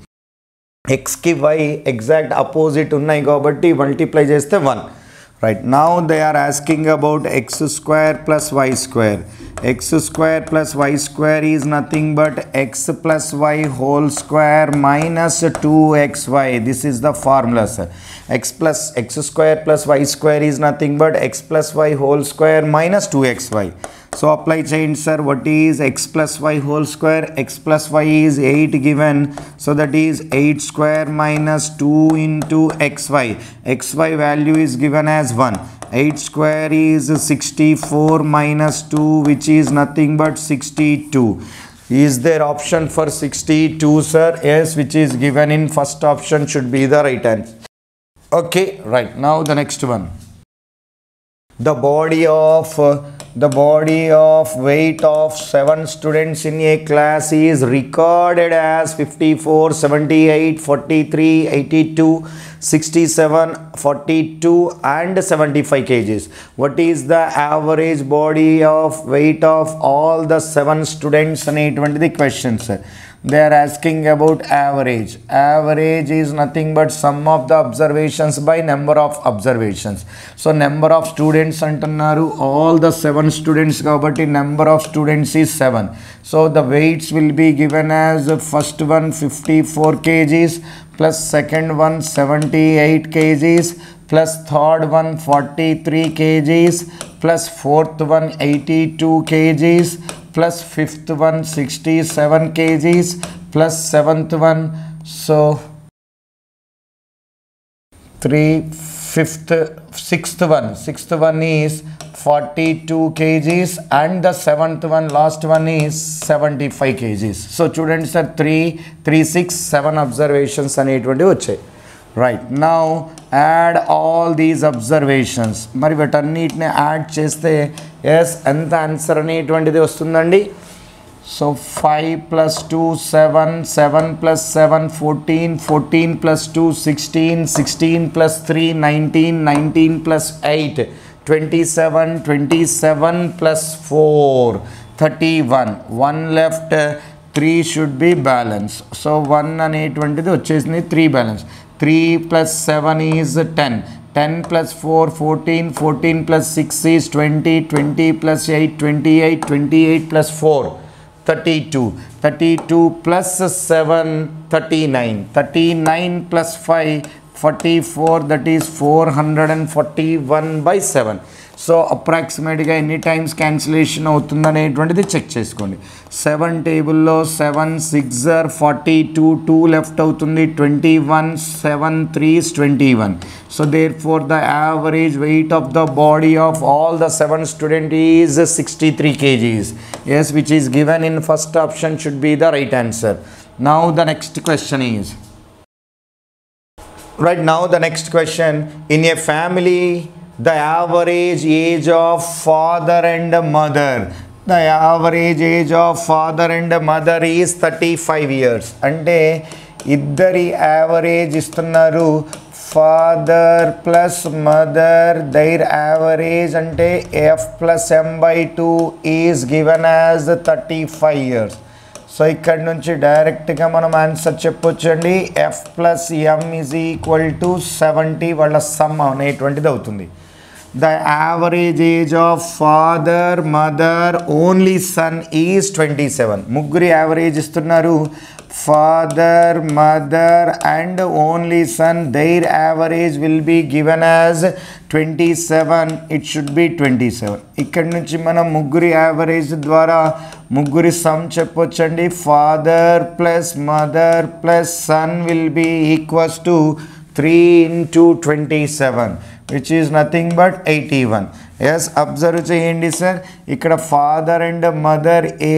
ఎక్స్కి వై ఎగ్జాక్ట్ అపోజిట్ ఉన్నాయి కాబట్టి మల్టిప్లై చేస్తే one right now they are asking about x square plus y square x square plus y square is nothing but x plus y whole square minus two x y this is the formula sir x plus x square plus y square is nothing but x plus y whole square minus two x y so apply చేయండి sir what is x plus y whole square x plus y is eight given so that is eight square minus two into x y x y value is given as one 8 square is 64 minus 2 which is nothing but 62. Is there option for 62 sir? Yes which is given in first option should be the right answer. Okay right now the next one. The body of uh, the body of weight of 7 students in a class is recorded as 54 78 43 82 67 42 and 75 kgs what is the average body of weight of all the 7 students అనేటువంటిది question sir they are asking about average average is nothing but sum of the observations by number of observations so number of students అంటున్నారు all the seven students కాబట్టి number of students is 7 so the weights will be given as first one 54 kgs plus second one 78 kgs plus third one 43 kgs plus fourth one 82 kgs plus fifth one 67 kgs plus seventh one so three fifth sixth one sixth one is 42 kgs and the seventh one last one is 75 kgs so students are 3 3 6 7 observations అనేటువంటివి వచ్చాయి right now add all these observations మరి వీటన్నిటిని యాడ్ చేస్తే ఎస్ ఎంత ఆన్సర్ అనేటువంటిది వస్తుందండి so five plus two seven seven plus seven fourteen fourteen plus two sixteen sixteen plus three nineteen nineteen plus eight twenty seven twenty seven plus four thirty one one left three should be balance so one అనేటువంటిది వచ్చేసింది three balance three plus seven is ten ten plus four fourteen fourteen plus six is twenty twenty plus eight twenty eight twenty eight plus four thirty two thirty two plus seven thirty nine thirty nine plus five forty four that is four hundred and forty one by seven so అప్రాక్సిమేట్గా ఎన్ని టైమ్స్ క్యాన్సిలేషన్ అవుతుందనేటువంటిది చెక్ చేసుకోండి సెవెన్ టేబుల్లో seven six or forty two two left అవుతుంది twenty one seven threes twenty one so therefore the average weight of the body of all the seven student is sixty three kgs yes which is given in first option should be the right answer now the next question is right now the next question in a family the average age of father and mother the average age of father and mother is 35 years అంటే ఇద్దరి యావరేజ్ ఇస్తున్నారు father plus mother their average అంటే F plus M by two is given as thirty five years so ఇక్కడ నుంచి డైరెక్ట్గా మనం ఆన్సర్ చెప్పొచ్చండి F plus M is equal to seventy వాళ్ళ సమ్ అనేటువంటిది అవుతుంది the average age of father mother only son is twenty seven ముగ్గురు యావరేజ్ ఇస్తున్నారు father mother and only son their average will be given as twenty seven it should be twenty seven ఇక్కడ నుంచి మనం ముగ్గురి యావరేజ్ ద్వారా ముగ్గురి సమ్ చెప్పొచ్చండి father plus mother plus son will be equals to three into twenty seven which is nothing but eighty one yes observe చేయండి సార్ ఇక్కడ father and mother a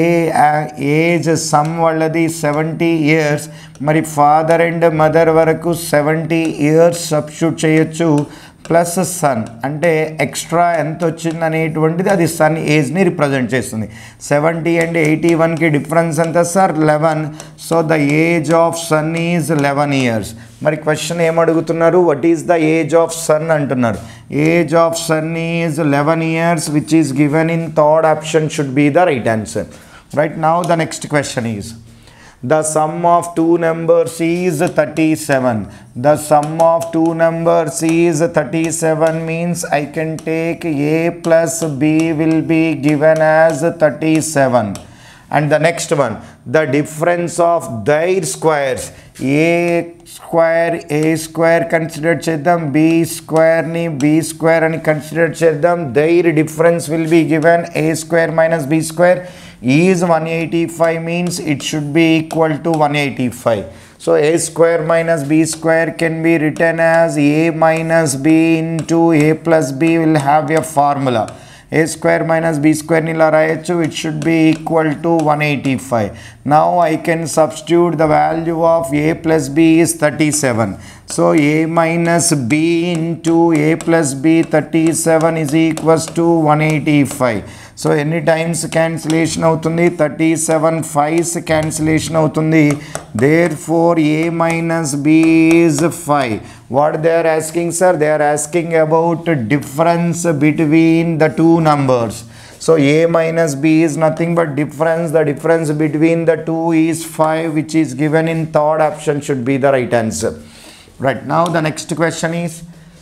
age sum వాళ్ళది సెవెంటీ ఇయర్స్ మరి ఫాదర్ అండ్ మదర్ వరకు సెవెంటీ ఇయర్స్ సబ్స్టిట్యూట్ చేయొచ్చు ప్లస్ సన్ అంటే ఎక్స్ట్రా ఎంత వచ్చింది అనేటువంటిది అది సన్ ఏజ్ని రిప్రజెంట్ చేస్తుంది సెవెంటీ అండ్ ఎయిటీ వన్కి డిఫరెన్స్ ఎంత sir eleven so the age of son is eleven years మరి క్వశ్చన్ ఏమడుగుతున్నారు what is the age of son అంటున్నారు age of son is eleven years which is given in third option should be the right answer right now the next question is The sum of two numbers is 37. The sum of two numbers is 37 means I can take A plus B will be given as 37. And the next one, the difference of their squares. A square, A square consider చేద్దాం B square ని B square అని consider చేద్దాం their difference will be given A square minus B square is one eighty five means it should be equal to one eighty five So a square minus b square can be written as a minus b into a plus b will have a formula. a square minus b square nila rayachu it should be equal to 185. Now I can substitute the value of a plus b is 37. So a minus b into a plus b 37 is equals to 185. So ఎన్ని టైమ్స్ క్యాన్సిలేషన్ అవుతుంది థర్టీ సెవెన్ ఫైవ్స్ క్యాన్సిలేషన్ అవుతుంది therefore A minus B's five what they are asking sir they are asking about difference between the two numbers so A minus B is nothing but difference the difference between the two is five which is given in third option should be the right answer right now the next question is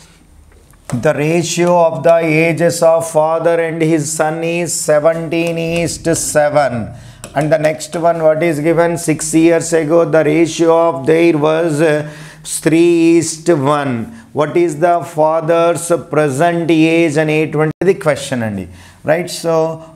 the ratio of the ages of father and his son is 17 is to 7 and the next one what is given 6 years ago the ratio of their was uh, 3 is to 1 what is the father's present age అనేటువంటిది క్వశ్చన్ అండి right so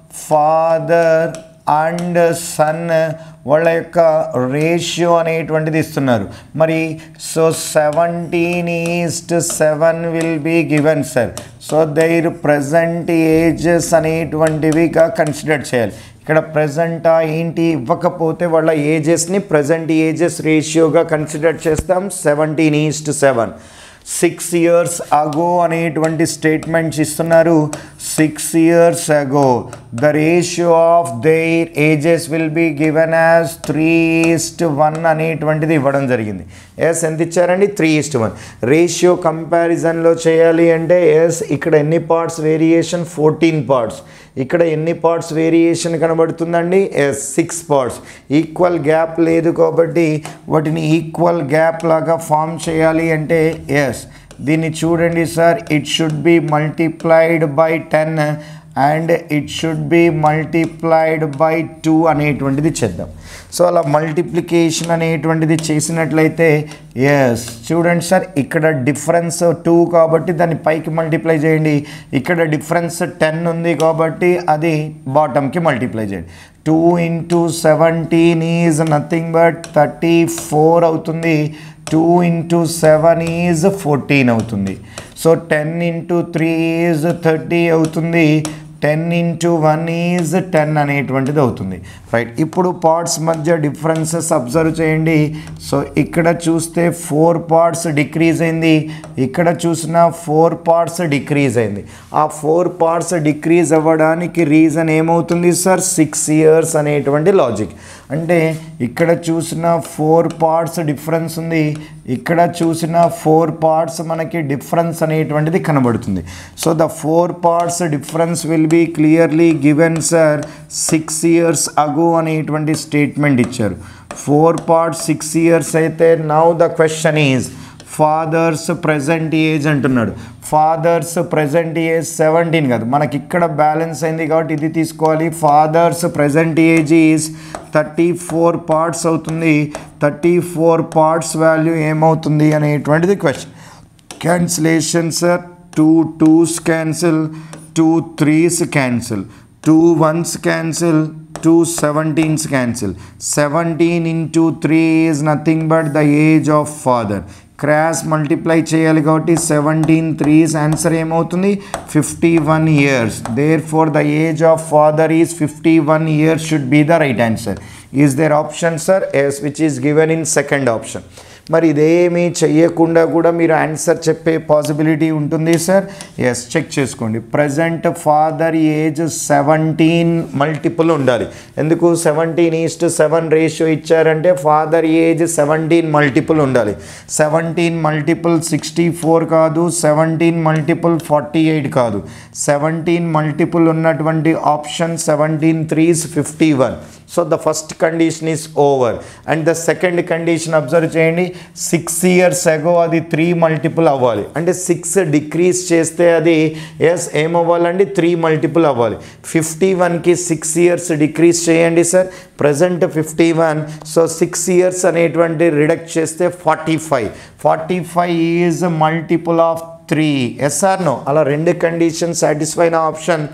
father and son వాళ్ళ యొక్క రేషియో అనేటువంటిది ఇస్తున్నారు మరి so seventeen is to seven will be given sir so their present ages అనేటువంటివిగా కన్సిడర్ చేయాలి ఇక్కడ ప్రజెంటా ఏంటి ఇవ్వకపోతే వాళ్ళ ఏజెస్ని ప్రజెంట్ ఏజెస్ రేషియోగా కన్సిడర్ చేస్తాం seventeen is to seven six years ago అనేటువంటి స్టేట్మెంట్స్ ఇస్తున్నారు six years ago the ratio of their ages will be given as three is to one అనేటువంటిది ఇవ్వడం జరిగింది ఎస్ ఎంత ఇచ్చారండి త్రీ ఈస్ట్ వన్ రేషియో కంపారిజన్లో చేయాలి అంటే ఎస్ ఇక్కడ ఎన్ని పార్ట్స్ వేరియేషన్ ఫోర్టీన్ పార్ట్స్ ఇక్కడ ఎన్ని పార్ట్స్ వేరియేషన్ కనబడుతుందండి yes six parts equal gap లేదు కాబట్టి వాటిని ఈక్వల్ గ్యాప్ లాగా ఫామ్ చేయాలి అంటే ఎస్ దీన్ని చూడండి sir it should be multiplied by ten and it should be multiplied by two అనేటువంటిది చేద్దాం సో అలా మల్టిప్లికేషన్ అనేటువంటిది చేసినట్లయితే ఎస్ చూడండి సార్ ఇక్కడ డిఫరెన్స్ టూ కాబట్టి దాన్ని పైకి మల్టిప్లై చేయండి ఇక్కడ డిఫరెన్స్ టెన్ ఉంది కాబట్టి అది బాటమ్కి మల్టిప్లై చేయండి two into seventeen is nothing but thirty four అవుతుంది two into seven is fourteen అవుతుంది so ten into three is thirty అవుతుంది ten into one is ten అనేటువంటిది అవుతుంది రైట్ ఇప్పుడు పార్ట్స్ మధ్య డిఫరెన్సెస్ అబ్జర్వ్ చేయండి సో ఇక్కడ చూస్తే ఫోర్ పార్ట్స్ డిక్రీజ్ అయింది ఇక్కడ చూసిన ఫోర్ పార్ట్స్ డిక్రీజ్ అయింది ఆ ఫోర్ పార్ట్స్ డిక్రీజ్ అవ్వడానికి రీజన్ ఏమవుతుంది సార్ సిక్స్ ఇయర్స్ అనేటువంటి లాజిక్ అంటే ఇక్కడ చూసిన ఫోర్ పార్ట్స్ డిఫరెన్స్ ఉంది ఇక్కడ చూసిన ఫోర్ పార్ట్స్ మనకి డిఫరెన్స్ అనేటువంటిది కనబడుతుంది so the four parts difference will be clearly given sir six years ago అనేటువంటి స్టేట్మెంట్ ఇచ్చారు ఫోర్ పార్ట్స్ సిక్స్ ఇయర్స్ అయితే now the question is father's present age అంటున్నాడు ఫాదర్స్ ప్రజెంట్ ఏజ్ సెవెంటీన్ కాదు మనకి ఇక్కడ బ్యాలెన్స్ అయింది కాబట్టి ఇది తీసుకోవాలి father's present age is thirty four parts అవుతుంది థర్టీ ఫోర్ పార్ట్స్ వాల్యూ ఏమవుతుంది అనేటువంటిది question cancellation sir two twos cancel two threes cancel two once cancel two seventeens cancel seventeen into three is nothing but the age of father cross multiply చేయాలి కాబట్టి సెవెంటీన్ త్రీస్ ఆన్సర్ ఏమవుతుంది fifty one years therefore the age of father is fifty one years should be the right answer is there option sir yes which is given in second option మరి ఇదేమీ చెయ్యకుండా కూడా మీరు ఆన్సర్ చెప్పే పాసిబిలిటీ ఉంటుంది సార్ ఎస్ చెక్ చేసుకోండి present father age seventeen multiple ఉండాలి ఎందుకు సెవెంటీన్ ఈస్ట్ సెవెన్ రేషియో ఇచ్చారంటే ఫాదర్ ఏజ్ సెవెంటీన్ మల్టిపుల్ ఉండాలి సెవెంటీన్ మల్టిపుల్ సిక్స్టీ ఫోర్ కాదు సెవెంటీన్ మల్టిపుల్ ఫార్టీ ఎయిట్ కాదు సెవెంటీన్ మల్టిపుల్ ఉన్నటువంటి option seventeen threes fifty one so the first condition is over and the second condition observe చేయండి సిక్స్ ఇయర్స్ అగో అది త్రీ మల్టిపుల్ అవ్వాలి అంటే సిక్స్ డిక్రీజ్ చేస్తే అది ఎస్ ఏమవ్వాలండి త్రీ మల్టిపుల్ అవ్వాలి ఫిఫ్టీ వన్కి సిక్స్ ఇయర్స్ డిక్రీజ్ చేయండి sir present fifty one so six years అనేటువంటి రిడక్ట్ చేస్తే forty five forty five is multiple of three yes or no అలా రెండు condition satisfying option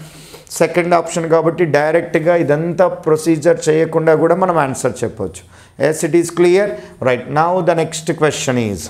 second option కాబట్టి డైరెక్ట్గా ఇదంతా ప్రొసీజర్ చేయకుండా కూడా మనం ఆన్సర్ చెప్పొచ్చు yes it is clear right now the next question is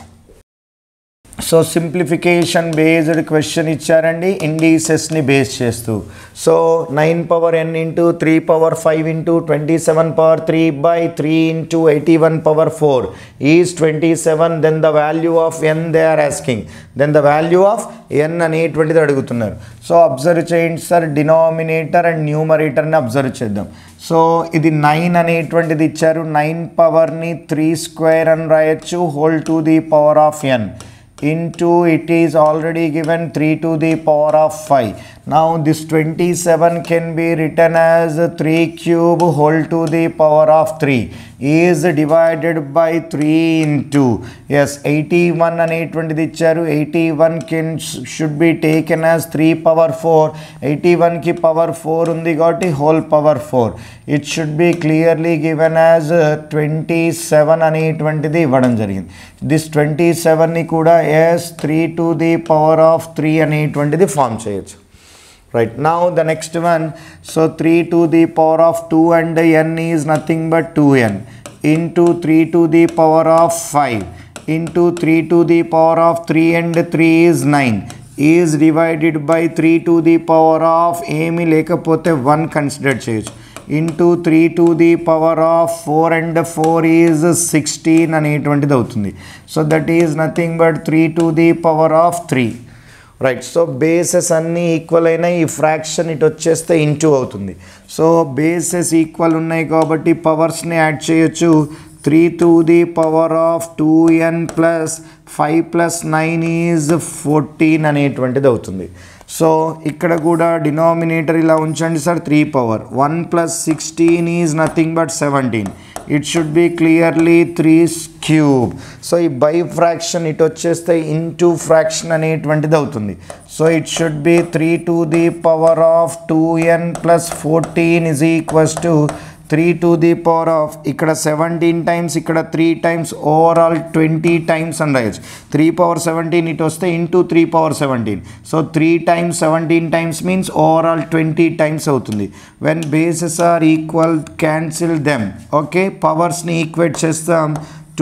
so simplification based question ఇచ్చారండి ఇండీసెస్ని బేస్ చేస్తూ so nine power N into three power five into twenty seven power three by three into eighty one power four is twenty seven then the value of N they are asking then the value of N అనేటువంటిది అడుగుతున్నారు సో అబ్జర్వ్ చేయండి సార్ డినామినేటర్ అండ్ న్యూమరేటర్ని అబ్జర్వ్ చేద్దాం సో ఇది నైన్ అనేటువంటిది ఇచ్చారు నైన్ పవర్ని త్రీ స్క్వేర్ అని రాయొచ్చు whole to the power of N into it is already given 3 to the power of 5 now this 27 can be written as 3 cube whole to the power of 3 is divided by 3 into yes 81 అనేటువంటిది ఇచ్చారు 81 can should be taken as 3 power 4 81 కి పవర్ 4 ఉంది కాబట్టి whole power 4 it should be clearly given as twenty seven అనేటువంటిది ఇవ్వడం జరిగింది దిస్ ట్వంటీ సెవెన్ని కూడా yes three to the power of three అనేటువంటిది ఫామ్ చేయొచ్చు right now the next one so three to the power of two and N is nothing but two N into three to the power of five into three to the power of three and three is nine is divided by three to the power of ఏమీ లేకపోతే వన్ కన్సిడర్ చేయొచ్చు into three to the power of four and four is sixteen అనేటువంటిది అవుతుంది so that is nothing but three to the power of three right so bases అన్నీ ఈక్వల్ అయినాయి ఈ ఫ్రాక్షన్ ఇటు వచ్చేస్తే ఇంటూ అవుతుంది సో బేసెస్ ఈక్వల్ ఉన్నాయి కాబట్టి పవర్స్ని యాడ్ చేయొచ్చు three to the power of two N plus five plus nine is fourteen అనేటువంటిది అవుతుంది సో ఇక్కడ కూడా డినామినేటర్ ఇలా ఉంచండి sir three power one plus sixteen is nothing but seventeen it should be clearly three cube so ఈ బై ఫ్రాక్షన్ ఇటు వచ్చేస్తే ఇంటూ ఫ్రాక్షన్ అనేటువంటిది అవుతుంది so it should be three to the power of two N plus fourteen is equals to three to the power of ఇక్కడ సెవెంటీన్ టైమ్స్ ఇక్కడ three times overall twenty times అని రాయొచ్చు త్రీ పవర్ సెవెంటీన్ ఇటు వస్తే into three power seventeen so three times seventeen times means overall twenty times అవుతుంది when bases are equal cancel them okay పవర్స్ని ఈక్వేట్ చేస్తాం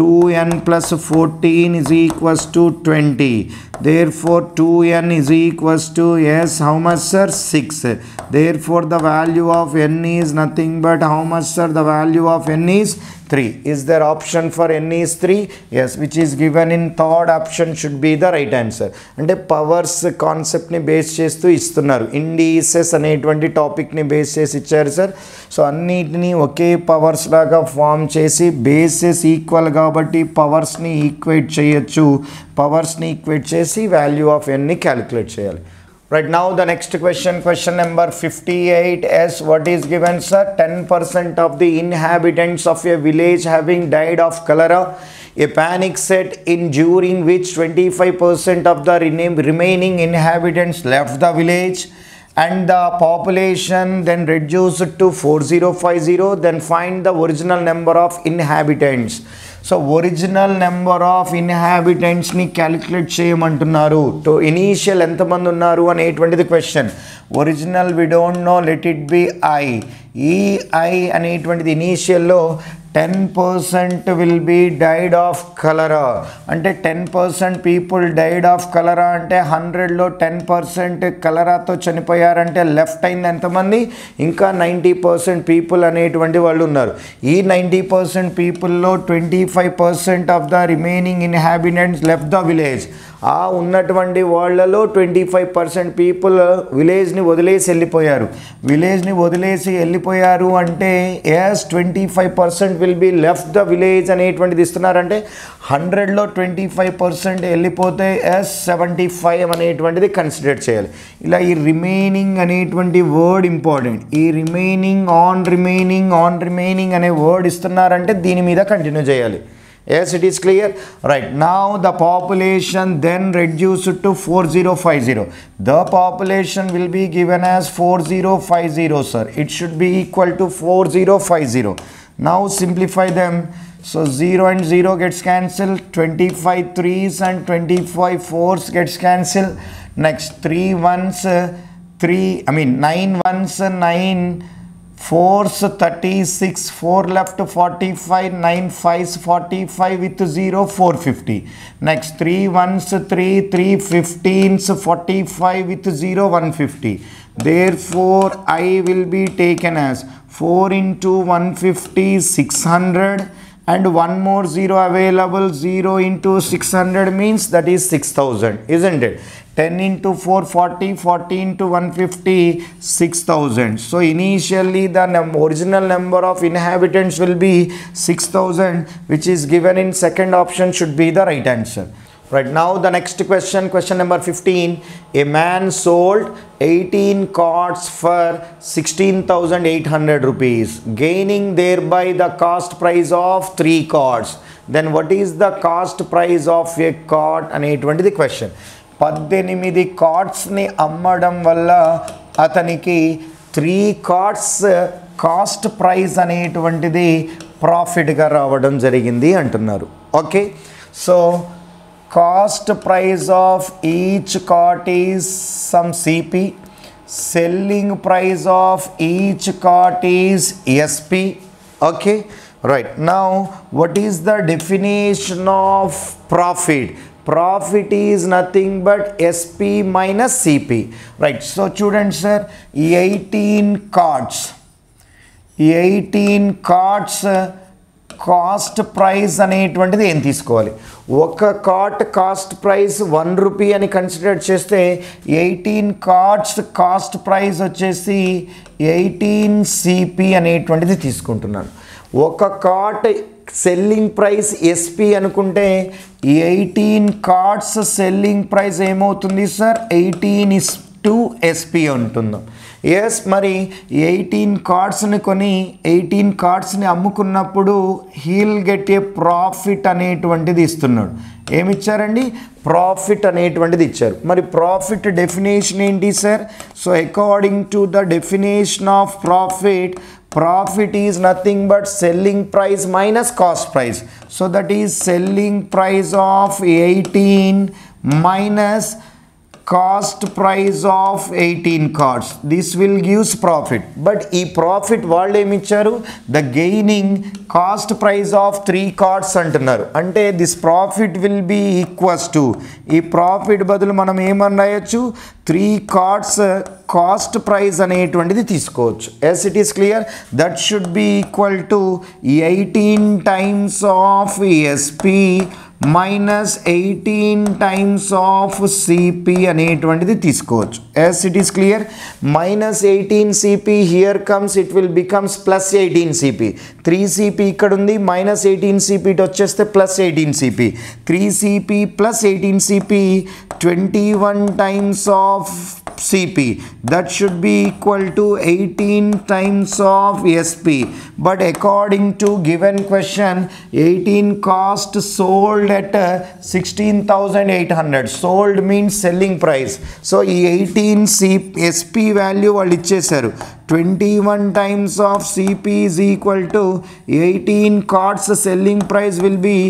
2n plus 14 is equals to 20 therefore 2n is equals to yes how much sir 6 therefore the value of n is nothing but how much sir the value of n is 3 is there option for n is 3 yes which is given in third option should be the right answer అంటే పవర్స్ కాన్సెప్ట్ని బేస్ చేస్తూ ఇస్తున్నారు ఇండీసెస్ అనేటువంటి టాపిక్ని బేస్ చేసి ఇచ్చారు సార్ సో అన్నిటినీ ఒకే పవర్స్ లాగా ఫామ్ చేసి బేసెస్ ఈక్వల్ కాబట్టి పవర్స్ని ఈక్వేట్ చేయొచ్చు పవర్స్ని ఈక్వేట్ చేసి వాల్యూ ఆఫ్ ఎన్ని క్యాలిక్యులేట్ చేయాలి Right now the next question, question number 58 is what is given sir? 10% of the inhabitants of a village having died of cholera. A panic set in during which 25% of the rena- remaining inhabitants left the village and the population then reduced to 4050 then find the original number of inhabitants so original number of ఇన్హాబిటెంట్స్ని క్యాలిక్యులేట్ చేయమంటున్నారు తో ఇనీషియల్ ఎంతమంది ఉన్నారు అనేటువంటిది question original we don't know let it be I ఈ ఐ అనేటువంటిది ఇనీషియల్లో ten percent will be died of cholera అంటే ten percent people died of cholera అంటే హండ్రెడ్లో టెన్ పర్సెంట్ కలరాతో చనిపోయారంటే లెఫ్ట్ అయింది ఎంతమంది ఇంకా నైంటీ పర్సెంట్ పీపుల్ అనేటువంటి వాళ్ళు ఉన్నారు ఈ నైంటీ పర్సెంట్ పీపుల్లో twenty five percent of the remaining inhabitants left the village ఆ ఉన్నటువంటి వాళ్ళలో ట్వంటీ ఫైవ్ పర్సెంట్ పీపుల్ విలేజ్ని వదిలేసి వెళ్ళిపోయారు విలేజ్ని వదిలేసి వెళ్ళిపోయారు అంటే yes twenty five percent will be left the village అనేటువంటిది ఇస్తున్నారంటే హండ్రెడ్లో ట్వంటీ ఫైవ్ పర్సెంట్ వెళ్ళిపోతే ఎస్ సెవెంటీ ఫైవ్ అనేటువంటిది కన్సిడర్ చేయాలి ఇలా ఈ రిమైనింగ్ అనేటువంటి వర్డ్ ఇంపార్టెంట్ ఈ remaining on remaining on remaining అనే వర్డ్ ఇస్తున్నారంటే దీని మీద కంటిన్యూ చేయాలి Yes, it is clear. Right. Now the population then reduced to 4050. The population will be given as 4050, sir. It should be equal to 4050. Now simplify them. So 0 and 0 gets cancelled. 25 3s and 25 4s gets cancelled. Next 3 ones. uh, three I mean nine ones nine fours thirty six four left forty five nine fives forty five with zero four fifty next three ones three three fifteens forty five with zero one fifty there four I will be taken as four into one fifty six hundred and one more zero available 0 into 600 means that is 6000 isn't it 10 into 440 40 into 150 6000 so initially the num- original number of inhabitants will be 6000 which is given in second option should be the right answer right now the next question question number 15 a man sold 18 cards for 16800 rupees gaining thereby the cost price of 3 cards then what is the cost price of a card అనేటువంటిది క్వశ్చన్ పద్దెనిమిది కార్డ్స్ని అమ్మడం వల్ల అతనికి త్రీ కార్డ్స్ కాస్ట్ ప్రైస్ అనేటువంటిది ప్రాఫిట్గా రావడం జరిగింది అంటున్నారు okay so cost price of each card is some CP selling price of each cot is sp okay right now what is the definition of profit profit is nothing but sp minus cp right so students sir 18 cards 18 cards cost price అనేటువంటిది ఏం తీసుకోవాలి ఒక card cost price one rupee అని కన్సిడర్ చేస్తే ఎయిటీన్ కార్డ్స్ కాస్ట్ ప్రైస్ వచ్చేసి ఎయిటీన్ సిపి అనేటువంటిది తీసుకుంటున్నాను ఒక కార్ట్ సెల్లింగ్ ప్రైస్ ఎస్పి అనుకుంటే ఎయిటీన్ కార్డ్స్ సెల్లింగ్ ప్రైస్ ఏమవుతుంది sir eighteen is to SP ఉంటుందాం ఎస్ మరి ఎయిటీన్ కార్డ్స్ని కొని ఎయిటీన్ కార్డ్స్ని అమ్ముకున్నప్పుడు హీల్ గెట్ ఏ ప్రాఫిట్ అనేటువంటిది ఇస్తున్నాడు ఏమి ఇచ్చారండి ప్రాఫిట్ అనేటువంటిది ఇచ్చారు మరి ప్రాఫిట్ డెఫినేషన్ ఏంటి sir so according to the definition of profit profit is nothing but selling price minus cost price so that is selling price of 18 minus cost price of eighteen cards this will gives profit but ఈ ప్రాఫిట్ వాళ్ళు ఏమి ఇచ్చారు the gaining cost price of three cards అంటున్నారు అంటే this profit will be equals to ఈ ప్రాఫిట్ బదులు మనం ఏమని రాయొచ్చు త్రీ కార్డ్స్ కాస్ట్ ప్రైస్ అనేటువంటిది తీసుకోవచ్చు yes it is clear that should be equal to eighteen times of SP minus eighteen times of CP అనేటువంటిది తీసుకోవచ్చు yes it is clear minus eighteen CP here comes it will becomes plus eighteen CP three CP ఇక్కడ ఉంది మైనస్ ఎయిటీన్ సిపి ఇటు వచ్చేస్తే plus eighteen CP three CP plus eighteen CP twenty one times of CP that should be equal to 18 times of SP but according to given question 18 cost sold at uh, 16800 sold means selling price so ఈ 18 C SP value వాళ్ళు ఇచ్చేసారు 21 times of CP is equal to 18 cards selling price will be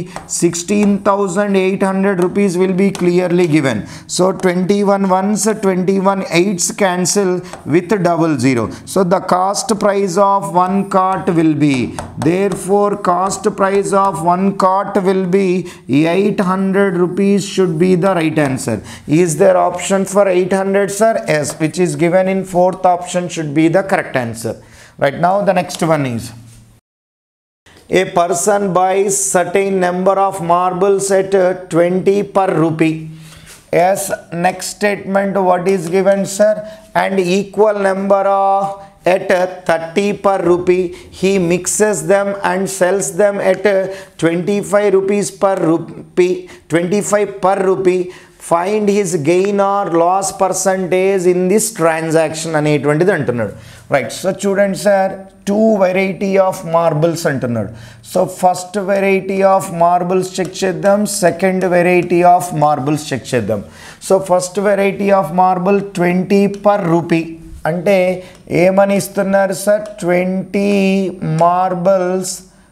16800 rupees will be clearly given so 21 ones 21 eights cancel with double zero so the cost price of one cart will be therefore cost price of one cart will be 800 rupees should be the right answer is there option for 800 sir yes which is given in fourth option should be the correct answer right now the next one is a person buys certain number of marbles at uh, 20 per rupee yes next statement what is given sir and equal number of at uh, 30 per rupee he mixes them and sells them at uh, 25 rupees per rupee 25 per rupee find his gain or loss percentage in this transaction అనేటువంటిది అంటున్నాడు రైట్ సో చూడండి sir two variety of marbles అంటున్నాడు so first variety of marbles check చేద్దాం second variety of marbles check చేద్దాం so first variety of marble twenty per rupee అంటే ఏమని ఇస్తున్నారు sir twenty marbles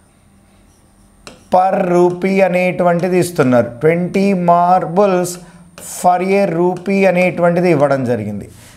per rupee అనేటువంటిది ఇస్తున్నారు twenty marbles for a rupee అనేటువంటిది ఇవ్వడం జరిగింది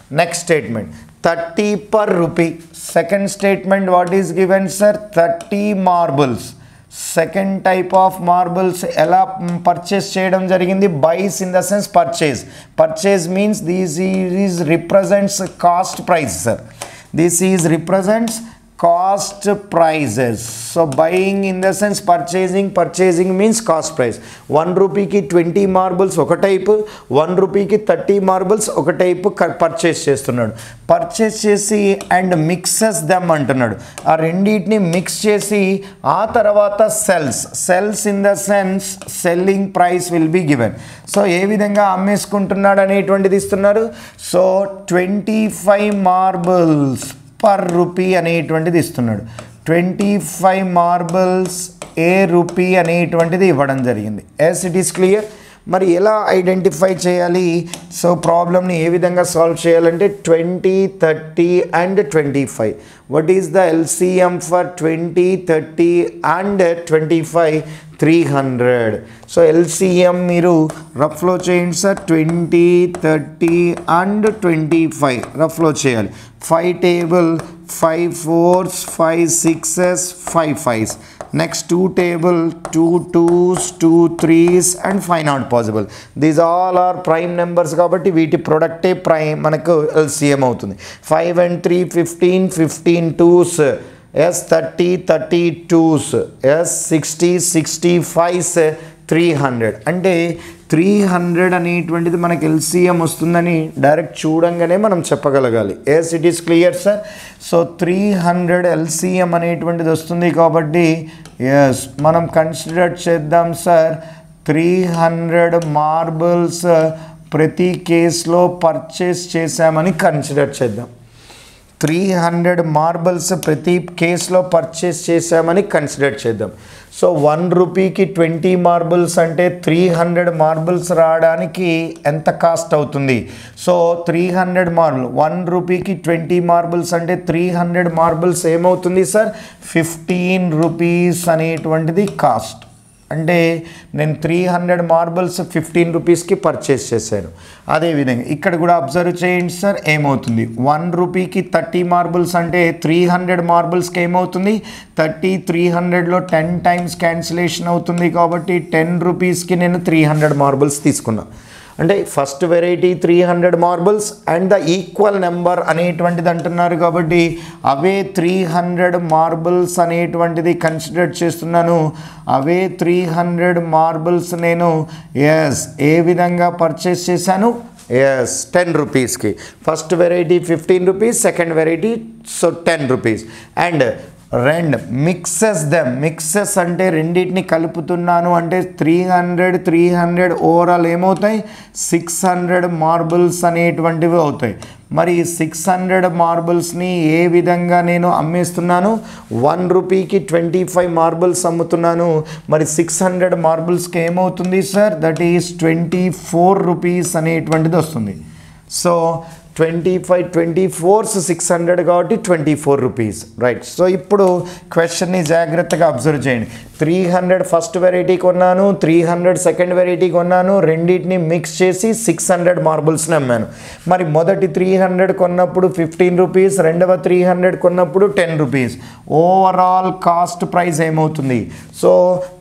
next statement thirty per rupee second statement what is given sir thirty marbles second type of marbles ఎలా పర్చేస్ చేయడం జరిగింది buys in the sense purchase purchase means these is represents cost price sir this is represents cost prices so buying in the sense purchasing purchasing means cost price one రూపీకి ట్వంటీ మార్బుల్స్ ఒక టైపు వన్ రూపీకి థర్టీ మార్బుల్స్ ఒక టైపు పర్చేస్ చేస్తున్నాడు పర్చేస్ చేసి అండ్ మిక్సెస్ దెమ్ అంటున్నాడు ఆ రెండింటిని మిక్స్ చేసి ఆ తర్వాత sells cells in the sense selling price will be given so ఏ విధంగా అమ్మేసుకుంటున్నాడు అనేటువంటిది ఇస్తున్నారు so twenty five marbles per rupee అనేటువంటిది ఇస్తున్నాడు twenty five marbles a rupee అనేటువంటిది ఇవ్వడం జరిగింది ఎస్ ఇట్ ఈస్ క్లియర్ మరి ఎలా ఐడెంటిఫై చేయాలి సో ప్రాబ్లమ్ని ఏ విధంగా సాల్వ్ చేయాలంటే twenty thirty and twenty five what is the LCM for twenty thirty and twenty five three hundred so LCM మీరు రఫ్లో చేయండి sir twenty thirty and twenty five రఫ్లో చేయాలి five table five fours five sixes five fives next two table two twos two threes and five not possible these all are prime numbers కాబట్టి వీటి ప్రొడక్టే ప్రైమ్ మనకు ఎల్సిఎం అవుతుంది five and three fifteen fifteen twos is thirty thirty twos is sixty sixty fives three hundred అంటే త్రీ హండ్రెడ్ అనేటువంటిది మనకి ఎల్సిఎం వస్తుందని డైరెక్ట్ చూడంగానే మనం చెప్పగలగాలి yes it is clear sir so three hundred LCM అనేటువంటిది వస్తుంది కాబట్టి ఎస్ మనం కన్సిడర్ చేద్దాం సార్ త్రీ హండ్రెడ్ మార్బుల్స్ ప్రతి కేసులో పర్చేస్ చేశామని కన్సిడర్ చేద్దాం త్రీ హండ్రెడ్ మార్బల్స్ ప్రతి కేసులో పర్చేస్ చేశామని కన్సిడర్ చేద్దాం సో వన్ రూపీకి ట్వంటీ మార్బుల్స్ అంటే త్రీ హండ్రెడ్ మార్బుల్స్ రావడానికి ఎంత కాస్ట్ అవుతుంది so three hundred marble one రూపీకి ట్వంటీ మార్బుల్స్ అంటే త్రీ హండ్రెడ్ మార్బుల్స్ ఏమవుతుంది సార్ ఫిఫ్టీన్ రూపీస్ అనేటువంటిది కాస్ట్ అంటే నేను త్రీ హండ్రెడ్ మార్బుల్స్ ఫిఫ్టీన్ రూపీస్కి పర్చేస్ చేశాను అదేవిధంగా ఇక్కడ కూడా అబ్జర్వ్ చేయండి సార్ ఏమవుతుంది వన్ రూపీకి థర్టీ మార్బుల్స్ అంటే త్రీ హండ్రెడ్ మార్బుల్స్కి ఏమవుతుంది థర్టీ త్రీ హండ్రెడ్లో టెన్ టైమ్స్ క్యాన్సిలేషన్ అవుతుంది కాబట్టి టెన్ రూపీస్కి నేను త్రీ హండ్రెడ్ మార్బుల్స్ తీసుకున్నాను అంటే first variety three hundred marbles and the equal number అనేటువంటిది అంటున్నారు కాబట్టి అవే త్రీ హండ్రెడ్ మార్బుల్స్ అనేటువంటిది కన్సిడర్ చేస్తున్నాను అవే త్రీ హండ్రెడ్ మార్బుల్స్ నేను ఎస్ ఏ విధంగా పర్చేస్ చేశాను ఎస్ టెన్ రూపీస్కి first variety fifteen rupees second variety so ten rupees and రెండు మిక్సెస్ దెమ్ మిక్సెస్ అంటే రెండింటిని కలుపుతున్నాను అంటే three hundred three hundred overall ఏమవుతాయి సిక్స్ హండ్రెడ్ మార్బుల్స్ అనేటువంటివి అవుతాయి మరి సిక్స్ హండ్రెడ్ మార్బుల్స్ని ఏ విధంగా నేను అమ్మేస్తున్నాను వన్ రూపీకి ట్వంటీ ఫైవ్ మార్బుల్స్ అమ్ముతున్నాను మరి సిక్స్ హండ్రెడ్ మార్బుల్స్కి ఏమవుతుంది sir that is twenty four rupees అనేటువంటిది వస్తుంది so twenty five twenty fours six hundred కాబట్టి twenty four rupees right so ఇప్పుడు క్వశ్చన్ని జాగ్రత్తగా అబ్జర్వ్ చేయండి త్రీ హండ్రెడ్ ఫస్ట్ వెరైటీ కొన్నాను త్రీ హండ్రెడ్ సెకండ్ వెరైటీ కొన్నాను రెండింటిని మిక్స్ చేసి సిక్స్ హండ్రెడ్ మార్బుల్స్ని అమ్మాను మరి మొదటి త్రీ హండ్రెడ్ కొన్నప్పుడు ఫిఫ్టీన్ రూపీస్ రెండవ త్రీ హండ్రెడ్ కొన్నప్పుడు ten rupees overall cost price ఏమవుతుంది సో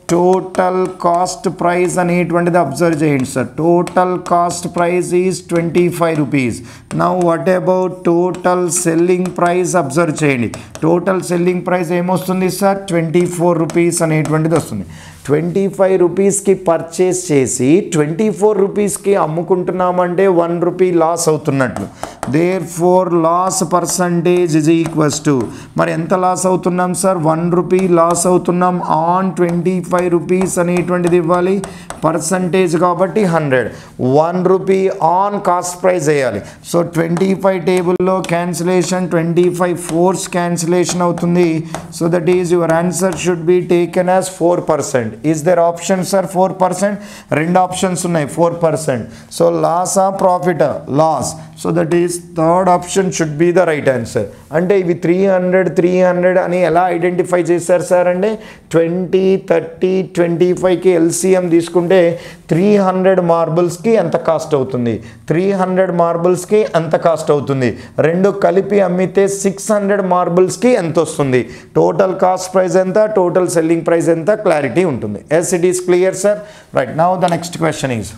టోటల్ కాస్ట్ ప్రైస్ అనేటువంటిది అబ్జర్వ్ చేయండి sir total cost price is twenty five rupees now what about total selling price observe చేయండి టోటల్ సెల్లింగ్ ప్రైస్ ఏమొస్తుంది సార్ ట్వంటీ ఫోర్ రూపీస్ అనేటువంటిది వస్తుంది ట్వంటీ ఫైవ్ రూపీస్కి పర్చేస్ చేసి ట్వంటీ ఫోర్ రూపీస్కి అమ్ముకుంటున్నామంటే వన్ రూపీ లాస్ అవుతున్నట్లు therefore loss percentage is equals to మరి ఎంత లాస్ అవుతున్నాం సార్ వన్ రూపీ లాస్ అవుతున్నాం ఆన్ ట్వంటీ ఫైవ్ రూపీస్ అనేటువంటిది ఇవ్వాలి పర్సంటేజ్ కాబట్టి hundred one rupee on cost price వేయాలి సో ట్వంటీ ఫైవ్ టేబుల్లో cancellation twenty five fours cancellation అవుతుంది so that is your answer should be taken as four percent is the option sir four percent రెండు ఆప్షన్స్ ఉన్నాయి ఫోర్ పర్సెంట్ సో లాసా ప్రాఫిటా loss so that is third option should be the right answer అంటే ఇవి త్రీ హండ్రెడ్ త్రీ హండ్రెడ్ అని ఎలా ఐడెంటిఫై చేశారు సార్ అంటే ట్వంటీ థర్టీ ట్వంటీ ఫైవ్కి ఎల్సిఎం తీసుకుంటే త్రీ హండ్రెడ్ మార్బుల్స్కి ఎంత కాస్ట్ అవుతుంది త్రీ హండ్రెడ్ మార్బుల్స్కి ఎంత కాస్ట్ అవుతుంది రెండు కలిపి అమ్మితే సిక్స్ హండ్రెడ్ మార్బుల్స్కి ఎంత వస్తుంది టోటల్ కాస్ట్ ప్రైస్ ఎంత టోటల్ సెల్లింగ్ ప్రైస్ ఎంత క్లారిటీ ఉంటుంది yes it is clear sir right now the next question is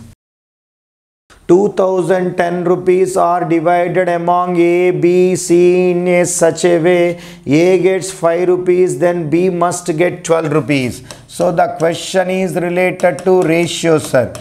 2010 rupees are divided among A, B, C in a such a way A gets 5 rupees then B must get 12 rupees. So the question is related to ratio sir.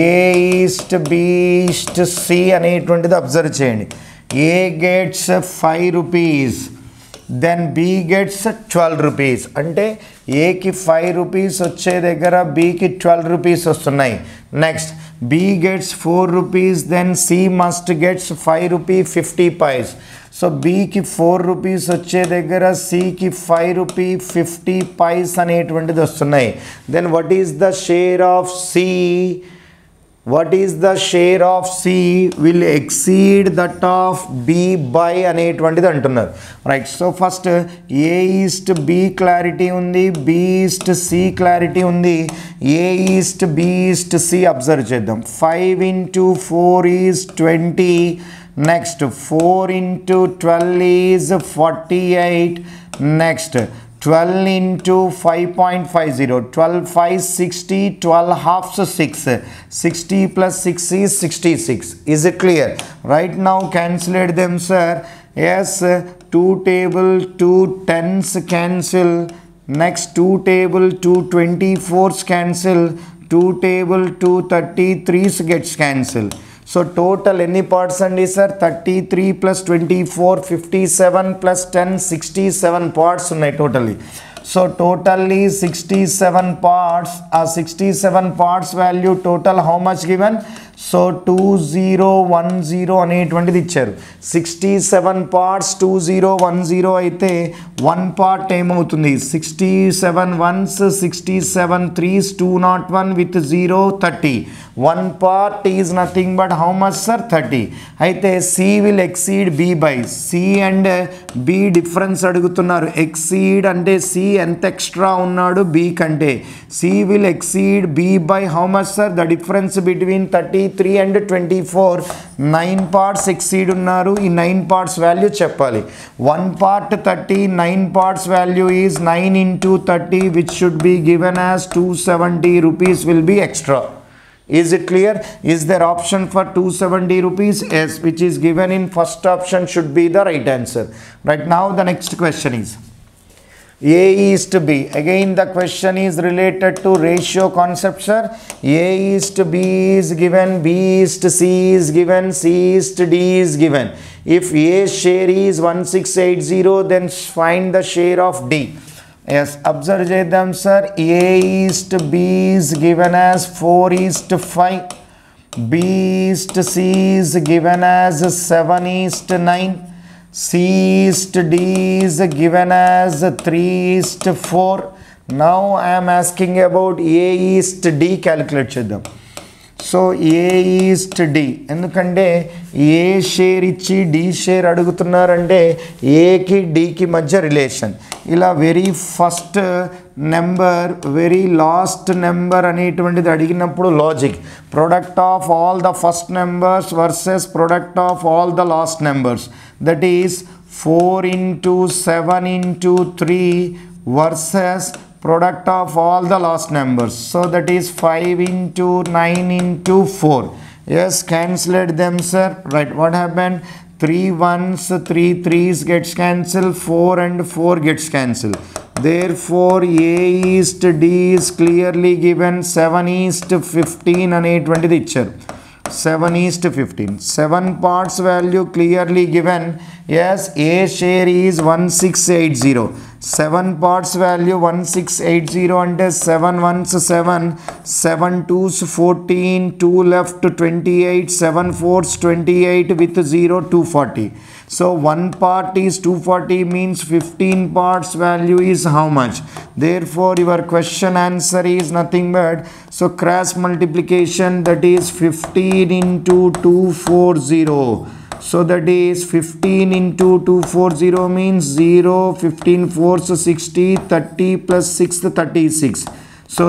A is to B is to C అనేటువంటిది అబ్జర్వ్ చేయండి A gets five rupees then B gets twelve rupees అంటే ఏకి ఫైవ్ రూపీస్ వచ్చే దగ్గర బీకి ట్వెల్వ్ రూపీస్ వస్తున్నాయి next B gets four rupees then C must gets five rupee fifty paise so బీకి ఫోర్ రూపీస్ వచ్చే దగ్గర సికి ఫైవ్ రూపీ ఫిఫ్టీ పైస్ అనేటువంటిది వస్తున్నాయి then what is the share of C what is the share of C will exceed that of B by అనేటువంటిది అంటున్నారు right so first A is to B clarity ఉంది బి ఈస్ట్ సి క్లారిటీ ఉంది A is to B is to C observe చేద్దాం five into four is twenty next four into twelve is forty eight next 12 into 5.50 12 5 60 12 halves 6 60 plus 6 is 66 is it clear right now cancellate them sir yes 2 table 2 tens cancel next 2 table 2 24s cancel 2 table 2 33s gets cancel సో టోటల్ ఎన్ని పార్ట్స్ అండి sir thirty three plus twenty four fifty seven plus ten sixty seven parts ఉన్నాయి totally so totally sixty seven parts ఆ sixty seven parts value total how much given so two zero one zero అనేటువంటిది ఇచ్చారు sixty seven parts two zero one zero అయితే వన్ పార్ట్ ఏమవుతుంది sixty seven ones sixty seven threes two nought one with zero thirty one part is nothing but how much sir thirty అయితే C will exceed B by C and B difference అడుగుతున్నారు ఎక్సీడ్ అంటే సి ఎంత ఎక్స్ట్రా ఉన్నాడు బి కంటే C will exceed B by how much sir the difference between thirty three and twenty four nine parts exceed ఉన్నారు ఈ నైన్ పార్ట్స్ వాల్యూ చెప్పాలి one part thirty nine parts value is nine into thirty which should be given as two seventy rupees will be extra Is it clear? Is there option for 270 rupees? Yes, which is given in first option should be the right answer. Right now the next question is A is to B. Again the question is related to ratio concept sir. A is to B is given, B is to C is given, C is to D is given. If A share is 1680 then find the share of D. Yes, observe చేద్దాం sir A is to B is given as four is to five B is to C is given as seven is to nine C is to D is given as three is to four now I'm asking about A is to D calculate చేద్దాం సో ఏ ఈస్ట్ డి ఎందుకంటే ఏ షేర్ ఇచ్చి డి షేర్ అడుగుతున్నారంటే ఏకి డికి మధ్య రిలేషన్ ఇలా very first number very last number అనేటువంటిది అడిగినప్పుడు logic product of all the first numbers versus product of all the last numbers that is four into seven into three versus product of all the last numbers so that is 5 into 9 into 4 yes cancelled them sir right what happened 3 ones 3 threes gets cancelled 4 and 4 gets cancelled therefore a is to d is clearly given 7 is to 15 అనేటువంటిది ఇచ్చారు 7 is to 15 7 parts value clearly given yes a share is 1680 7 parts value 1680 అంటే 7 ones 7 7 twos 14 2 left 28 7 fours 28 with 0 240 so one part is 240 means 15 parts value is how much therefore your question answer is nothing but so cross multiplication that is 15 into 240 So that is 15 into 240 means 0, 15 fours 60, 30 plus 6 36. So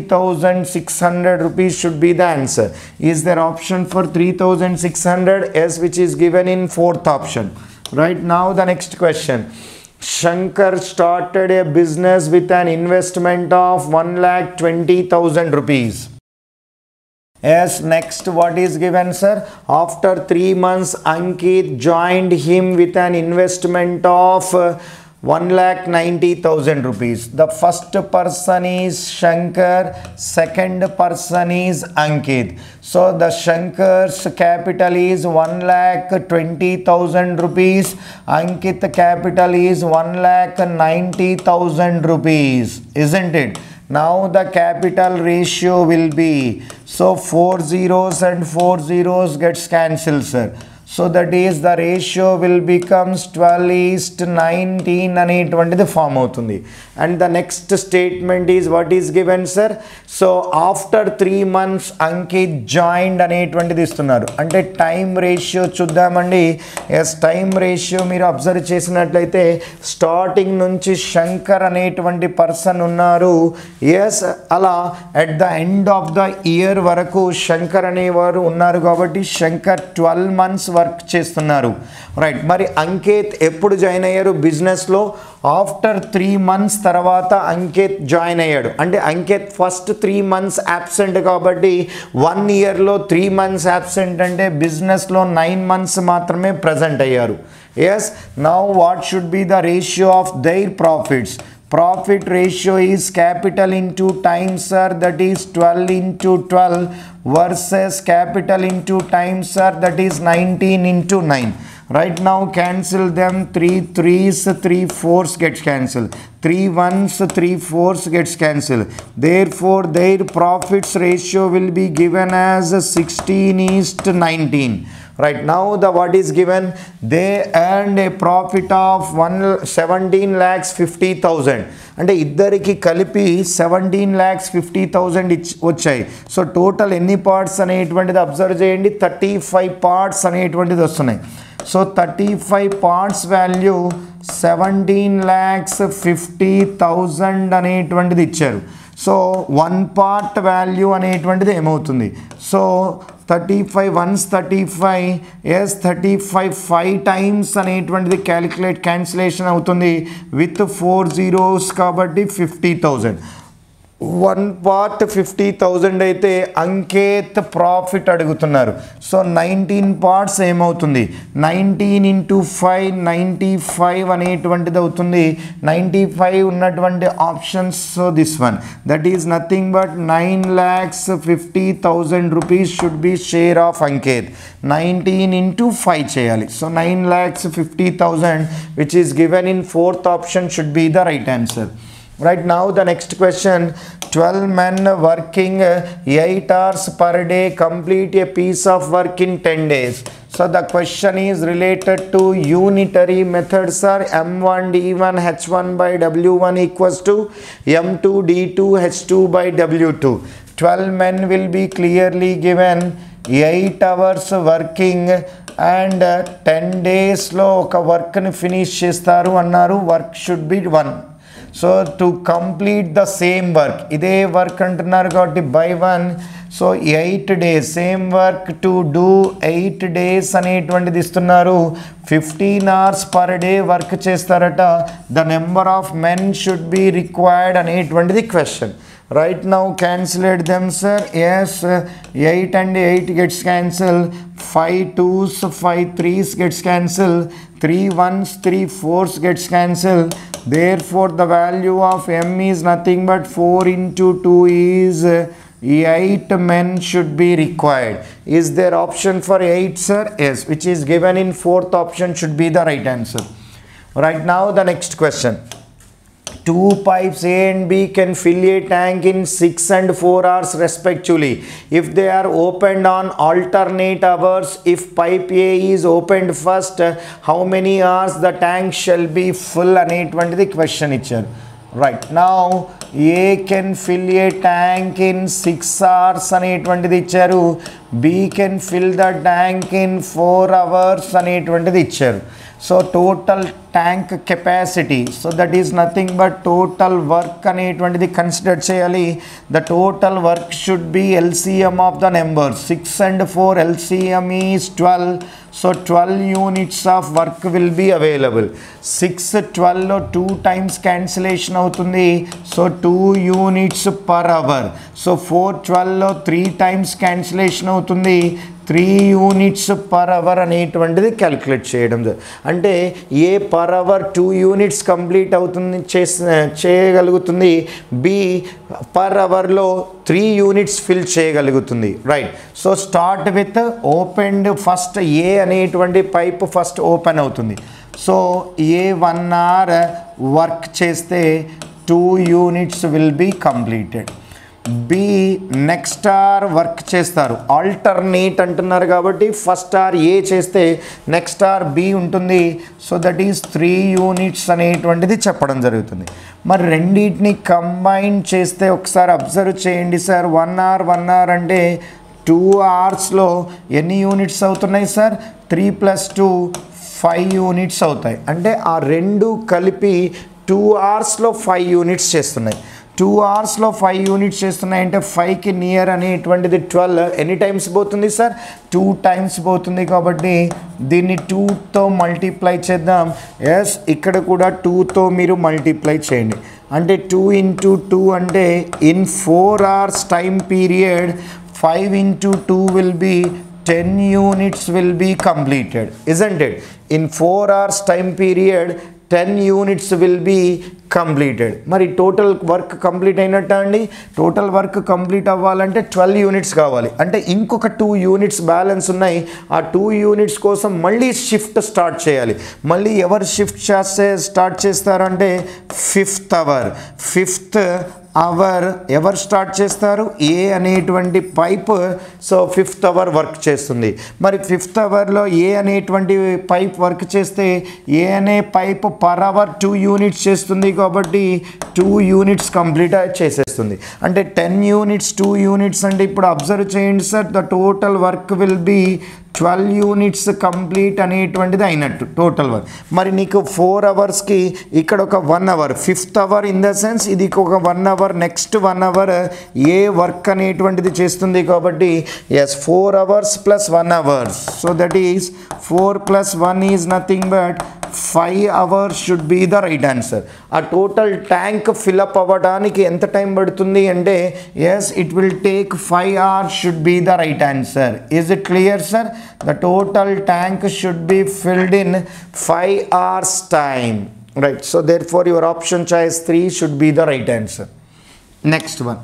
3600 rupees should be the answer. Is there option for 3600? Yes, which is given in fourth option. Right now the next question. Shankar started a business with an investment of 1 lakh 20,000 rupees. Yes, next what is given sir? After 3 months Ankit joined him with an investment of uh, 1 lakh 90,000 rupees. The first person is Shankar, second person is Ankit. So the Shankar's capital is 1 lakh 20,000 rupees. Ankit capital is 1 lakh 90,000 rupees. Isn't it? Now the capital ratio will be so 4 zeros and 4 zeros gets cancelled sir. So that is the ratio will becomes twelve is to nineteen అనేటువంటిది ఫామ్ అవుతుంది and the next statement is what is given sir so after three months Ankit joined అనేటువంటిది ఇస్తున్నారు అంటే టైం రేషియో చూద్దామండి ఎస్ టైం రేషియో మీరు అబ్జర్వ్ చేసినట్లయితే స్టార్టింగ్ నుంచి శంకర్ అనేటువంటి పర్సన్ ఉన్నారు ఎస్ అలా at the end of the year వరకు శంకర్ అనేవారు ఉన్నారు కాబట్టి శంకర్ ట్వెల్వ్ మంత్స్ వర్క్ చేస్తున్నారు రైట్ మరి అంకేత్ ఎప్పుడు జాయిన్ అయ్యారు బిజినెస్లో ఆఫ్టర్ త్రీ మంత్స్ తర్వాత అంకేత్ జాయిన్ అయ్యాడు అంటే Ankit first three months absent కాబట్టి వన్ ఇయర్లో త్రీ మంత్స్ యాబ్సెంట్ అంటే బిజినెస్లో నైన్ మంత్స్ మాత్రమే ప్రజెంట్ అయ్యారు yes now what should be the ratio of their profits profit ratio is capital into time sir that is 12 into 12 versus capital into time sir that is 19 into 9 right now cancel them 3 3s 3 4s gets cancelled 3 1s 3 4s gets cancelled therefore their profits ratio will be given as 16 is to 19 right now the what is given they earned a profit of 1 17 lakhs 50000 అంటే ఇద్దరికి కలిపి seventeen lakhs fifty thousand each వచ్చాయి సో టోటల్ ఎన్ని పార్ట్స్ అనేటువంటిది అబ్జర్వ్ చేయండి థర్టీ ఫైవ్ పార్ట్స్ అనేటువంటిది వస్తున్నాయి so thirty five parts value seventeen lakhs fifty thousand అనేటువంటిది ఇచ్చారు సో వన్ పార్ట్ వాల్యూ అనేటువంటిది ఏమవుతుంది so thirty five ones thirty five yes thirty five five times అనేటువంటిది క్యాలిక్యులేట్ క్యాన్సిలేషన్ అవుతుంది విత్ ఫోర్ జీరోస్ కాబట్టి fifty thousand one part fifty thousand అయితే అంకేత్ ప్రాఫిట్ అడుగుతున్నారు సో నైన్టీన్ పార్ట్స్ ఏమవుతుంది nineteen into five ninety five అనేటువంటిది అవుతుంది నైంటీ ఫైవ్ ఉన్నటువంటి options so this one that is nothing but nine lakhs fifty thousand rupees should be share of Ankit nineteen into five చేయాలి so nine lakhs fifty thousand which is given in fourth option should be the right answer right now the next question 12 men working uh, 8 hours per day complete a piece of work in 10 days so the question is related to unitary methods are m1 d1 h1 by w1 equals to m2 d2 h2 by w2 12 men will be clearly given 8 hours working and ten డేస్లో ఒక వర్క్ని ఫినిష్ చేస్తారు అన్నారు work should be one so to complete the same work ఇదే వర్క్ అంటున్నారు కాబట్టి by one so eight days same work to do eight days అనేటువంటిది ఇస్తున్నారు fifteen hours per day work చేస్తారట the number of men should be required అనేటువంటిది question right now cancellate them sir yes uh, 8 and 8 gets cancelled 5 2s 5 3s gets cancelled 3 1s 3 4s gets cancelled therefore the value of m is nothing but 4 into 2 is uh, 8 men should be required is there option for 8 sir yes which is given in fourth option should be the right answer right now the next question two pipes A and B can fill a tank in 6 and 4 hours respectively if they are opened on alternate hours if pipe A is opened first how many hours the tank shall be full అనేటువంటిది క్వశ్చన్ ఇచ్చారు right now A can fill a tank in six hours అనేటువంటిది ఇచ్చారు B can fill the tank in four hours అనేటువంటిది ఇచ్చారు so total tank capacity so that is nothing but total work అనేటువంటిది కన్సిడర్ చేయాలి the total work should be LCM of the number six and four LCM is twelve so twelve units of work will be available six ట్వెల్వ్లో టూ టైమ్స్ క్యాన్సిలేషన్ అవుతుంది so two units per hour so four ట్వెల్వ్లో త్రీ టైమ్స్ క్యాన్సిలేషన్ అవుతుంది త్రీ యూనిట్స్ పర్ అవర్ అనేటువంటిది క్యాలిక్యులేట్ చేయడం జ- అంటే A per hour two units complete అవుతుంది చేసిన చేయగలుగుతుంది బి పర్ అవర్లో త్రీ యూనిట్స్ ఫిల్ చేయగలుగుతుంది right so start with opened first A అనేటువంటి పైప్ ఫస్ట్ ఓపెన్ అవుతుంది so A one hour work చేస్తే two units will be completed B next hour work చేస్తారు ఆల్టర్నేట్ అంటున్నారు కాబట్టి ఫస్ట్ ఆర్ ఏ చేస్తే నెక్స్ట్ ఆర్ బి ఉంటుంది so that is three units అనేటువంటిది చెప్పడం జరుగుతుంది మరి రెండింటిని కంబైన్ చేస్తే ఒకసారి అబ్జర్వ్ చేయండి sir one hour one hour అంటే టూ అవర్స్లో ఎన్ని యూనిట్స్ అవుతున్నాయి sir three plus two five units అవుతాయి అంటే ఆ రెండు కలిపి టూ అవర్స్లో ఫైవ్ యూనిట్స్ చేస్తున్నాయి టూ అవర్స్లో ఫైవ్ యూనిట్స్ చేస్తున్నాయి అంటే ఫైవ్కి నియర్ అనేటువంటిది ట్వెల్వ్ ఎన్ని టైమ్స్ పోతుంది సార్ టూ టైమ్స్ పోతుంది కాబట్టి దీన్ని టూతో మల్టిప్లై చేద్దాం ఎస్ ఇక్కడ కూడా టూతో మీరు మల్టిప్లై చేయండి అంటే టూ ఇంటూ టూ అంటే in four hours time period five into two will be 10 units will be completed isn't it in 4 hours time period 10 units will be completed మరి టోటల్ వర్క్ కంప్లీట్ అయినట్ట అండి టోటల్ వర్క్ కంప్లీట్ అవ్వాలంటే ట్వెల్వ్ యూనిట్స్ కావాలి అంటే ఇంకొక టూ యూనిట్స్ బ్యాలెన్స్ ఉన్నాయి ఆ టూ యూనిట్స్ కోసం మళ్ళీ షిఫ్ట్ స్టార్ట్ చేయాలి మళ్ళీ ఎవరు షిఫ్ట్ చేస్తే స్టార్ట్ చేస్తారంటే ఫిఫ్త్ అవర్ ఫిఫ్త్ అవర్ ఎవరు స్టార్ట్ చేస్తారు ఏ అనేటువంటి pipe so fifth hour work చేస్తుంది మరి ఫిఫ్త్ అవర్లో ఏ అనేటువంటి పైప్ వర్క్ చేస్తే ఏ అనే pipe per hour two units చేస్తుంది కాబట్టి టూ యూనిట్స్ కంప్లీట్ చేసేస్తుంది అంటే టెన్ యూనిట్స్ టూ యూనిట్స్ అంటే ఇప్పుడు అబ్జర్వ్ చేయండి sir the total work will be twelve units complete అనేటువంటిది అయినట్టు టోటల్ వర్క్ మరి నీకు ఫోర్ అవర్స్కి ఇక్కడ ఒక one hour fifth hour in the sense ఇది ఒక one hour next one hour A work అనేటువంటిది చేస్తుంది కాబట్టి yes four hours plus one hours so that is four plus one is nothing but five hours should be the right answer ఆ టోటల్ ట్యాంక్ ఫిలప్ అవ్వడానికి ఎంత టైం పడుతుంది అంటే yes it will take five hours should be the right answer is it clear sir the total tank should be filled in five hours time right so therefore your option choice three should be the right answer next one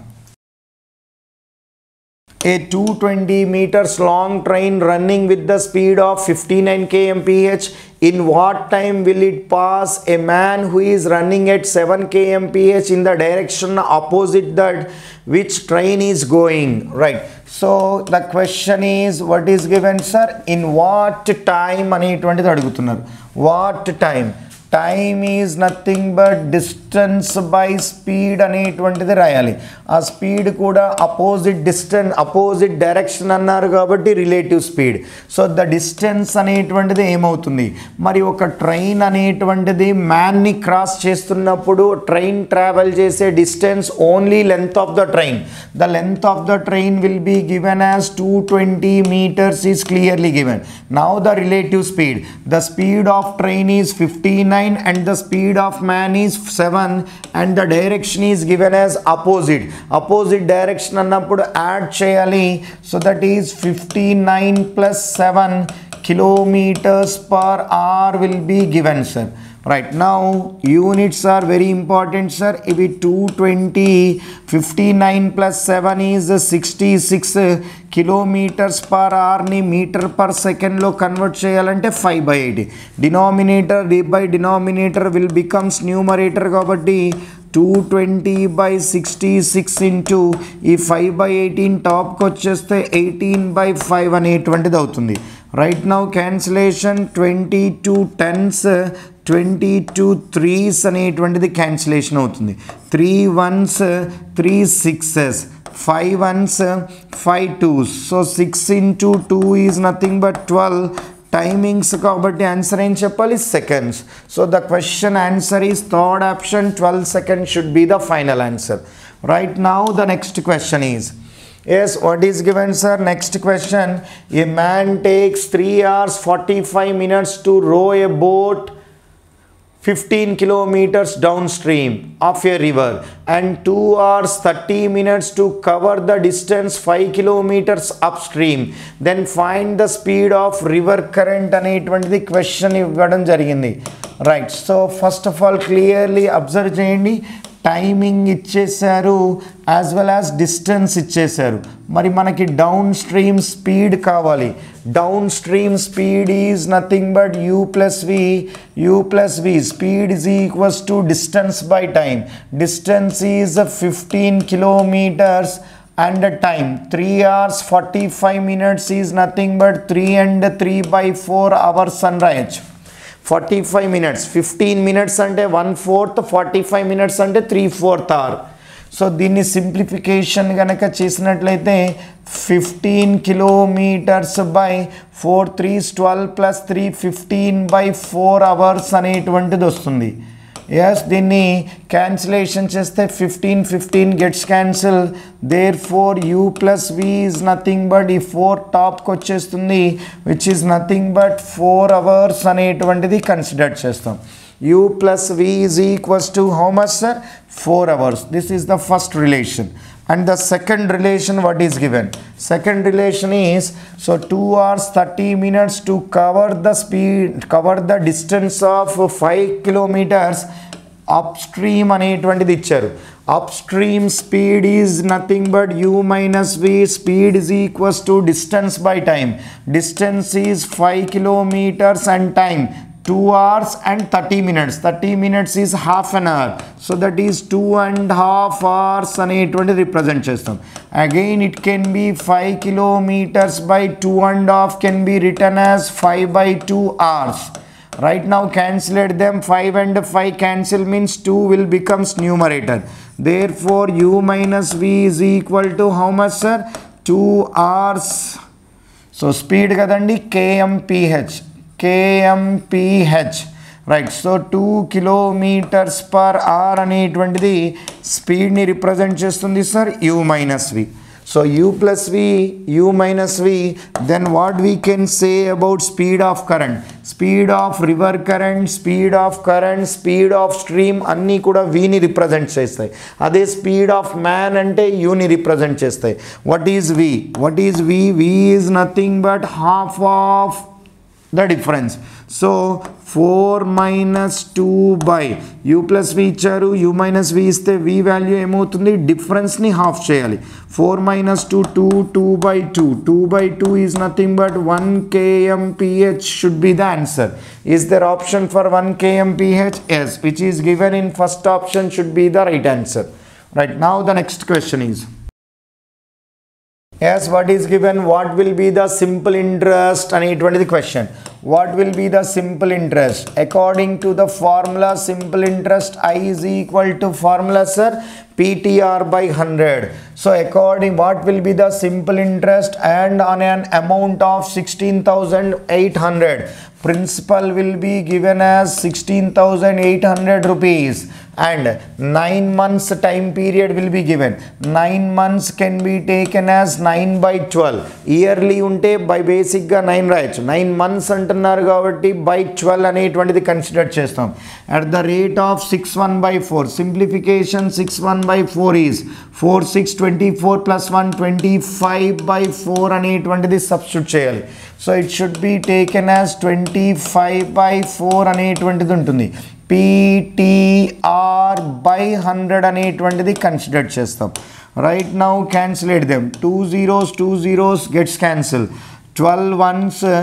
a 220 meters long train running with the speed of 59 kmph in what time will it pass a man who is running at 7 kmph in the direction opposite that which train is going right so the question is what is given sir in what time అనేటువంటిది అడుగుతున్నారు what time time is nothing but distance by speed అనేటువంటిది రాయాలి ఆ స్పీడ్ కూడా అపోజిట్ డిస్టెన్స్ అపోజిట్ డైరెక్షన్ అన్నారు కాబట్టి relative speed so the distance అనేటువంటిది ఏమవుతుంది మరి ఒక ట్రైన్ అనేటువంటిది మ్యాన్ని క్రాస్ చేస్తున్నప్పుడు ట్రైన్ ట్రావెల్ చేసే distance only length of the train the length of the train will be given as two twenty meters is clearly given now the relative speed the speed of train is fifty nine and the speed of man is seven and the direction is given as opposite opposite direction అన్నప్పుడు యాడ్ చేయాలి so that is fifty nine plus seven kilometers per hour will be given sir right now units are very important sir ఇవి two twenty fifty nine plus seven is sixty six kilometers per అవర్ని మీటర్ పర్ సెకండ్లో కన్వర్ట్ చేయాలంటే five by eight denominator D by denominator will becomes numerator కాబట్టి two twenty by sixty six into ఈ ఫైవ్ బై ఎయిటీన్ టాప్కి వచ్చేస్తే ఎయిటీన్ బై ఫైవ్ అనేటువంటిది అవుతుంది right now cancellation twenty two tens twenty two threes అనేటువంటిది క్యాన్సిలేషన్ అవుతుంది three ones three sixes five ones five twos so six into two is nothing but twelve timings కాబట్టి ఆన్సర్ ఏం చెప్పాలి seconds so the question answer is third option twelve seconds should be the final answer right now the next question is Yes, what is given, sir? Next question. A man takes 3 hours 45 minutes to row a boat 15 kilometers downstream of a river and 2 hours 30 minutes to cover the distance 5 kilometers upstream. Then find the speed of river current అనేటువంటిది క్వశ్చన్ ఇవ్వడం జరిగింది right so first of all clearly observe చేయండి టైమింగ్ ఇచ్చేసారు యాజ్ వెల్ యాజ్ డిస్టెన్స్ ఇచ్చేసారు మరి మనకి డౌన్ స్ట్రీమ్ స్పీడ్ కావాలి downstream speed is nothing but u plus v u plus v speed is equals to distance by time distance is fifteen kilometers and the time 3 hours 45 minutes is nothing but 3 and 3 by 4 hours sunrise 45 minutes 15 minutes అంటే one fourth forty five minutes అంటే త్రీ ఫోర్త్ అవర్ సో దీన్ని సింప్లిఫికేషన్ కనుక చేసినట్లయితే fifteen kilometers by four threes twelve plus three fifteen by four hours అనేటువంటిది వస్తుంది ఎస్ దీన్ని క్యాన్సిలేషన్ చేస్తే fifteen fifteen gets cancel therefore u plus v is nothing but ఈ ఫోర్ టాప్కి వచ్చేస్తుంది which is nothing but four hours అనేటువంటిది కన్సిడర్ చేస్తాం u plus v is equals to how much sir four hours this is the first relation and the second relation what is given second relation is so 2 hours 30 minutes to cover the speed cover the distance of 5 kilometers upstream అనేటువంటిది ఇచ్చారు upstream speed is nothing but u minus v speed is equals to distance by time distance is 5 kilometers and time 2 hours and 30 minutes 30 minutes is half an hour so that is 2 and half hours అనేటువంటి రిప్రజెంట్ చేస్తాం again it can be five kilometers by two and half can be return as five by two hours right now క్యాన్సిలేట్ them five and five cancel means two will becomes numerator therefore u minus v is equal to how much sir two hours so speed కదండి KMPH KMPH right so two kilometers per hour అనేటువంటిది స్పీడ్ని రిప్రజెంట్ చేస్తుంది sir u minus v so you plus v u minus v then what we can say about speed of current speed of river current speed of current speed of stream అన్నీ కూడా వీని రిప్రజెంట్ చేస్తాయి అదే స్పీడ్ ఆఫ్ మ్యాన్ అంటే యూని రిప్రజెంట్ చేస్తాయి what is v what is v v is nothing but half of the difference so 4 minus 2 by u plus v ఇచ్చారు u minus v ఇస్తే v వాల్యూ ఏమవుతుంది డిఫరెన్స్ని హాఫ్ చేయాలి four minus two two two by two two by two is nothing but one KMPH should be the answer is there option for one KMPH yes which is given in first option should be the right answer right now the next question is Yes, what is given? What will be the simple interest? అనేటువంటిది question what will be the simple interest according to the formula simple interest I is equal to formula sir PTR by 100. So according what will be the simple interest and on an amount of 16,800 principal will be given as 16,800 rupees and 9 months time period will be given 9 months can be taken as 9 by 12 yearly ఉంటే బై బేసిక్గా నైన్ రాయొచ్చు నైన్ మంత్స్ అంటున్నారు కాబట్టి బై ట్వెల్వ్ అనేటువంటిది కన్సిడర్ చేస్తాం at the rate of six one by four simplification six one by four is four six twenty four plus one twenty five by four అనేటువంటిది సబ్స్టిట్యూట్ చేయాలి so it should be taken as twenty five by four అనేటువంటిది ఉంటుంది పీటీఆర్ బై హండ్రెడ్ అనేటువంటిది కన్సిడర్ చేస్తాం right now క్యాన్సిలేట్ them two zeros two zeros gets cancel twelve ones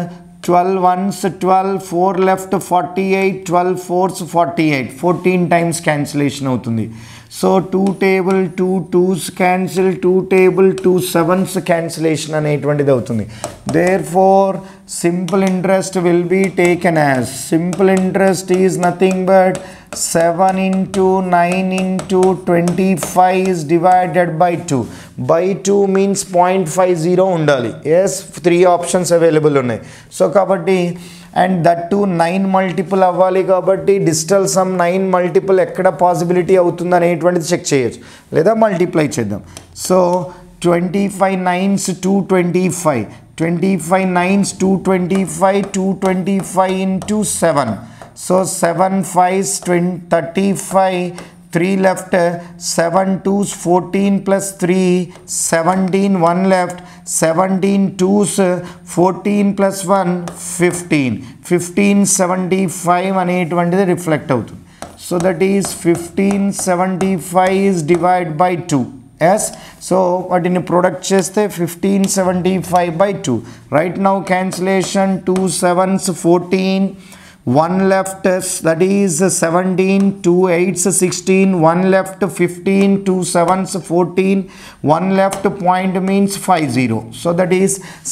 12 ones 12 4 left 48 12 fours 48 14 times cancellation అవుతుంది so two table two twos cancel two table two sevens cancellation అనేటువంటిది అవుతుంది therefore simple interest will be taken as simple interest is nothing but seven into nine into twenty five is divided by two by two means point five zero ఉండాలి ఎస్ త్రీ ఆప్షన్స్ అవైలబుల్ ఉన్నాయి సో కాబట్టి and that to nine multiple అవ్వాలి కాబట్టి డిజిటల్ సమ్ నైన్ మల్టిపుల్ ఎక్కడ పాసిబిలిటీ అవుతుంది అనేటువంటిది చెక్ చేయొచ్చు లేదా మల్టిప్లై చేద్దాం so twenty five nines two twenty five twenty five nines two twenty five two twenty five into seven so seven fives twenty thirty five three left seven twos fourteen plus three seventeen one left seventeen twos fourteen plus one fifteen fifteen seventy five అనేటువంటిది రిఫ్లెక్ట్ అవుతుంది so that is fifteen seventy five is divide by two yes so వాటిని ప్రొడక్ట్ చేస్తే fifteen seventy five by two right now cancellation two sevens fourteen one left is that is 17 two eights 16 one left 15 two sevens 14 one left point means 50 so that is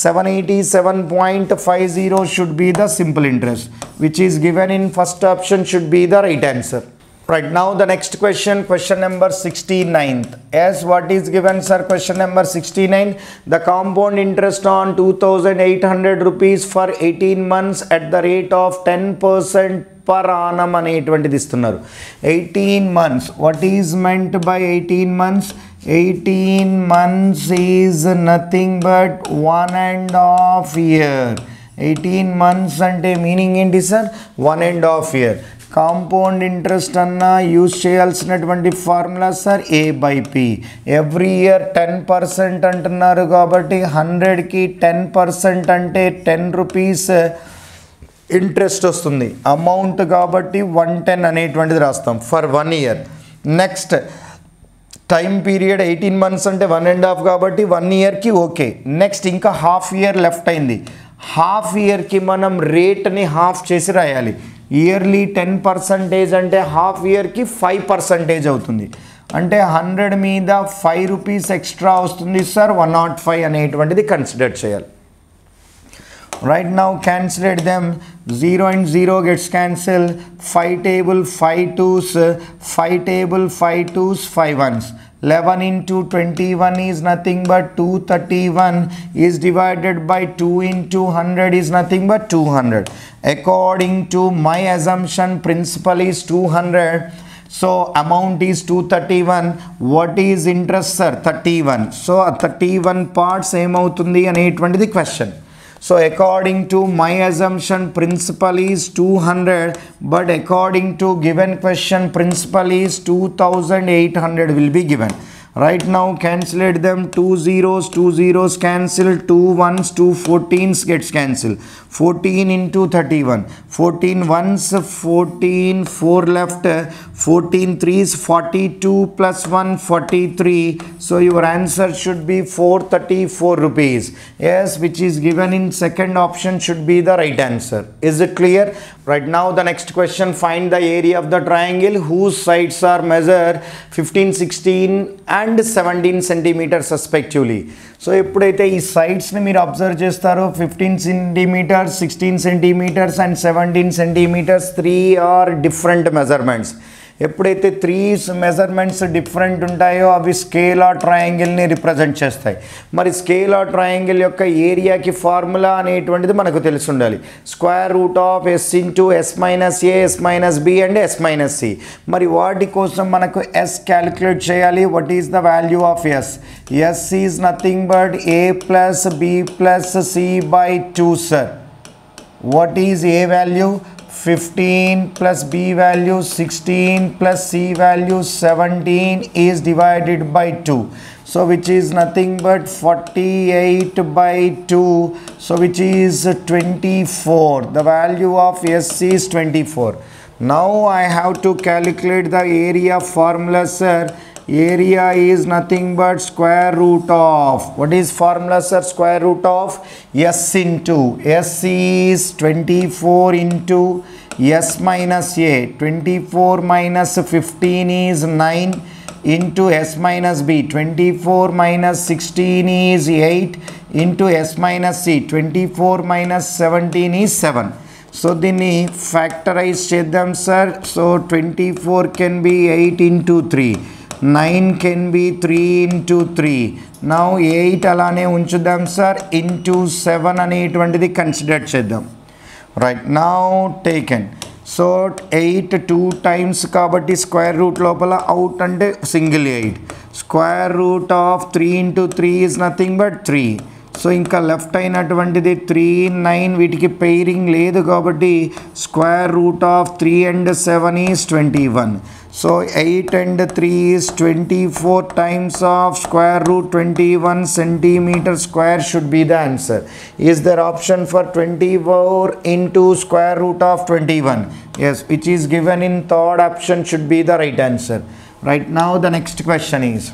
787.50 should be the simple interest which is given in first option should be the right answer right now the next question question number 69th as what is given sir question number 69 the compound interest on 2800 rupees for 18 months at the rate of 10% per annum అనేటువంటిది ఇస్తున్నారు eighteen months what is meant by eighteen months eighteen months is nothing but one and half year eighteen months అంటే మీనింగ్ ఏంటి sir one and half year compound interest అన్న యూజ్ చేయాల్సినటువంటి formula sir A by P every year ten percent అంటున్నారు కాబట్టి హండ్రెడ్కి టెన్ పర్సెంట్ అంటే టెన్ రూపీస్ ఇంట్రెస్ట్ వస్తుంది అమౌంట్ కాబట్టి వన్ టెన్ అనేటువంటిది రాస్తాం for one year next time period eighteen months అంటే వన్ అండ్ హాఫ్ కాబట్టి వన్ ఇయర్కి ఓకే నెక్స్ట్ ఇంకా హాఫ్ ఇయర్ లెఫ్ట్ అయింది హాఫ్ ఇయర్కి మనం రేట్ని హాఫ్ చేసి రాయాలి ఇయర్లీ టెన్ పర్సంటేజ్ అంటే హాఫ్ ఇయర్కి ఫైవ్ పర్సంటేజ్ అవుతుంది అంటే హండ్రెడ్ మీద ఫైవ్ రూపీస్ ఎక్స్ట్రా వస్తుంది సార్ వన్ నాట్ ఫైవ్ అనేటువంటిది కన్సిడర్ చేయాలి right now cancellate them 0 and 0 gets cancelled 5 table 5 twos uh, 5 table 5 twos 5 ones 11 into 21 is nothing but 231 is divided by 2 into 100 is nothing but 200 according to my assumption principal is 200 so amount is 231 what is interest sir 31 so ఆ 31 parts ఏమవుతుంది అనేటువంటిది question So according to my assumption principal is 200 but according to given question principal is 2800 will be given. Right now cancellate them 2 zeros 2 zeros cancel 2 ones 2 14s gets cancelled 14 into 31 14 ones 14 4 left 14 threes 42 plus 1 43 so your answer should be 434 rupees yes which is given in second option should be the right answer is it clear right now the next question find the area of the triangle whose sides are measured 15 16 and 17 centimeters respectively so ఎప్పుడైతే ఈ సైడ్స్ని మీరు అబ్జర్వ్ చేస్తారో fifteen centimetres sixteen centimetres and seventeen centimetres three are different measurements ఎప్పుడైతే త్రీ మెజర్మెంట్స్ డిఫరెంట్ ఉంటాయో అవి స్కేల్ ఆ ట్రయాంగిల్ని రిప్రజెంట్ చేస్తాయి మరి స్కేల్ ఆ ట్రయాంగిల్ యొక్క ఏరియాకి ఫార్ములా అనేటువంటిది మనకు తెలిసి ఉండాలి square root of s into s minus a s minus b and s minus c మరి వాటి కోసం మనకు ఎస్ క్యాలిక్యులేట్ చేయాలి what is the value of s s is nothing but a plus b plus c by two sir what is a value 15 plus b value 16 plus c value 17 is divided by 2 so which is nothing but 48 by 2 so which is 24 the value of s is 24 now i have to calculate the area formula sir area is nothing but square root of what is formula sir square root of s into s is 24 into s minus a 24 minus 15 is 9 into s minus b 24 minus 16 is 8 into s minus c 24 minus 17 is 7 so దీన్ని ఫ్యాక్టరైజ్ చేద్దాం sir so twenty four can be eight into three nine can be three into three now eight అలానే ఉంచుదాం సార్ ఇంటూ సెవెన్ అనేటువంటిది కన్సిడర్ చేద్దాం right now taken so eight two times కాబట్టి స్క్వేర్ రూట్ లోపల అవుట్ అంటే single eight square root of three into three is nothing but three so ఇంకా లెఫ్ట్ అయినటువంటిది త్రీ నైన్ వీటికి పెయిరింగ్ లేదు కాబట్టి square root of three and seven is twenty one so eight and three is twenty four times of square root twenty one centimetre square should be the answer is there option for twenty four into square root of twenty one yes which is given in third option should be the right answer right now the next question is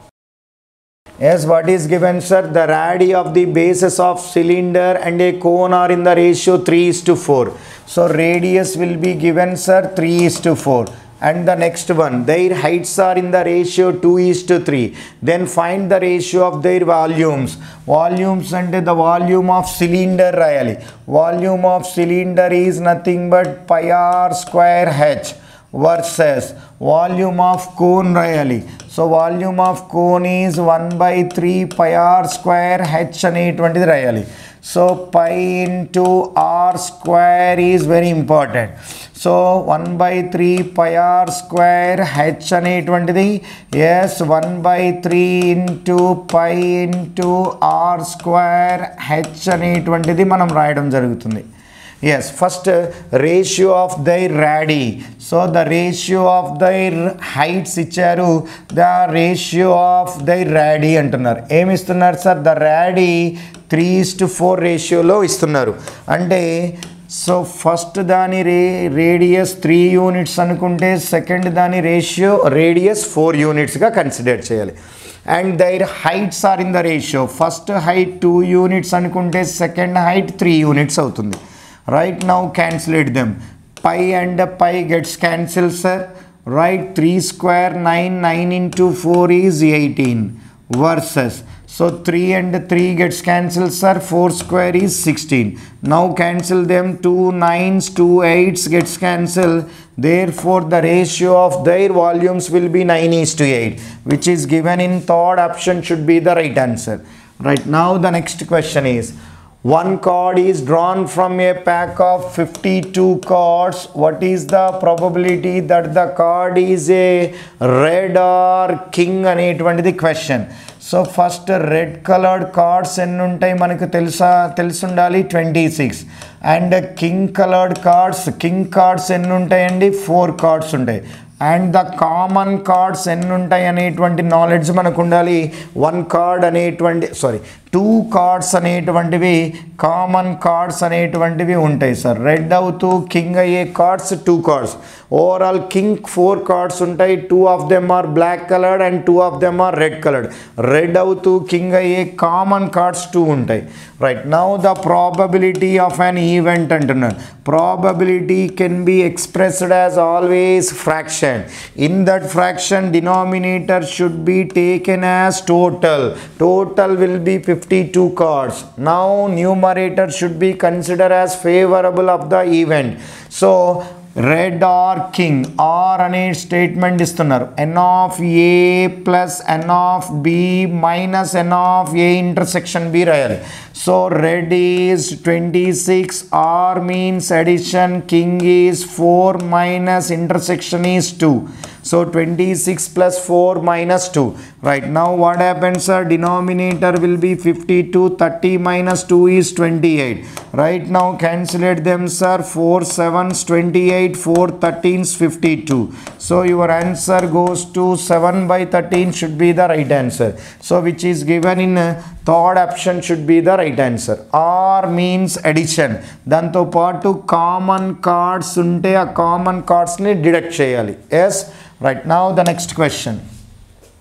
Yes, what is given, sir? The radii of the bases of cylinder and a cone are in the ratio 3 is to 4. So, radius will be given, sir, 3 is to 4. And the next one, their heights are in the ratio 2 is to 3. Then find the ratio of their volumes. Volumes and the volume of cylinder really. Volume of cylinder is nothing but pi r square h versus volume of cone really. So volume of cone is one by three pi r square h అనేటువంటిది రాయాలి so pi into r square is very important so one by three pi r square h అనేటువంటిది yes one by three into pi into r square h అనేటువంటిది మనం రాయడం జరుగుతుంది yes first uh, ratio of their radii so the ratio of their heights ఇచ్చారు the ratio of their radii అంటున్నారు ఏమి ఇస్తున్నారు sir the radii three is to four రేషియోలో ఇస్తున్నారు అంటే సో ఫస్ట్ దాని రే రేడియస్ త్రీ యూనిట్స్ అనుకుంటే సెకండ్ దాని రేషియో రేడియస్ ఫోర్ యూనిట్స్గా కన్సిడర్ చేయాలి and their heights are in the ratio first height two units అనుకుంటే సెకండ్ హైట్ త్రీ యూనిట్స్ అవుతుంది right now cancellate them pi and pi gets cancelled sir right 3 square 9 9 into 4 is 18 versus so 3 and 3 gets cancelled sir 4 square is 16 now cancel them 2 9s 2 8s gets cancelled therefore the ratio of their volumes will be 9 is to 8 which is given in third option should be the right answer right now the next question is one card is drawn from a pack of 52 cards what is the probability that the card is a red or king అనేటువంటిది question so first red coloured cards ఎన్ని ఉంటాయి మనకు తెలుసా తెలుసుండాలి twenty six and king coloured cards king cards ఎన్ని ఉంటాయండి ఫోర్ కార్డ్స్ ఉంటాయి అండ్ ద కామన్ కార్డ్స్ ఎన్ని ఉంటాయి అనేటువంటి నాలెడ్జ్ మనకు ఉండాలి వన్ కార్డ్ అనేటువంటి సారీ టూ కార్డ్స్ అనేటువంటివి కామన్ కార్డ్స్ అనేటువంటివి ఉంటాయి సార్ రెడ్ అవుతూ కింగ్ అయ్యే cards two cards overall king four cards ఉంటాయి two of them are black coloured and two of them are red coloured red అవుతూ కింగ్ అయ్యే కామన్ కార్డ్స్ టూ ఉంటాయి right now the probability of an event అంటున్నారు probability can be expressed as always fraction in that fraction denominator should be taken as total total will be fifty two cards now numerator should be consider as favourable of the event so red or king or అనే స్టేట్మెంట్ ఇస్తున్నారు n of A plus n of B minus N of A intersection B రాయాలి so red is twenty six or means addition king is four minus intersection is two so twenty six plus four minus two right now what happens sir denominator will be fifty two thirty minus two is twenty eight right now క్యాన్సిలేట్ them sir four sevens twenty eight four thirteens fifty two so your answer goes to seven by thirteen should be the right answer so which is given in third option should be the right answer or means addition దాంతోపాటు కామన్ కార్డ్స్ ఉంటే ఆ కామన్ కార్డ్స్ని డిడక్ట్ చేయాలి yes right now the next question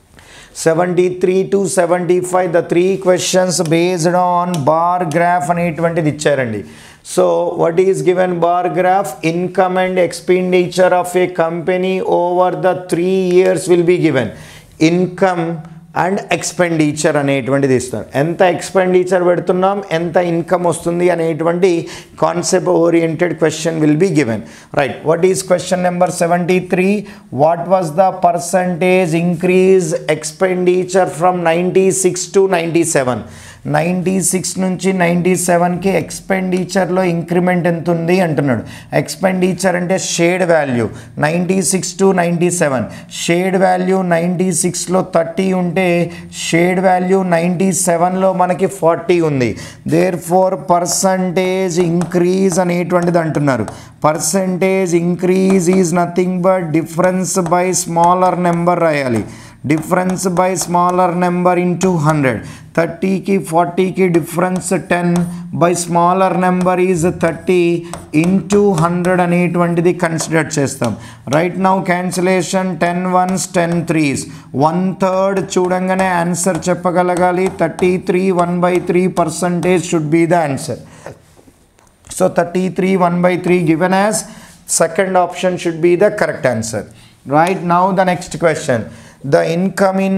seventy three to seventy five the three questions based on bar graph అనేటువంటిది ఇచ్చారండి so what is given bar graph income and expenditure of a company over the three years will be given income and expenditure అనేటువంటిది ఇస్తాం ఎంత ఎక్స్పెండిచర్ పెడుతున్నాం ఎంత ఇన్కమ్ వస్తుంది అనేటువంటి concept oriented question will be given right what is question number seventy three what was the percentage increase expenditure from ninety six to ninety seven ninety six నుంచి నైంటీ సెవెన్కి ఎక్స్పెండిచర్లో ఇంక్రిమెంట్ ఎంత ఉంది అంటున్నాడు ఎక్స్పెండిచర్ అంటే shade value ninety six to ninety seven shade value ninety సిక్స్లో థర్టీ ఉంటే షేడ్ వాల్యూ నైంటీ సెవెన్లో మనకి ఫార్టీ ఉంది దేర్ ఫోర్ పర్సంటేజ్ ఇంక్రీజ్ అనేటువంటిది అంటున్నారు percentage increase is nothing but difference by smaller number రాయాలి difference by smaller number into hundred థర్టీకి ఫార్టీకి difference ten by smaller number is thirty into hundred అనేటువంటిది కన్సిడర్ చేస్తాం right now cancellation ten ones ten threes one third చూడంగానే ఆన్సర్ చెప్పగలగాలి thirty three one by three percentage should be the answer so thirty three one by three given as second option should be the correct answer right now the next question the income in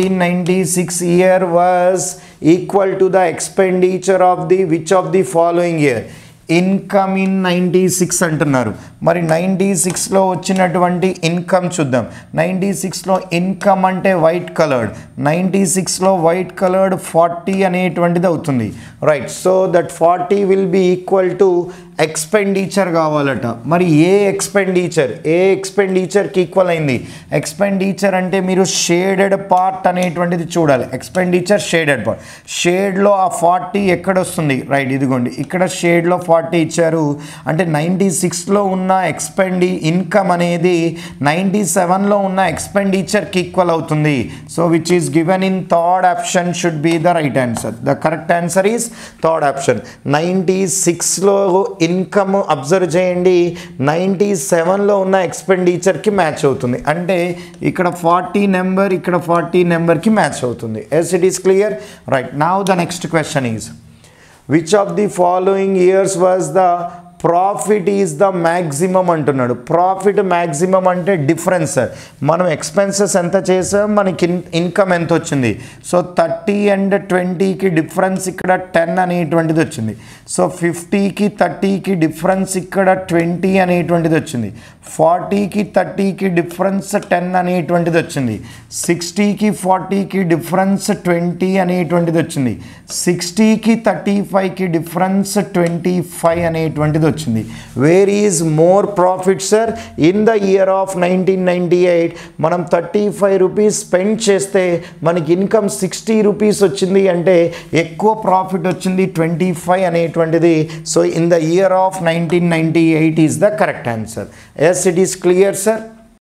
1996 year was equal to the expenditure of the which of the following year income in ninety six అంటున్నారు మరి నైంటీ సిక్స్లో వచ్చినటువంటి ఇన్కమ్ చూద్దాం నైంటీ సిక్స్లో ఇన్కమ్ అంటే వైట్ కలర్డ్ నైంటీ సిక్స్లో వైట్ కలర్డ్ ఫార్టీ అనేటువంటిది అవుతుంది right so that forty will be equal to expenditure కావాలట మరి ఏ ఎక్స్పెండిచర్ ఏ ఎక్స్పెండిచర్కి ఈక్వల్ అయింది ఎక్స్పెండిచర్ అంటే మీరు షేడెడ్ పార్ట్ అనేటువంటిది చూడాలి ఎక్స్పెండిచర్ షేడెడ్ పార్ట్ షేడ్లో ఆ ఫార్టీ ఎక్కడ వస్తుంది రైట్ ఇదిగోండి ఇక్కడ షేడ్లో ఫార్టీ ఇచ్చారు అంటే నైంటీ సిక్స్లో ఉన్న ఎక్స్పెండి ఇన్కమ్ అనేది నైంటీ సెవెన్లో ఉన్న ఎక్స్పెండిచర్కి ఈక్వల్ అవుతుంది so which is given in third option should be the right answer the correct answer is third option ninety సిక్స్లో ఇన్కమ్ అబ్జర్వ్ చేయండి నైంటీ సెవెన్లో ఉన్న ఎక్స్పెండిచర్కి మ్యాచ్ అవుతుంది అంటే ఇక్కడ ఫార్టీ నెంబర్ ఇక్కడ ఫార్టీ నెంబర్కి మ్యాచ్ అవుతుంది yes it is clear right now the next question is which of the following years was the profit is the maximum అంటున్నాడు ప్రాఫిట్ మ్యాక్సిమం అంటే డిఫరెన్స్ మనం ఎక్స్పెన్సెస్ ఎంత చేసాం మనకి ఇన్ ఇన్కమ్ ఎంత వచ్చింది సో థర్టీ అండ్ ట్వంటీకి డిఫరెన్స్ ఇక్కడ టెన్ అనేటువంటిది వచ్చింది సో ఫిఫ్టీకి థర్టీకి డిఫరెన్స్ ఇక్కడ ట్వంటీ అనేటువంటిది వచ్చింది ఫార్టీకి థర్టీకి డిఫరెన్స్ టెన్ అనేటువంటిది వచ్చింది సిక్స్టీకి ఫార్టీకి డిఫరెన్స్ ట్వంటీ అనేటువంటిది వచ్చింది సిక్స్టీకి థర్టీ ఫైవ్కి డిఫరెన్స్ ట్వంటీ ఫైవ్ అనేటువంటిది వచ్చింది where is more profit sir in the year of nineteen ninety eight మనం థర్టీ ఫైవ్ రూపీస్ స్పెండ్ చేస్తే మనకి ఇన్కమ్ సిక్స్టీ రూపీస్ వచ్చింది అంటే ఎక్కువ ప్రాఫిట్ వచ్చింది ట్వంటీ ఫైవ్ అనేటువంటిది so in the year of nineteen ninety eight is the correct answer yes it is clear sir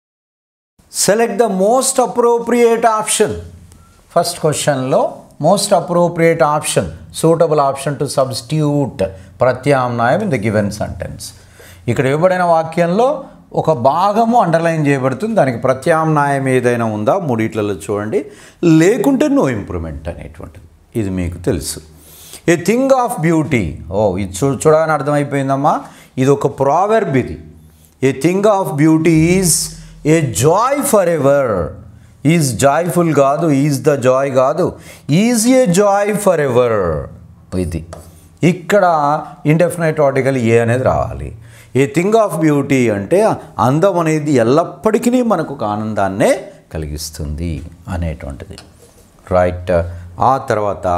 select the most appropriate option first క్వశ్చన్లో most appropriate option suitable option to substitute ప్రత్యామ్నాయం ఇన్ ద గివెన్ సెంటెన్స్ ఇక్కడ ఇవ్వబడిన వాక్యంలో ఒక భాగము అండర్లైన్ చేయబడుతుంది దానికి ప్రత్యామ్నాయం ఏదైనా ఉందా మూడిట్లలో చూడండి లేకుంటే నో ఇంప్రూవ్మెంట్ అనేటువంటిది ఇది మీకు తెలుసు ఏ థింగ్ ఆఫ్ బ్యూటీ ఓ ఇది చూ చూడగానే అర్థమైపోయిందమ్మా ఇది ఒక ప్రావెర్బ్ ఇది a thing of beauty is a joy forever is joyful కాదు ఈజ్ ద జాయ్ కాదు is a joy forever ఇది ఇక్కడ ఇండెఫినైట్ ఆర్టికల్ ఏ అనేది రావాలి ఏ థింగ్ ఆఫ్ బ్యూటీ అంటే అందం అనేది ఎల్లప్పటికీ మనకు ఒక ఆనందాన్నే కలిగిస్తుంది అనేటువంటిది రైట్ ఆ తర్వాత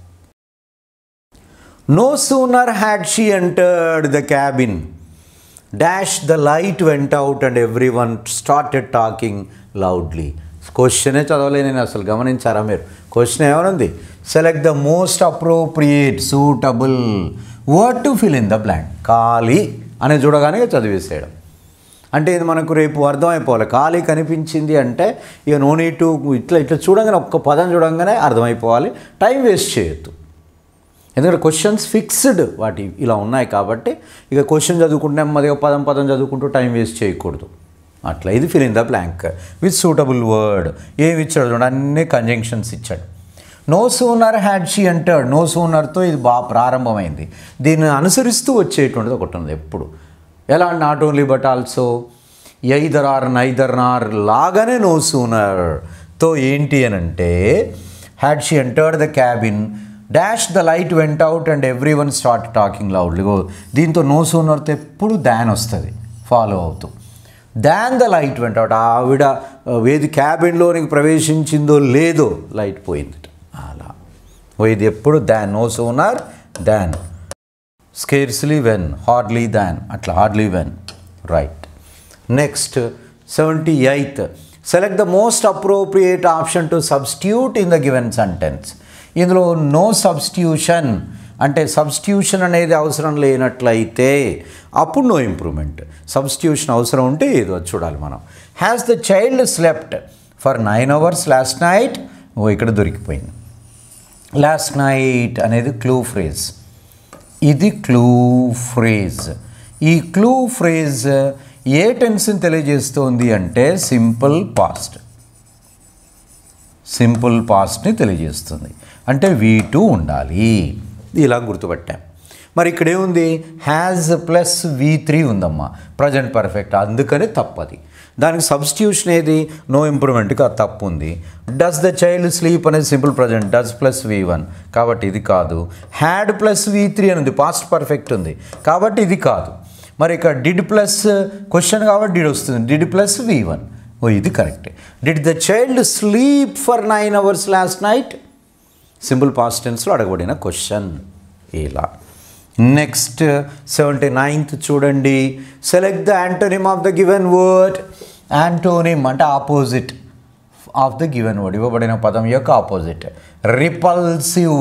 no sooner had she entered the cabin dash the light went out and everyone started talking loudly క్వశ్చనే చదవలే నేను అసలు గమనించారా మీరు క్వశ్చన్ ఏమనుంది select the most appropriate suitable word to fill in the blank ఖాళీ అని చూడగానే చదివేసేయడం అంటే ఇది మనకు రేపు అర్థమైపోవాలి ఖాళీ కనిపించింది అంటే ఇక నో నీడ్ టు ఇట్లా ఇట్లా చూడంగానే ఒక్క పదం చూడంగానే అర్థమైపోవాలి టైం వేస్ట్ చేయొద్దు ఎందుకంటే క్వశ్చన్స్ ఫిక్స్డ్ వాటి ఇలా ఉన్నాయి కాబట్టి ఇక క్వశ్చన్ చదువుకుంటే నెమ్మదిగా పదం పదం చదువుకుంటూ టైం వేస్ట్ చేయకూడదు అట్లా ఇది fill in the blank with suitable word ఏమి ఇచ్చాడు చూడండి అన్ని కంజంక్షన్స్ ఇచ్చాడు నో సూనర్ హ్యాడ్ షీ అంటాడు నో సూనర్తో ఇది బాగా ప్రారంభమైంది దీన్ని అనుసరిస్తూ వచ్చేటువంటిది ఒకటి ఉంది ఎప్పుడు ఎలా not only but also either or neither nor లాగానే నో సూనర్తో ఏంటి అని అంటే had she entered the cabin dash the light went out and everyone start talking loudly దీంతో నో సూనర్తో ఎప్పుడు దాన్ వస్తుంది ఫాలో అవుతూ than the light went out ఆవిడ ఏది క్యాబిన్లోనికి ప్రవేశించిందో లేదో లైట్ పోయింది అలా ఓ ఇది ఎప్పుడు than no sooner than scarcely when hardly than అట్లా hardly when right next seventy eighth select the most appropriate option to substitute in the given sentence ఇందులో నో సబ్స్టిట్యూషన్ అంటే సబ్స్టిట్యూషన్ అనేది అవసరం లేనట్లయితే అప్పుడు నో ఇంప్రూవ్మెంట్ సబ్స్టిట్యూషన్ అవసరం ఉంటే ఏదో చూడాలి మనం has the child slept for nine hours last night ఓ ఇక్కడ దొరికిపోయింది లాస్ట్ నైట్ అనేది క్లూ ఫ్రేజ్ ఇది క్లూ ఫ్రేజ్ ఈ క్లూ ఫ్రేజ్ ఏ టెన్స్ని తెలియజేస్తోంది అంటే సింపుల్ పాస్ట్ సింపుల్ పాస్ట్ని తెలియజేస్తుంది అంటే వీ టూ ఉండాలి ఇలా గుర్తుపట్టాం మరి ఇక్కడ ఏముంది హ్యాజ్ ప్లస్ వి త్రీ ఉందమ్మా ప్రజెంట్ పర్ఫెక్ట్ అందుకనే తప్పది దానికి సబ్స్టిట్యూషన్ ఏది నో ఇంప్రూవ్మెంట్కి ఆ తప్పు ఉంది డస్ ద చైల్డ్ స్లీప్ అనేది simple present does plus V one కాబట్టి ఇది కాదు హ్యాడ్ ప్లస్ వి త్రీ అని ఉంది పాస్ట్ పర్ఫెక్ట్ ఉంది కాబట్టి ఇది కాదు మరి ఇక్కడ డిడ్ ప్లస్ క్వశ్చన్ కాబట్టి డిడ్ వస్తుంది డిడ్ ప్లస్ వి వన్ ఓ ఇది correct did the child sleep for nine hours last night simple past టెన్స్లో అడగబడిన క్వశ్చన్ ఇలా నెక్స్ట్ సెవెంటీ నైన్త్ చూడండి select the antonym of the given word antonym అంటే opposite of the given word ఇవ్వబడిన పదం యొక్క ఆపోజిట్ రిపల్సివ్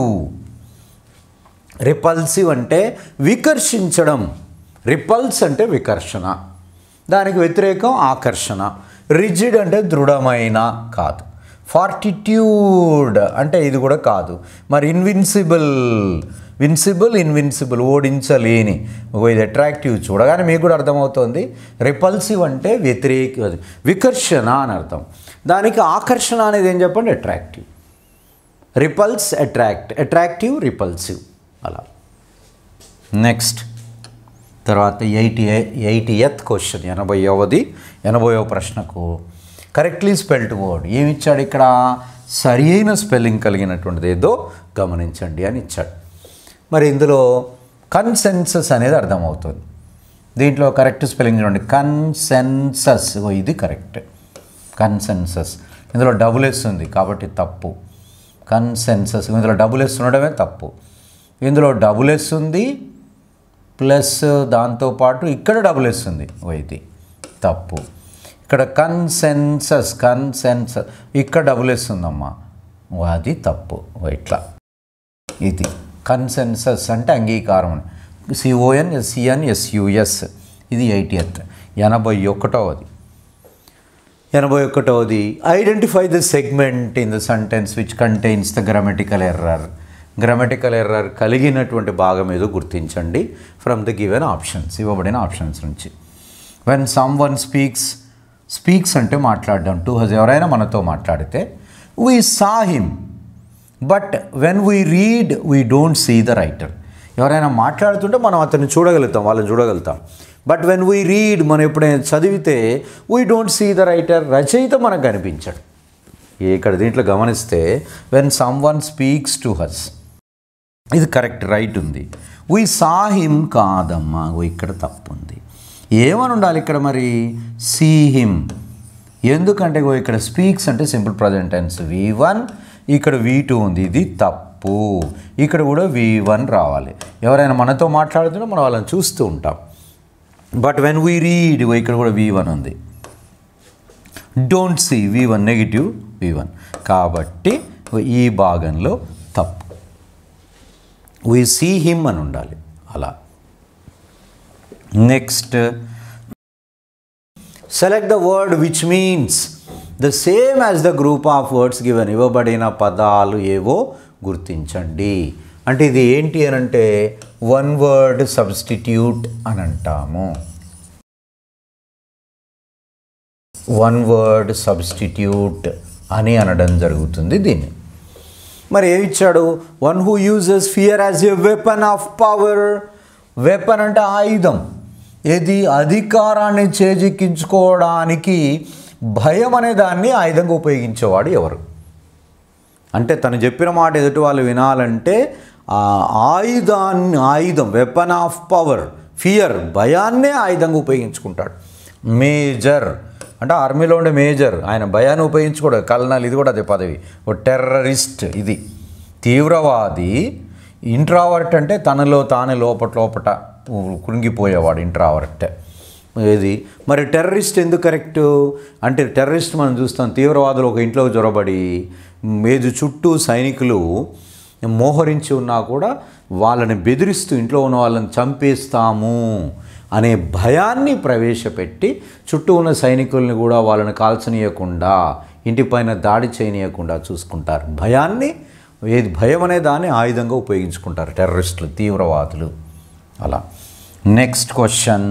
రిపల్సివ్ అంటే వికర్షించడం రిపల్స్ అంటే వికర్షణ దానికి వ్యతిరేకం ఆకర్షణ రిజిడ్ అంటే దృఢమైన కాదు ఫార్టిట్యూడ్ అంటే ఇది కూడా కాదు మరి ఇన్విన్సిబుల్ విన్సిబుల్ ఇన్విన్సిబుల్ ఓడించలేని ఓ ఇది అట్రాక్టివ్ చూడగానే మీకు కూడా అర్థమవుతుంది రిపల్సివ్ అంటే వ్యతిరేక వికర్షణ అని అర్థం దానికి ఆకర్షణ అనేది ఏం చెప్పండి attractive repulse attract attractive repulsive అలా నెక్స్ట్ తర్వాత ఎయిటీ ఎయిటీ ఎత్ క్వశ్చన్ ఎనభైవది ఎనభైవ ప్రశ్నకు కరెక్ట్లీ స్పెల్డ్ వర్డ్ ఏమి ఇచ్చాడు ఇక్కడ సరి అయిన స్పెల్లింగ్ కలిగినటువంటిది ఏదో గమనించండి అని ఇచ్చాడు మరి ఇందులో కన్సెన్సస్ అనేది అర్థమవుతుంది దీంట్లో కరెక్ట్ స్పెల్లింగ్ చూడండి కన్సెన్సస్ ఓ ఇది కరెక్ట్ కన్సెన్సస్ ఇందులో డబుల్ ఎస్ ఉంది కాబట్టి తప్పు కన్సెన్సస్ ఇందులో డబుల్ ఎస్ ఉండడమే తప్పు ఇందులో డబుల్ ఎస్ ఉంది ప్లస్ దాంతోపాటు ఇక్కడ డబుల్ ఎస్ ఉంది ఓ ఇది తప్పు ఇక్కడ కన్సెన్సస్ కన్సెన్సస్ ఇక్కడ డబుల్ ఎస్ ఉందమ్మా ఓ అది తప్పు ఓ ఇట్లా ఇది కన్సెన్సస్ అంటే అంగీకారం సిఓఎన్ ఎస్సిఎన్ ఎస్యుఎస్ ఇది ఎయిటీఎత్ ఎనభై ఒకటవది ఎనభై ఒకటవది identify the segment in the sentence which contains the grammatical error grammatical error కలిగినటువంటి భాగం ఏదో గుర్తించండి ఫ్రమ్ ద గివెన్ ఆప్షన్స్ ఇవ్వబడిన ఆప్షన్స్ నుంచి when someone speaks speaks అంటే మాట్లాడడం టూ హజ్ ఎవరైనా మనతో మాట్లాడితే we saw him but when we read we don't see the writer ఎవరైనా మాట్లాడుతుంటే మనం అతన్ని చూడగలుగుతాం వాళ్ళని చూడగలుగుతాం బట్ వెన్ వీ రీడ్ మనం ఎప్పుడైనా చదివితే we don't see the writer రచయిత మనకు కనిపించడు ఇక్కడ దీంట్లో గమనిస్తే when someone speaks to us ఇది కరెక్ట్ రైట్ ఉంది వీ సా హిమ్ కాదమ్మా ఓ ఇక్కడ తప్పు ఉంది ఏమని ఉండాలి ఇక్కడ మరి సీ హిమ్ ఎందుకంటే ఓ ఇక్కడ స్పీక్స్ అంటే simple present tense V one ఇక్కడ వి టూ ఉంది ఇది తప్పు ఇక్కడ కూడా వి వన్ రావాలి ఎవరైనా మనతో మాట్లాడుతుంటే మనం వాళ్ళని చూస్తూ ఉంటాం బట్ వెన్ వీ రీడ్ ఇక్కడ కూడా వి వన్ ఉంది don't see V one negative V one కాబట్టి ఈ భాగంలో తప్పు వీ సీ హిమ్ అని ఉండాలి అలా next select the word which means the same as the group of words given ఇవ్వబడిన పదాలు ఏవో గుర్తించండి అంటే ఇది ఏంటి అని అంటే వన్ వర్డ్ సబ్స్టిట్యూట్ అని అంటాము వన్ వర్డ్ సబ్స్టిట్యూట్ అని అనడం జరుగుతుంది దీన్ని మరి ఏమి ఇచ్చాడు one who uses fear as a weapon of power weapon అంటే ఆయుధం ఏది అధికారాన్ని చేజిక్కించుకోవడానికి భయం అనే దాన్ని ఆయుధంగా ఉపయోగించేవాడు ఎవరు అంటే తను చెప్పిన మాట ఎదుటి వాళ్ళు వినాలంటే ఆ ఆయుధాన్ని ఆయుధం వెపన్ ఆఫ్ పవర్ ఫియర్ భయాన్నే ఆయుధంగా ఉపయోగించుకుంటాడు మేజర్ అంటే ఆర్మీలో ఉండే మేజర్ ఆయన భయాన్ని ఉపయోగించుకోడు కల్నల్ ఇది కూడా అదే పదవి ఓ టెర్రరిస్ట్ ఇది తీవ్రవాది ఇంట్రావర్ట్ అంటే తనలో తానే లోపట లోపట కృంగిపోయేవాడు ఇంట్రావర్ట్ ఏది మరి టెర్రరిస్ట్ ఎందుకు కరెక్ట్ అంటే టెర్రరిస్ట్ మనం చూస్తాం తీవ్రవాదులు ఒక ఇంట్లో జొరబడి మేదు చుట్టూ సైనికులు మోహరించి ఉన్నా కూడా వాళ్ళని బెదిరిస్తూ ఇంట్లో ఉన్న వాళ్ళని చంపేస్తాము అనే భయాన్ని ప్రవేశపెట్టి చుట్టూ ఉన్న సైనికుల్ని కూడా వాళ్ళని కాల్చనీయకుండా ఇంటిపైన దాడి చేయనీయకుండా చూసుకుంటారు భయాన్ని ఏది భయం అనే దాన్ని ఆయుధంగా ఉపయోగించుకుంటారు టెర్రరిస్టులు తీవ్రవాదులు అలా next question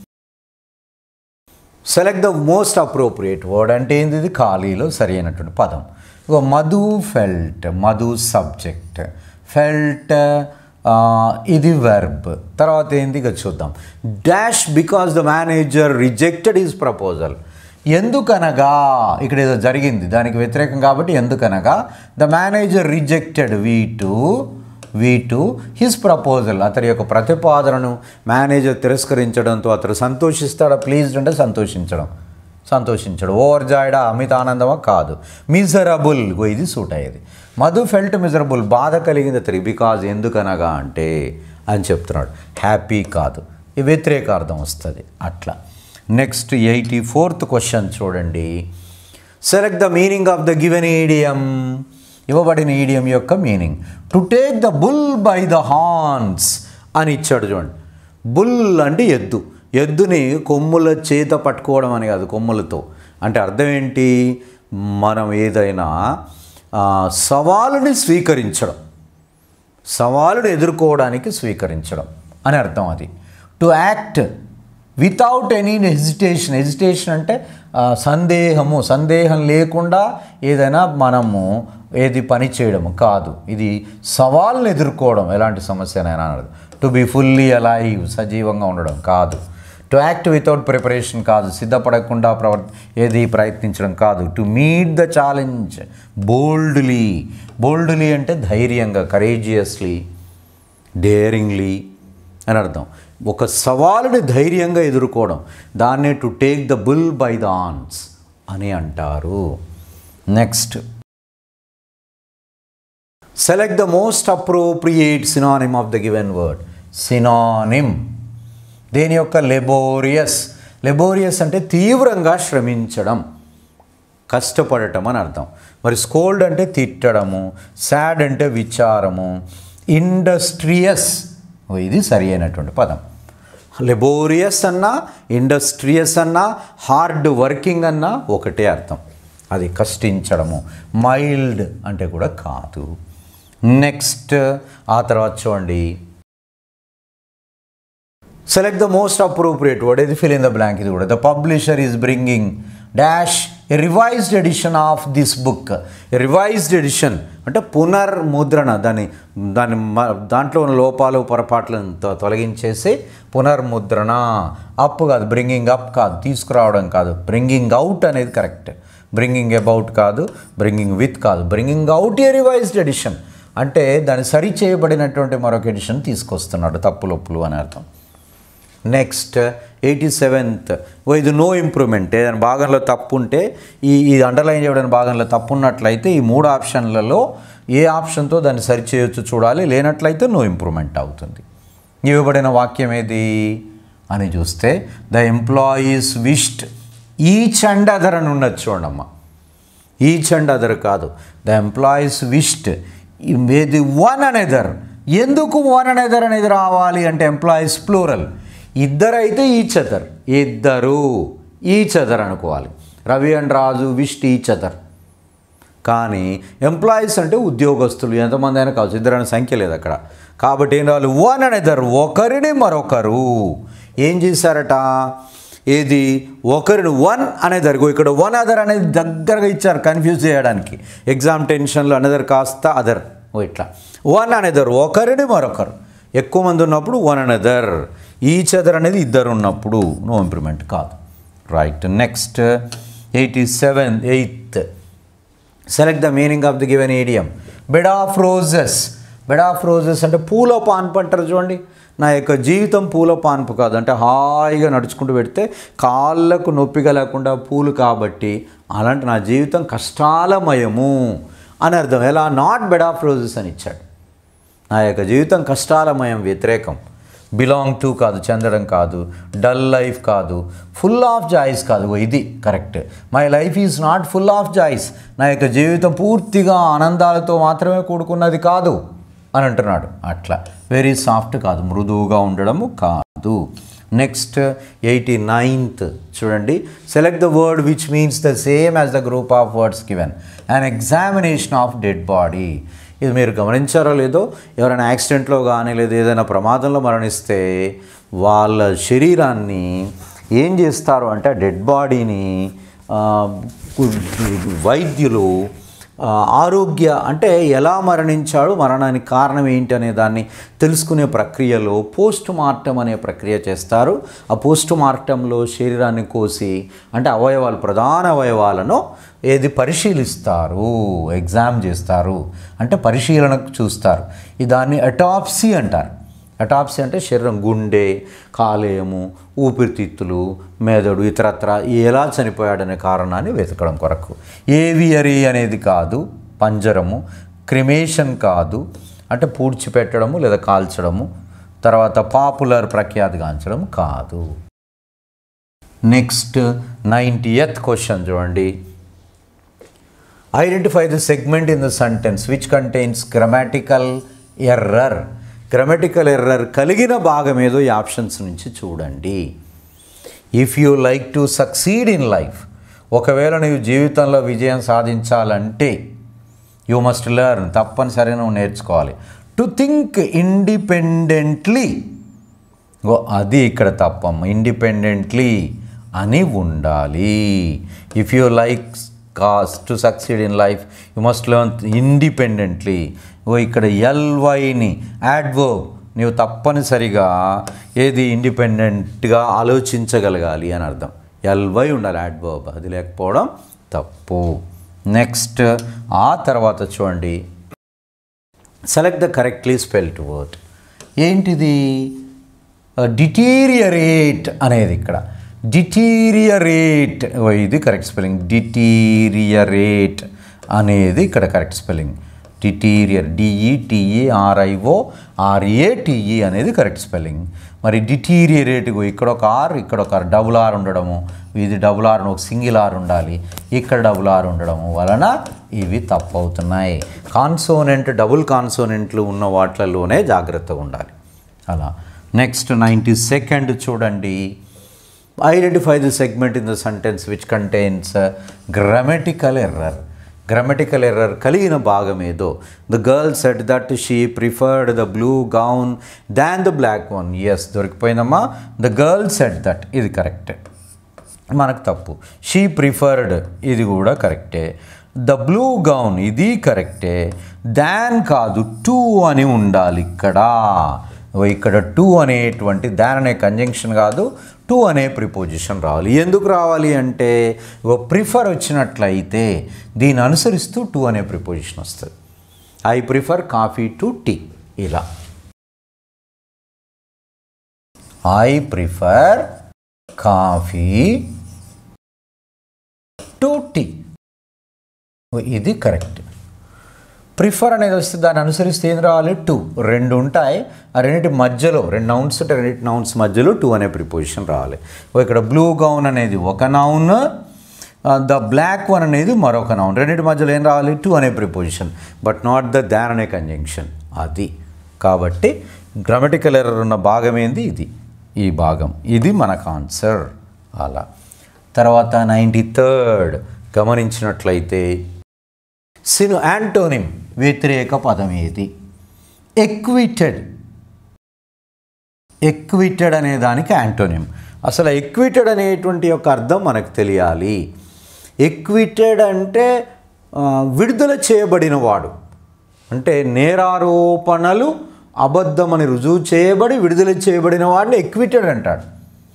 select the most appropriate word అంటే ఏంది ఇది ఖాళీలో సరి అయినటువంటి పదం ఇగో Madhu felt Madhu subject felt ఇది వెర్బ్ తర్వాత ఏంది ఇక చూద్దాం dash because the manager rejected his proposal ఎందుకనగా ఇక్కడ ఏదో జరిగింది దానికి వ్యతిరేకం కాబట్టి ఎందుకనగా the manager rejected V two V two his proposal అతని యొక్క ప్రతిపాదనను మేనేజర్ తిరస్కరించడంతో అతడు సంతోషిస్తాడా ప్లీజ్డ్ అంటే సంతోషించడం సంతోషించడు ఓవర్ జాయిడా అమిత ఆనందమా కాదు మిజరబుల్ ఇది సూట్ అయ్యేది మధు ఫెల్ట్ మిజరబుల్ బాధ కలిగింది అతనికి బికాజ్ ఎందుకనగా అంటే అని చెప్తున్నాడు హ్యాపీ కాదు ఈ వ్యతిరేకార్థం వస్తుంది అట్లా నెక్స్ట్ ఎయిటీ ఫోర్త్ క్వశ్చన్ చూడండి select the meaning of the given idiom ఇవ్వబడిన ఈడియం యొక్క meaning to take the bull by the horns అని ఇచ్చాడు చూడండి బుల్ అంటే ఎద్దు ఎద్దుని కొమ్ముల చేత పట్టుకోవడం అని కాదు కొమ్ములతో అంటే అర్థం ఏంటి మనం ఏదైనా ఆ, సవాలుని స్వీకరించడం సవాలును ఎదుర్కోవడానికి స్వీకరించడం అని అర్థం అది to act without any hesitation hesitation అంటే ఆ, సందేహము సందేహం లేకుండా ఏదైనా మనము ఏది పని చేయడము కాదు ఇది సవాల్ని ఎదుర్కోవడం ఎలాంటి సమస్యనైనా అన్నది టు బి ఫుల్లీ అలైవ్ సజీవంగా ఉండడం కాదు టు యాక్ట్ వితౌట్ ప్రిపరేషన్ కాదు సిద్ధపడకుండా ప్రవర్ ఏది ప్రయత్నించడం కాదు to meet the challenge boldly boldly అంటే ధైర్యంగా కరేజియస్లీ డేరింగ్లీ అని అర్థం ఒక సవాలుని ధైర్యంగా ఎదుర్కోవడం దాన్నే to take the bull by the horns అని అంటారు next select the most appropriate synonym of the given word synonym దేని యొక్క లెబోరియస్ లెబోరియస్ అంటే తీవ్రంగా శ్రమించడం కష్టపడటం అని అర్థం మరి స్కోల్డ్ అంటే తిట్టడము సాడ్ అంటే విచారము ఇండస్ట్రియస్ ఇది సరి అయినటువంటి పదం లెబోరియస్ అన్నా ఇండస్ట్రియస్ అన్నా హార్డ్ వర్కింగ్ అన్నా ఒకటే అర్థం అది కష్టించడము మైల్డ్ అంటే కూడా కాదు నెక్స్ట్ ఆ తర్వాత చూడండి select the most appropriate word ఇది ఫిల్ ఇన్ ద బ్లాంక్ ఇది కూడా the publisher is bringing dash a revised edition of this book revised edition అంటే పునర్ముద్రణ దాన్ని దాని మ- దాంట్లో ఉన్న లోపాలు పొరపాట్లను తొ- తొలగించేసి పునర్ముద్రణ అప్ కాదు బ్రింగింగ్ అప్ కాదు తీసుకురావడం కాదు బ్రింగింగ్ అవుట్ అనేది కరెక్ట్ బ్రింగింగ్ అబౌట్ కాదు బ్రింగింగ్ విత్ కాదు bringing out a revised edition అంటే దాన్ని సరి చేయబడినటువంటి మరొక ఎడిషన్ తీసుకొస్తున్నాడు తప్పులొప్పులు అని అర్థం నెక్స్ట్ ఎయిటీ సెవెంత్ ఓ ఇది నో ఇంప్రూవ్మెంట్ ఏదైనా భాగంలో తప్పు ఉంటే ఈ ఈ అండర్లైన్ చేయడం భాగంలో తప్పు ఉన్నట్లయితే ఈ మూడు ఆప్షన్లలో ఏ ఆప్షన్తో దాన్ని సరి చేయొచ్చు చూడాలి లేనట్లయితే నో ఇంప్రూవ్మెంట్ అవుతుంది ఇవ్వబడిన వాక్యం ఏది అని చూస్తే the employees wished each and other అని ఉన్నది చూడమ్మా ఈచ్ అండ్ అదర్ కాదు ద ఎంప్లాయీస్ విష్డ్ ఏది వన్ అనెదర్ ఎందుకు వన్ అనెదర్ అనేది రావాలి అంటే ఎంప్లాయీస్ ప్లూరల్ ఇద్దరు అయితే ఈచ్ అదర్ ఇద్దరు ఈచ్ అదర్ అనుకోవాలి Ravi and Raju wished each other కానీ ఎంప్లాయీస్ అంటే ఉద్యోగస్తులు ఎంతమంది అయినా కావచ్చు ఇద్దరు అనే సంఖ్య లేదు అక్కడ కాబట్టి ఏం రావాలి వన్ అనెదర్ ఒకరిని మరొకరు ఏం చేశారట ఏది ఒకరిని వన్ అనేది గో ఇక్కడ వన్ అదర్ అనేది దగ్గరగా ఇచ్చారు కన్ఫ్యూజ్ చేయడానికి ఎగ్జామ్ టెన్షన్లో అనదర్ కాస్త అదర్ ఓ ఇట్లా వన్ అనదర్ ఒకరిని మరొకరు ఎక్కువ మంది ఉన్నప్పుడు వన్ అనదర్ ఈచ్ అదర్ అనేది ఇద్దరు ఉన్నప్పుడు నో ఇంప్రూవ్మెంట్ కాదు right next eighty seven eighth select the meaning of the given idiom bed of roses bed of roses అంటే పూల పాన్పు అంటారు చూడండి నా యొక్క జీవితం పూల పాన్పు కాదు అంటే హాయిగా నడుచుకుంటూ పెడితే కాళ్ళకు నొప్పిగా లేకుండా పూలు కాబట్టి అలాంటి నా జీవితం కష్టాలమయము అని అర్థం ఎలా నాట్ బెడ్ ఆఫ్ రోజెస్ అని ఇచ్చాడు నా యొక్క జీవితం కష్టాలమయం వ్యతిరేకం బిలాంగ్ టు కాదు చెందడం కాదు డల్ లైఫ్ కాదు ఫుల్ ఆఫ్ జాయిస్ కాదు ఓ ఇది correct my life is not full of joys నా యొక్క జీవితం పూర్తిగా ఆనందాలతో మాత్రమే కూడుకున్నది కాదు అని అంటున్నాడు అట్లా వెరీ సాఫ్ట్ కాదు మృదువుగా ఉండడము కాదు నెక్స్ట్ ఎయిటీ నైన్త్ చూడండి select the word which means the same as the group of words given and examination of dead body ఇది మీరు గమనించారో లేదో ఎవరైనా యాక్సిడెంట్లో కానీ లేదా ఏదైనా ప్రమాదంలో మరణిస్తే వాళ్ళ శరీరాన్ని ఏం చేస్తారు అంటే డెడ్ బాడీని ఆ, వైద్యులు ఆ, ఆరోగ్య అంటే ఎలా మరణించాడు మరణానికి కారణం ఏంటి అనే దాన్ని తెలుసుకునే ప్రక్రియలో పోస్ట్ మార్టం అనే ప్రక్రియ చేస్తారు ఆ పోస్ట్ మార్టంలో శరీరాన్ని కోసి అంటే అవయవాలు ప్రధాన అవయవాలను ఏది పరిశీలిస్తారు ఎగ్జామ్ చేస్తారు అంటే పరిశీలనకు చూస్తారు ఈ దాన్ని అటాప్సీ అంటారు అటాప్సీ అంటే శరీరం గుండె కాలేయము ఊపిరితిత్తులు మెదడు ఇతరత్ర ఎలా చనిపోయాడనే కారణాన్ని వెతకడం కొరకు ఏవియరీ అనేది కాదు పంజరము క్రిమేషన్ కాదు అంటే పూడ్చిపెట్టడము లేదా కాల్చడము తర్వాత పాపులర్ ప్రఖ్యాతిగాంచడం కాదు నెక్స్ట్ నైంటీయత్ క్వశ్చన్ చూడండి identify the segment in the sentence which contains grammatical error grammatical error కలిగిన భాగం ఏదో ఈ ఆప్షన్స్ నుంచి చూడండి if you like to succeed in life ఒకవేళ నీవు జీవితంలో విజయం సాధించాలంటే యూ మస్ట్ లెర్న్ తప్పనిసరిగా నువ్వు నేర్చుకోవాలి టు థింక్ ఇండిపెండెంట్లీ ఓ అది ఇక్కడ తప్పమ్మ ఇండిపెండెంట్లీ అని ఉండాలి if you like cause to succeed in life you must learn independently ఓ ఇక్కడ ఎల్వైని యాడ్వర్బ్ నీవు తప్పనిసరిగా ఏది ఇండిపెండెంట్గా ఆలోచించగలగాలి అని అర్థం ఎల్వై ఉండాలి యాడ్వర్బ్ అది లేకపోవడం తప్పు నెక్స్ట్ ఆ తర్వాత చూడండి select the correctly spelled word ఏంటిది డిటీరియరేట్ అనేది ఇక్కడ డిటీరియరేట్ ఇది కరెక్ట్ స్పెల్లింగ్ డిటీరియరేట్ అనేది ఇక్కడ కరెక్ట్ స్పెల్లింగ్ డిటీరియర్ డిఈటిఈఆర్ఐఓ ఆర్ఏటిఈ అనేది కరెక్ట్ స్పెల్లింగ్ మరి డిటీరియరేట్ ఇక్కడ ఒక ఆర్ ఇక్కడ ఒక ఆర్ డబుల్ ఆర్ ఉండడము ఇది డబుల్ ఆర్ ఒక సింగిల్ ఆర్ ఉండాలి ఇక్కడ డబుల్ ఆర్ ఉండడము వలన ఇవి తప్పు అవుతున్నాయి కాన్సోనెంట్ డబుల్ కాన్సోనెంట్లు ఉన్న వాటిలలోనే జాగ్రత్తగా ఉండాలి అలా నెక్స్ట్ నైంటీ సెకండ్ చూడండి identify the segment in the sentence which contains grammatical error grammatical error కలిగిన భాగం ఏదో the girl said that she preferred the blue gown than the black one yes దొరికిపోయిందమ్మా ద గర్ల్ సెట్ దట్ ఇది కరెక్టే మనకు తప్పు షీ ప్రిఫర్డ్ ఇది కూడా కరెక్టే ద బ్లూ గౌన్ ఇది కరెక్టే దాన్ కాదు టూ అని ఉండాలి ఇక్కడ ఓ ఇక్కడ టూ అనేటువంటి దాన్ అనే కంజంక్షన్ కాదు టూ అనే ప్రిపోజిషన్ రావాలి ఎందుకు రావాలి అంటే ఓ ప్రిఫర్ వచ్చినట్లయితే దీన్ని అనుసరిస్తూ టూ అనే ప్రిపోజిషన్ వస్తుంది I prefer coffee to tea ఇలా I prefer coffee to tea ఇది కరెక్ట్ ప్రిఫర్ అనేది వస్తే దాన్ని అనుసరిస్తే ఏం రావాలి టూ రెండు ఉంటాయి ఆ రెండింటి మధ్యలో రెండు నౌన్స్ ఉంటే రెండింటి నౌన్స్ మధ్యలో టూ అనే ప్రిపోజిషన్ రావాలి ఓ ఇక్కడ బ్లూ గౌన్ అనేది ఒక నౌన్ ద బ్లాక్ వన్ అనేది మరొక నౌన్ రెండింటి మధ్యలో ఏం రావాలి టూ అనే preposition but not the than అనే కంజంక్షన్ అది కాబట్టి గ్రామటికల్ ఎర్రర్ ఉన్న భాగం ఏంది ఇది ఈ భాగం ఇది మనకు ఆన్సర్ అలా తర్వాత నైంటీ థర్డ్ గమనించినట్లయితే సిను యాంటోనిమ్ వ్యతిరేక పదం ఏది ఎక్విటెడ్ ఎక్విటెడ్ అనే దానికి యాంటోనిమ్ అసలు ఎక్విటెడ్ అనేటువంటి యొక్క అర్థం మనకు తెలియాలి ఎక్విటెడ్ అంటే ఆ, విడుదల చేయబడిన వాడు అంటే నేరారోపణలు అబద్ధమని రుజువు చేయబడి విడుదల చేయబడిన వాడిని ఎక్విటెడ్ అంటాడు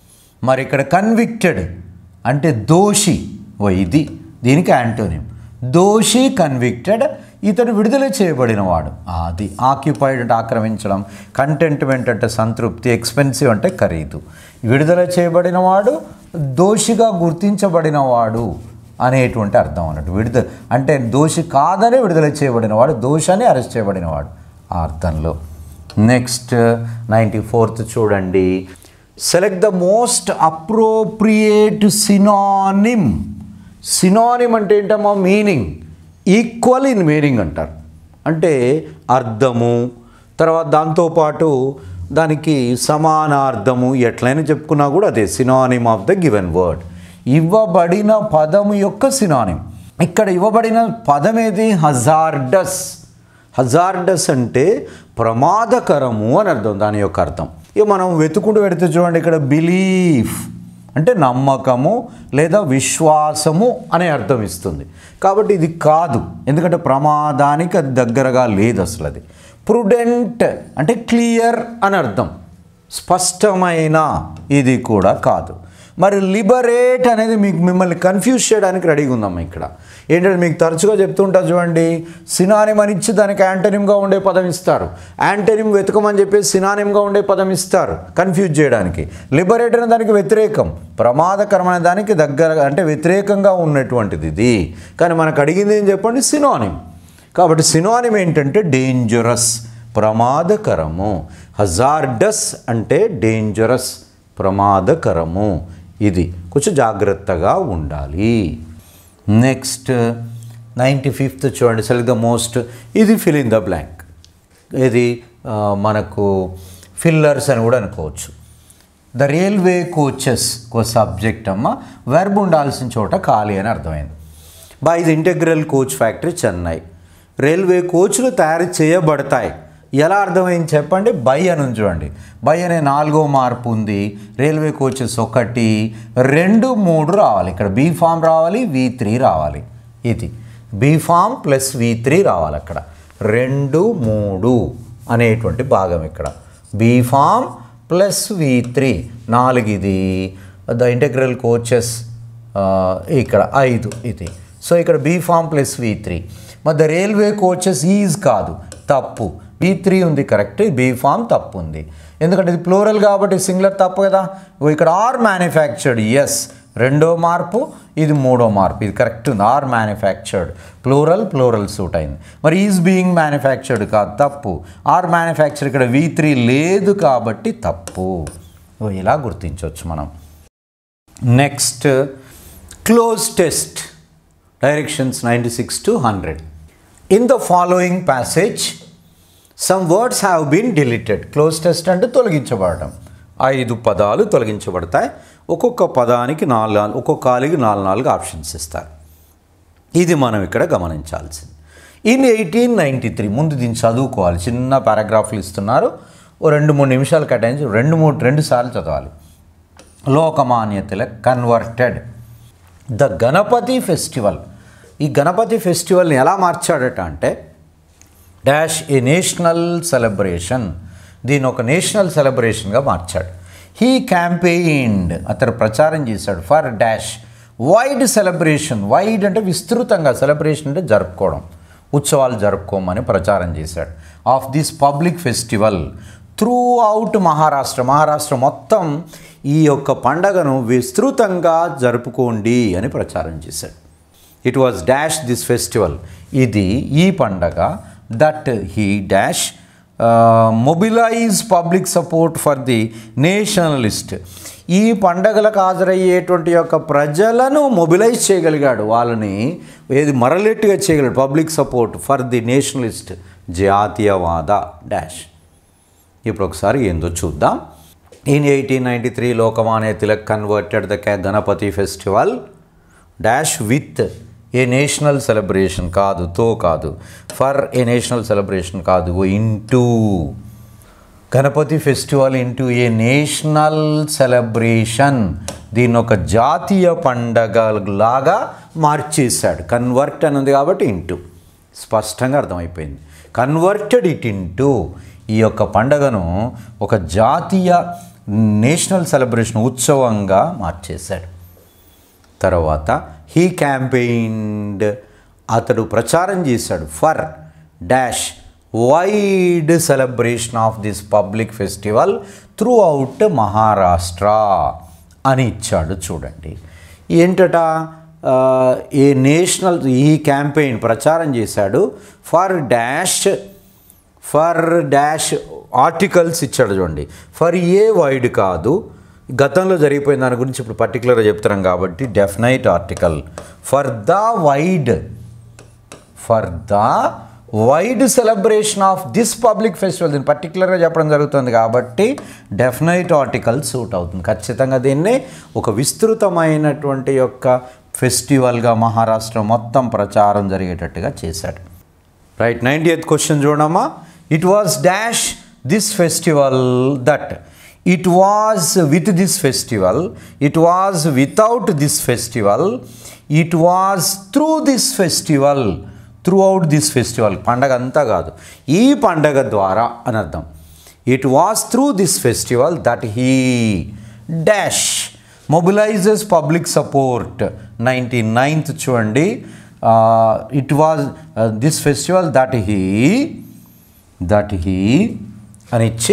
మరి ఇక్కడ కన్విక్టెడ్ అంటే దోషి ఓ ఇది దీనికి యాంటోనియం దోషి కన్విక్టెడ్ ఇతడు విడుదల చేయబడిన వాడు అది ఆక్యుపైడ్ అంటే ఆక్రమించడం కంటెంట్మెంట్ అంటే సంతృప్తి ఎక్స్పెన్సివ్ అంటే ఖరీదు విడుదల చేయబడిన వాడు దోషిగా గుర్తించబడిన వాడు అనేటువంటి అర్థం అన్నట్టు విడుదల అంటే దోషి కాదని విడుదల చేయబడిన వాడు దోషాన్ని అరెస్ట్ చేయబడిన వాడు ఆ అర్థంలో నెక్స్ట్ నైంటీ ఫోర్త్ చూడండి select the most appropriate synonym synonym అంటే ఏంటమ్మా మీనింగ్ ఈక్వల్ ఇన్ మీనింగ్ అంటారు అంటే అర్థము తర్వాత దాంతోపాటు దానికి సమానార్థము ఎట్లయినా చెప్పుకున్నా కూడా అదే synonym of the given word ఇవ్వబడిన పదము యొక్క సినానిమ్ ఇక్కడ ఇవ్వబడిన పదం ఏది హజార్డస్ హజార్డస్ అంటే ప్రమాదకరము అని అర్థం దాని యొక్క అర్థం ఇక మనం వెతుకుంటూ పెడితే చూడండి ఇక్కడ బిలీఫ్ అంటే నమ్మకము లేదా విశ్వాసము అనే అర్థం ఇస్తుంది కాబట్టి ఇది కాదు ఎందుకంటే ప్రమాదానికి అది దగ్గరగా లేదు అసలు అది ప్రుడెంట్ అంటే క్లియర్ అని అర్థం స్పష్టమైన ఇది కూడా కాదు మరి లిబరేట్ అనేది మీకు మిమ్మల్ని కన్ఫ్యూజ్ చేయడానికి రెడీగా ఉందమ్మా ఇక్కడ ఏంటంటే మీకు తరచుగా చెప్తుంటా చూడండి సినానిమ్ అని ఇచ్చి దానికి యాంటనిమ్గా ఉండే పదం ఇస్తారు యాంటనిమ్ వెతకమని చెప్పేసి సినానిమ్గా ఉండే పదం ఇస్తారు కన్ఫ్యూజ్ చేయడానికి లిబరేట్ అనే దానికి వ్యతిరేకం ప్రమాదకరమైన దానికి దగ్గర అంటే వ్యతిరేకంగా ఉన్నటువంటిది ఇది కానీ మనకు అడిగింది ఏం చెప్పండి సినానిమ్ కాబట్టి సినానిమ్ ఏంటంటే డేంజరస్ ప్రమాదకరము హజార్డస్ అంటే డేంజరస్ ప్రమాదకరము ఇది కొంచెం జాగ్రత్తగా ఉండాలి నెక్స్ట్ నైంటీ ఫిఫ్త్ చూడండి సెలెక్ట్ ద మోస్ట్ ఇది ఫిల్ ఇన్ ద బ్లాంక్ ఇది ఆ, మనకు ఫిల్లర్స్ అని కూడా అనుకోవచ్చు ద రైల్వే కోచెస్ కో సబ్జెక్ట్ అమ్మ వెర్బ్ ఉండాల్సిన చోట ఖాళీ అని అర్థమైంది by the integral coach factory Chennai railway కోచ్లు తయారు చేయబడతాయి ఎలా అర్థమైంది చెప్పండి బై అని ఉంది చూడండి బై అనే నాలుగో మార్పు ఉంది రైల్వే కోచెస్ ఒకటి రెండు మూడు రావాలి ఇక్కడ బీ ఫామ్ రావాలి వి త్రీ రావాలి ఇది be form plus V three రావాలి అక్కడ రెండు మూడు అనేటువంటి భాగం ఇక్కడ be form plus V three నాలుగు ఇది ద ఇంటెగ్రల్ కోచెస్ ఇక్కడ ఐదు ఇది సో ఇక్కడ be form plus V three మరి ద రైల్వే కోచెస్ ఈజ్ కాదు తప్పు బీ త్రీ ఉంది కరెక్ట్ బీ ఫామ్ తప్పు ఉంది ఎందుకంటే ఇది ప్లూరల్ కాబట్టి సింగులర్ తప్పు కదా ఇగో ఇక్కడ ఆర్ మ్యానుఫ్యాక్చర్డ్ ఎస్ రెండో మార్పు ఇది మూడో మార్పు ఇది కరెక్ట్ ఉంది are manufactured plural plural suit అయింది మరి ఈజ్ బీయింగ్ మ్యానుఫ్యాక్చర్డ్ కాదు తప్పు ఆర్ మ్యానుఫ్యాక్చర్ ఇక్కడ వి త్రీ లేదు కాబట్టి తప్పు ఓ ఇలా గుర్తించవచ్చు మనం next cloze test directions ninety six to hundred in the following passage some words have been deleted cloze test అంటే తొలగించబడటం ఐదు పదాలు తొలగించబడతాయి ఒక్కొక్క పదానికి నాలుగు ఒక్కొక్క కాలికి నాలుగు నాలుగు ఆప్షన్స్ ఇస్తారు ఇది మనం ఇక్కడ గమనించాల్సింది ఇన్ ఎయిటీన్ నైంటీ త్రీ ముందు దీన్ని చదువుకోవాలి చిన్న పారాగ్రాఫ్లు ఇస్తున్నారు ఓ రెండు మూడు నిమిషాలు కేటాయించి రెండు మూడు రెండు సార్లు చదవాలి Lokmanya Tilak converted the Ganapati festival ఈ గణపతి ఫెస్టివల్ని ఎలా మార్చాడట అంటే డాష్ ఏ నేషనల్ సెలబ్రేషన్ దీని ఒక నేషనల్ సెలబ్రేషన్గా మార్చాడు హీ క్యాంపెయిన్డ్ అతను ప్రచారం చేశాడు for dash wide celebration wide అంటే విస్తృతంగా సెలబ్రేషన్ అంటే జరుపుకోవడం ఉత్సవాలు జరుపుకోమని ప్రచారం చేశాడు of this public festival through Maharashtra Maharashtra మొత్తం ఈ యొక్క పండగను విస్తృతంగా జరుపుకోండి అని ప్రచారం చేశాడు it was dash this festival ఇది ఈ పండగ that he dash mobilize public support for the nationalist ఈ పండగలకు హాజరయ్యేటువంటి యొక్క ప్రజలను మొబిలైజ్ చేయగలిగాడు వాళ్ళని ఏది మరలెట్టుగా చేయగలిగాడు public support for the nationalist జాతీయవాద డాష్ ఇప్పుడు ఒకసారి ఏందో చూద్దాం in eighteen ninety three Lokmanya Tilak converted the Ganapati festival dash with a national celebration కాదు తో కాదు ఫర్ ఏ నేషనల్ సెలబ్రేషన్ కాదు into Ganapati festival into a national celebration దీన్ని ఒక జాతీయ పండగ లాగా మార్చేశాడు కన్వర్ట్ అని ఉంది కాబట్టి ఇంటూ స్పష్టంగా అర్థమైపోయింది కన్వర్టెడ్ ఇట్ ఇంటూ ఈ యొక్క పండగను ఒక జాతీయ నేషనల్ సెలబ్రేషన్ ఉత్సవంగా మార్చేశాడు తర్వాత హీ క్యాంపెయిన్డ్ అతడు ప్రచారం చేశాడు for dash wide celebration of this public festival through Maharashtra అని ఇచ్చాడు చూడండి ఏంటట ఆ, ఏ నేషనల్ ఈ క్యాంపెయిన్ ప్రచారం చేశాడు for dash for dash articles ఇచ్చాడు చూడండి ఫర్ ఏ వైడ్ కాదు గతంలో జరిగిపోయిన దాని గురించి ఇప్పుడు పర్టికులర్గా చెప్తున్నాం కాబట్టి definite article for the wide for the wide celebration of this public festival దీన్ని పర్టికులర్గా చెప్పడం జరుగుతుంది కాబట్టి డెఫినైట్ ఆర్టికల్ సూట్ అవుతుంది ఖచ్చితంగా దీన్ని ఒక విస్తృతమైనటువంటి యొక్క ఫెస్టివల్గా మహారాష్ట్ర మొత్తం ప్రచారం జరిగేటట్టుగా చేశాడు రైట్ నైంటీ ఎయిత్ క్వశ్చన్ చూడమ్మా it was dash this festival that it was with this festival it was without this festival it was through this festival through this festival పండగ అంతా కాదు ఈ పండగ ద్వారా అని అర్థం it was through this festival that he dash mobilizes public support ninety ninth చూడండి it was this festival that he that he అని ఇచ్చి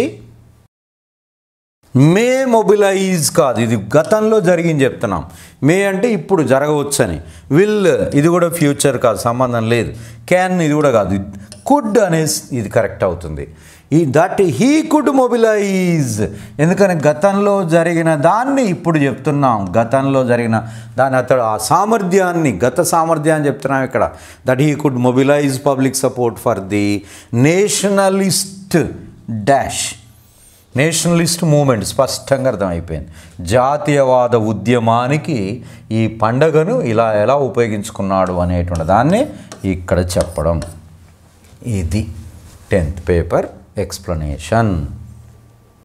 మే మొబిలైజ్ కాదు ఇది గతంలో జరిగింది చెప్తున్నాం మే అంటే ఇప్పుడు జరగవచ్చని విల్ ఇది కూడా ఫ్యూచర్ కాదు సంబంధం లేదు క్యాన్ ఇది కూడా కాదు కుడ్ అనేసి ఇది కరెక్ట్ అవుతుంది ఈ దట్ హీ కుడ్ మొబిలైజ్ ఎందుకని గతంలో జరిగిన దాన్ని ఇప్పుడు చెప్తున్నాం గతంలో జరిగిన దాని అతడు ఆ సామర్థ్యాన్ని గత సామర్థ్యాన్ని చెప్తున్నాం ఇక్కడ that he could mobilize public support for the nationalist dash nationalist movement స్పష్టంగా అర్థమైపోయింది జాతీయవాద ఉద్యమానికి ఈ పండగను ఇలా ఎలా ఉపయోగించుకున్నాడు అనేటువంటి దాన్ని ఇక్కడ చెప్పడం ఇది టెన్త్ పేపర్ ఎక్స్ప్లెనేషన్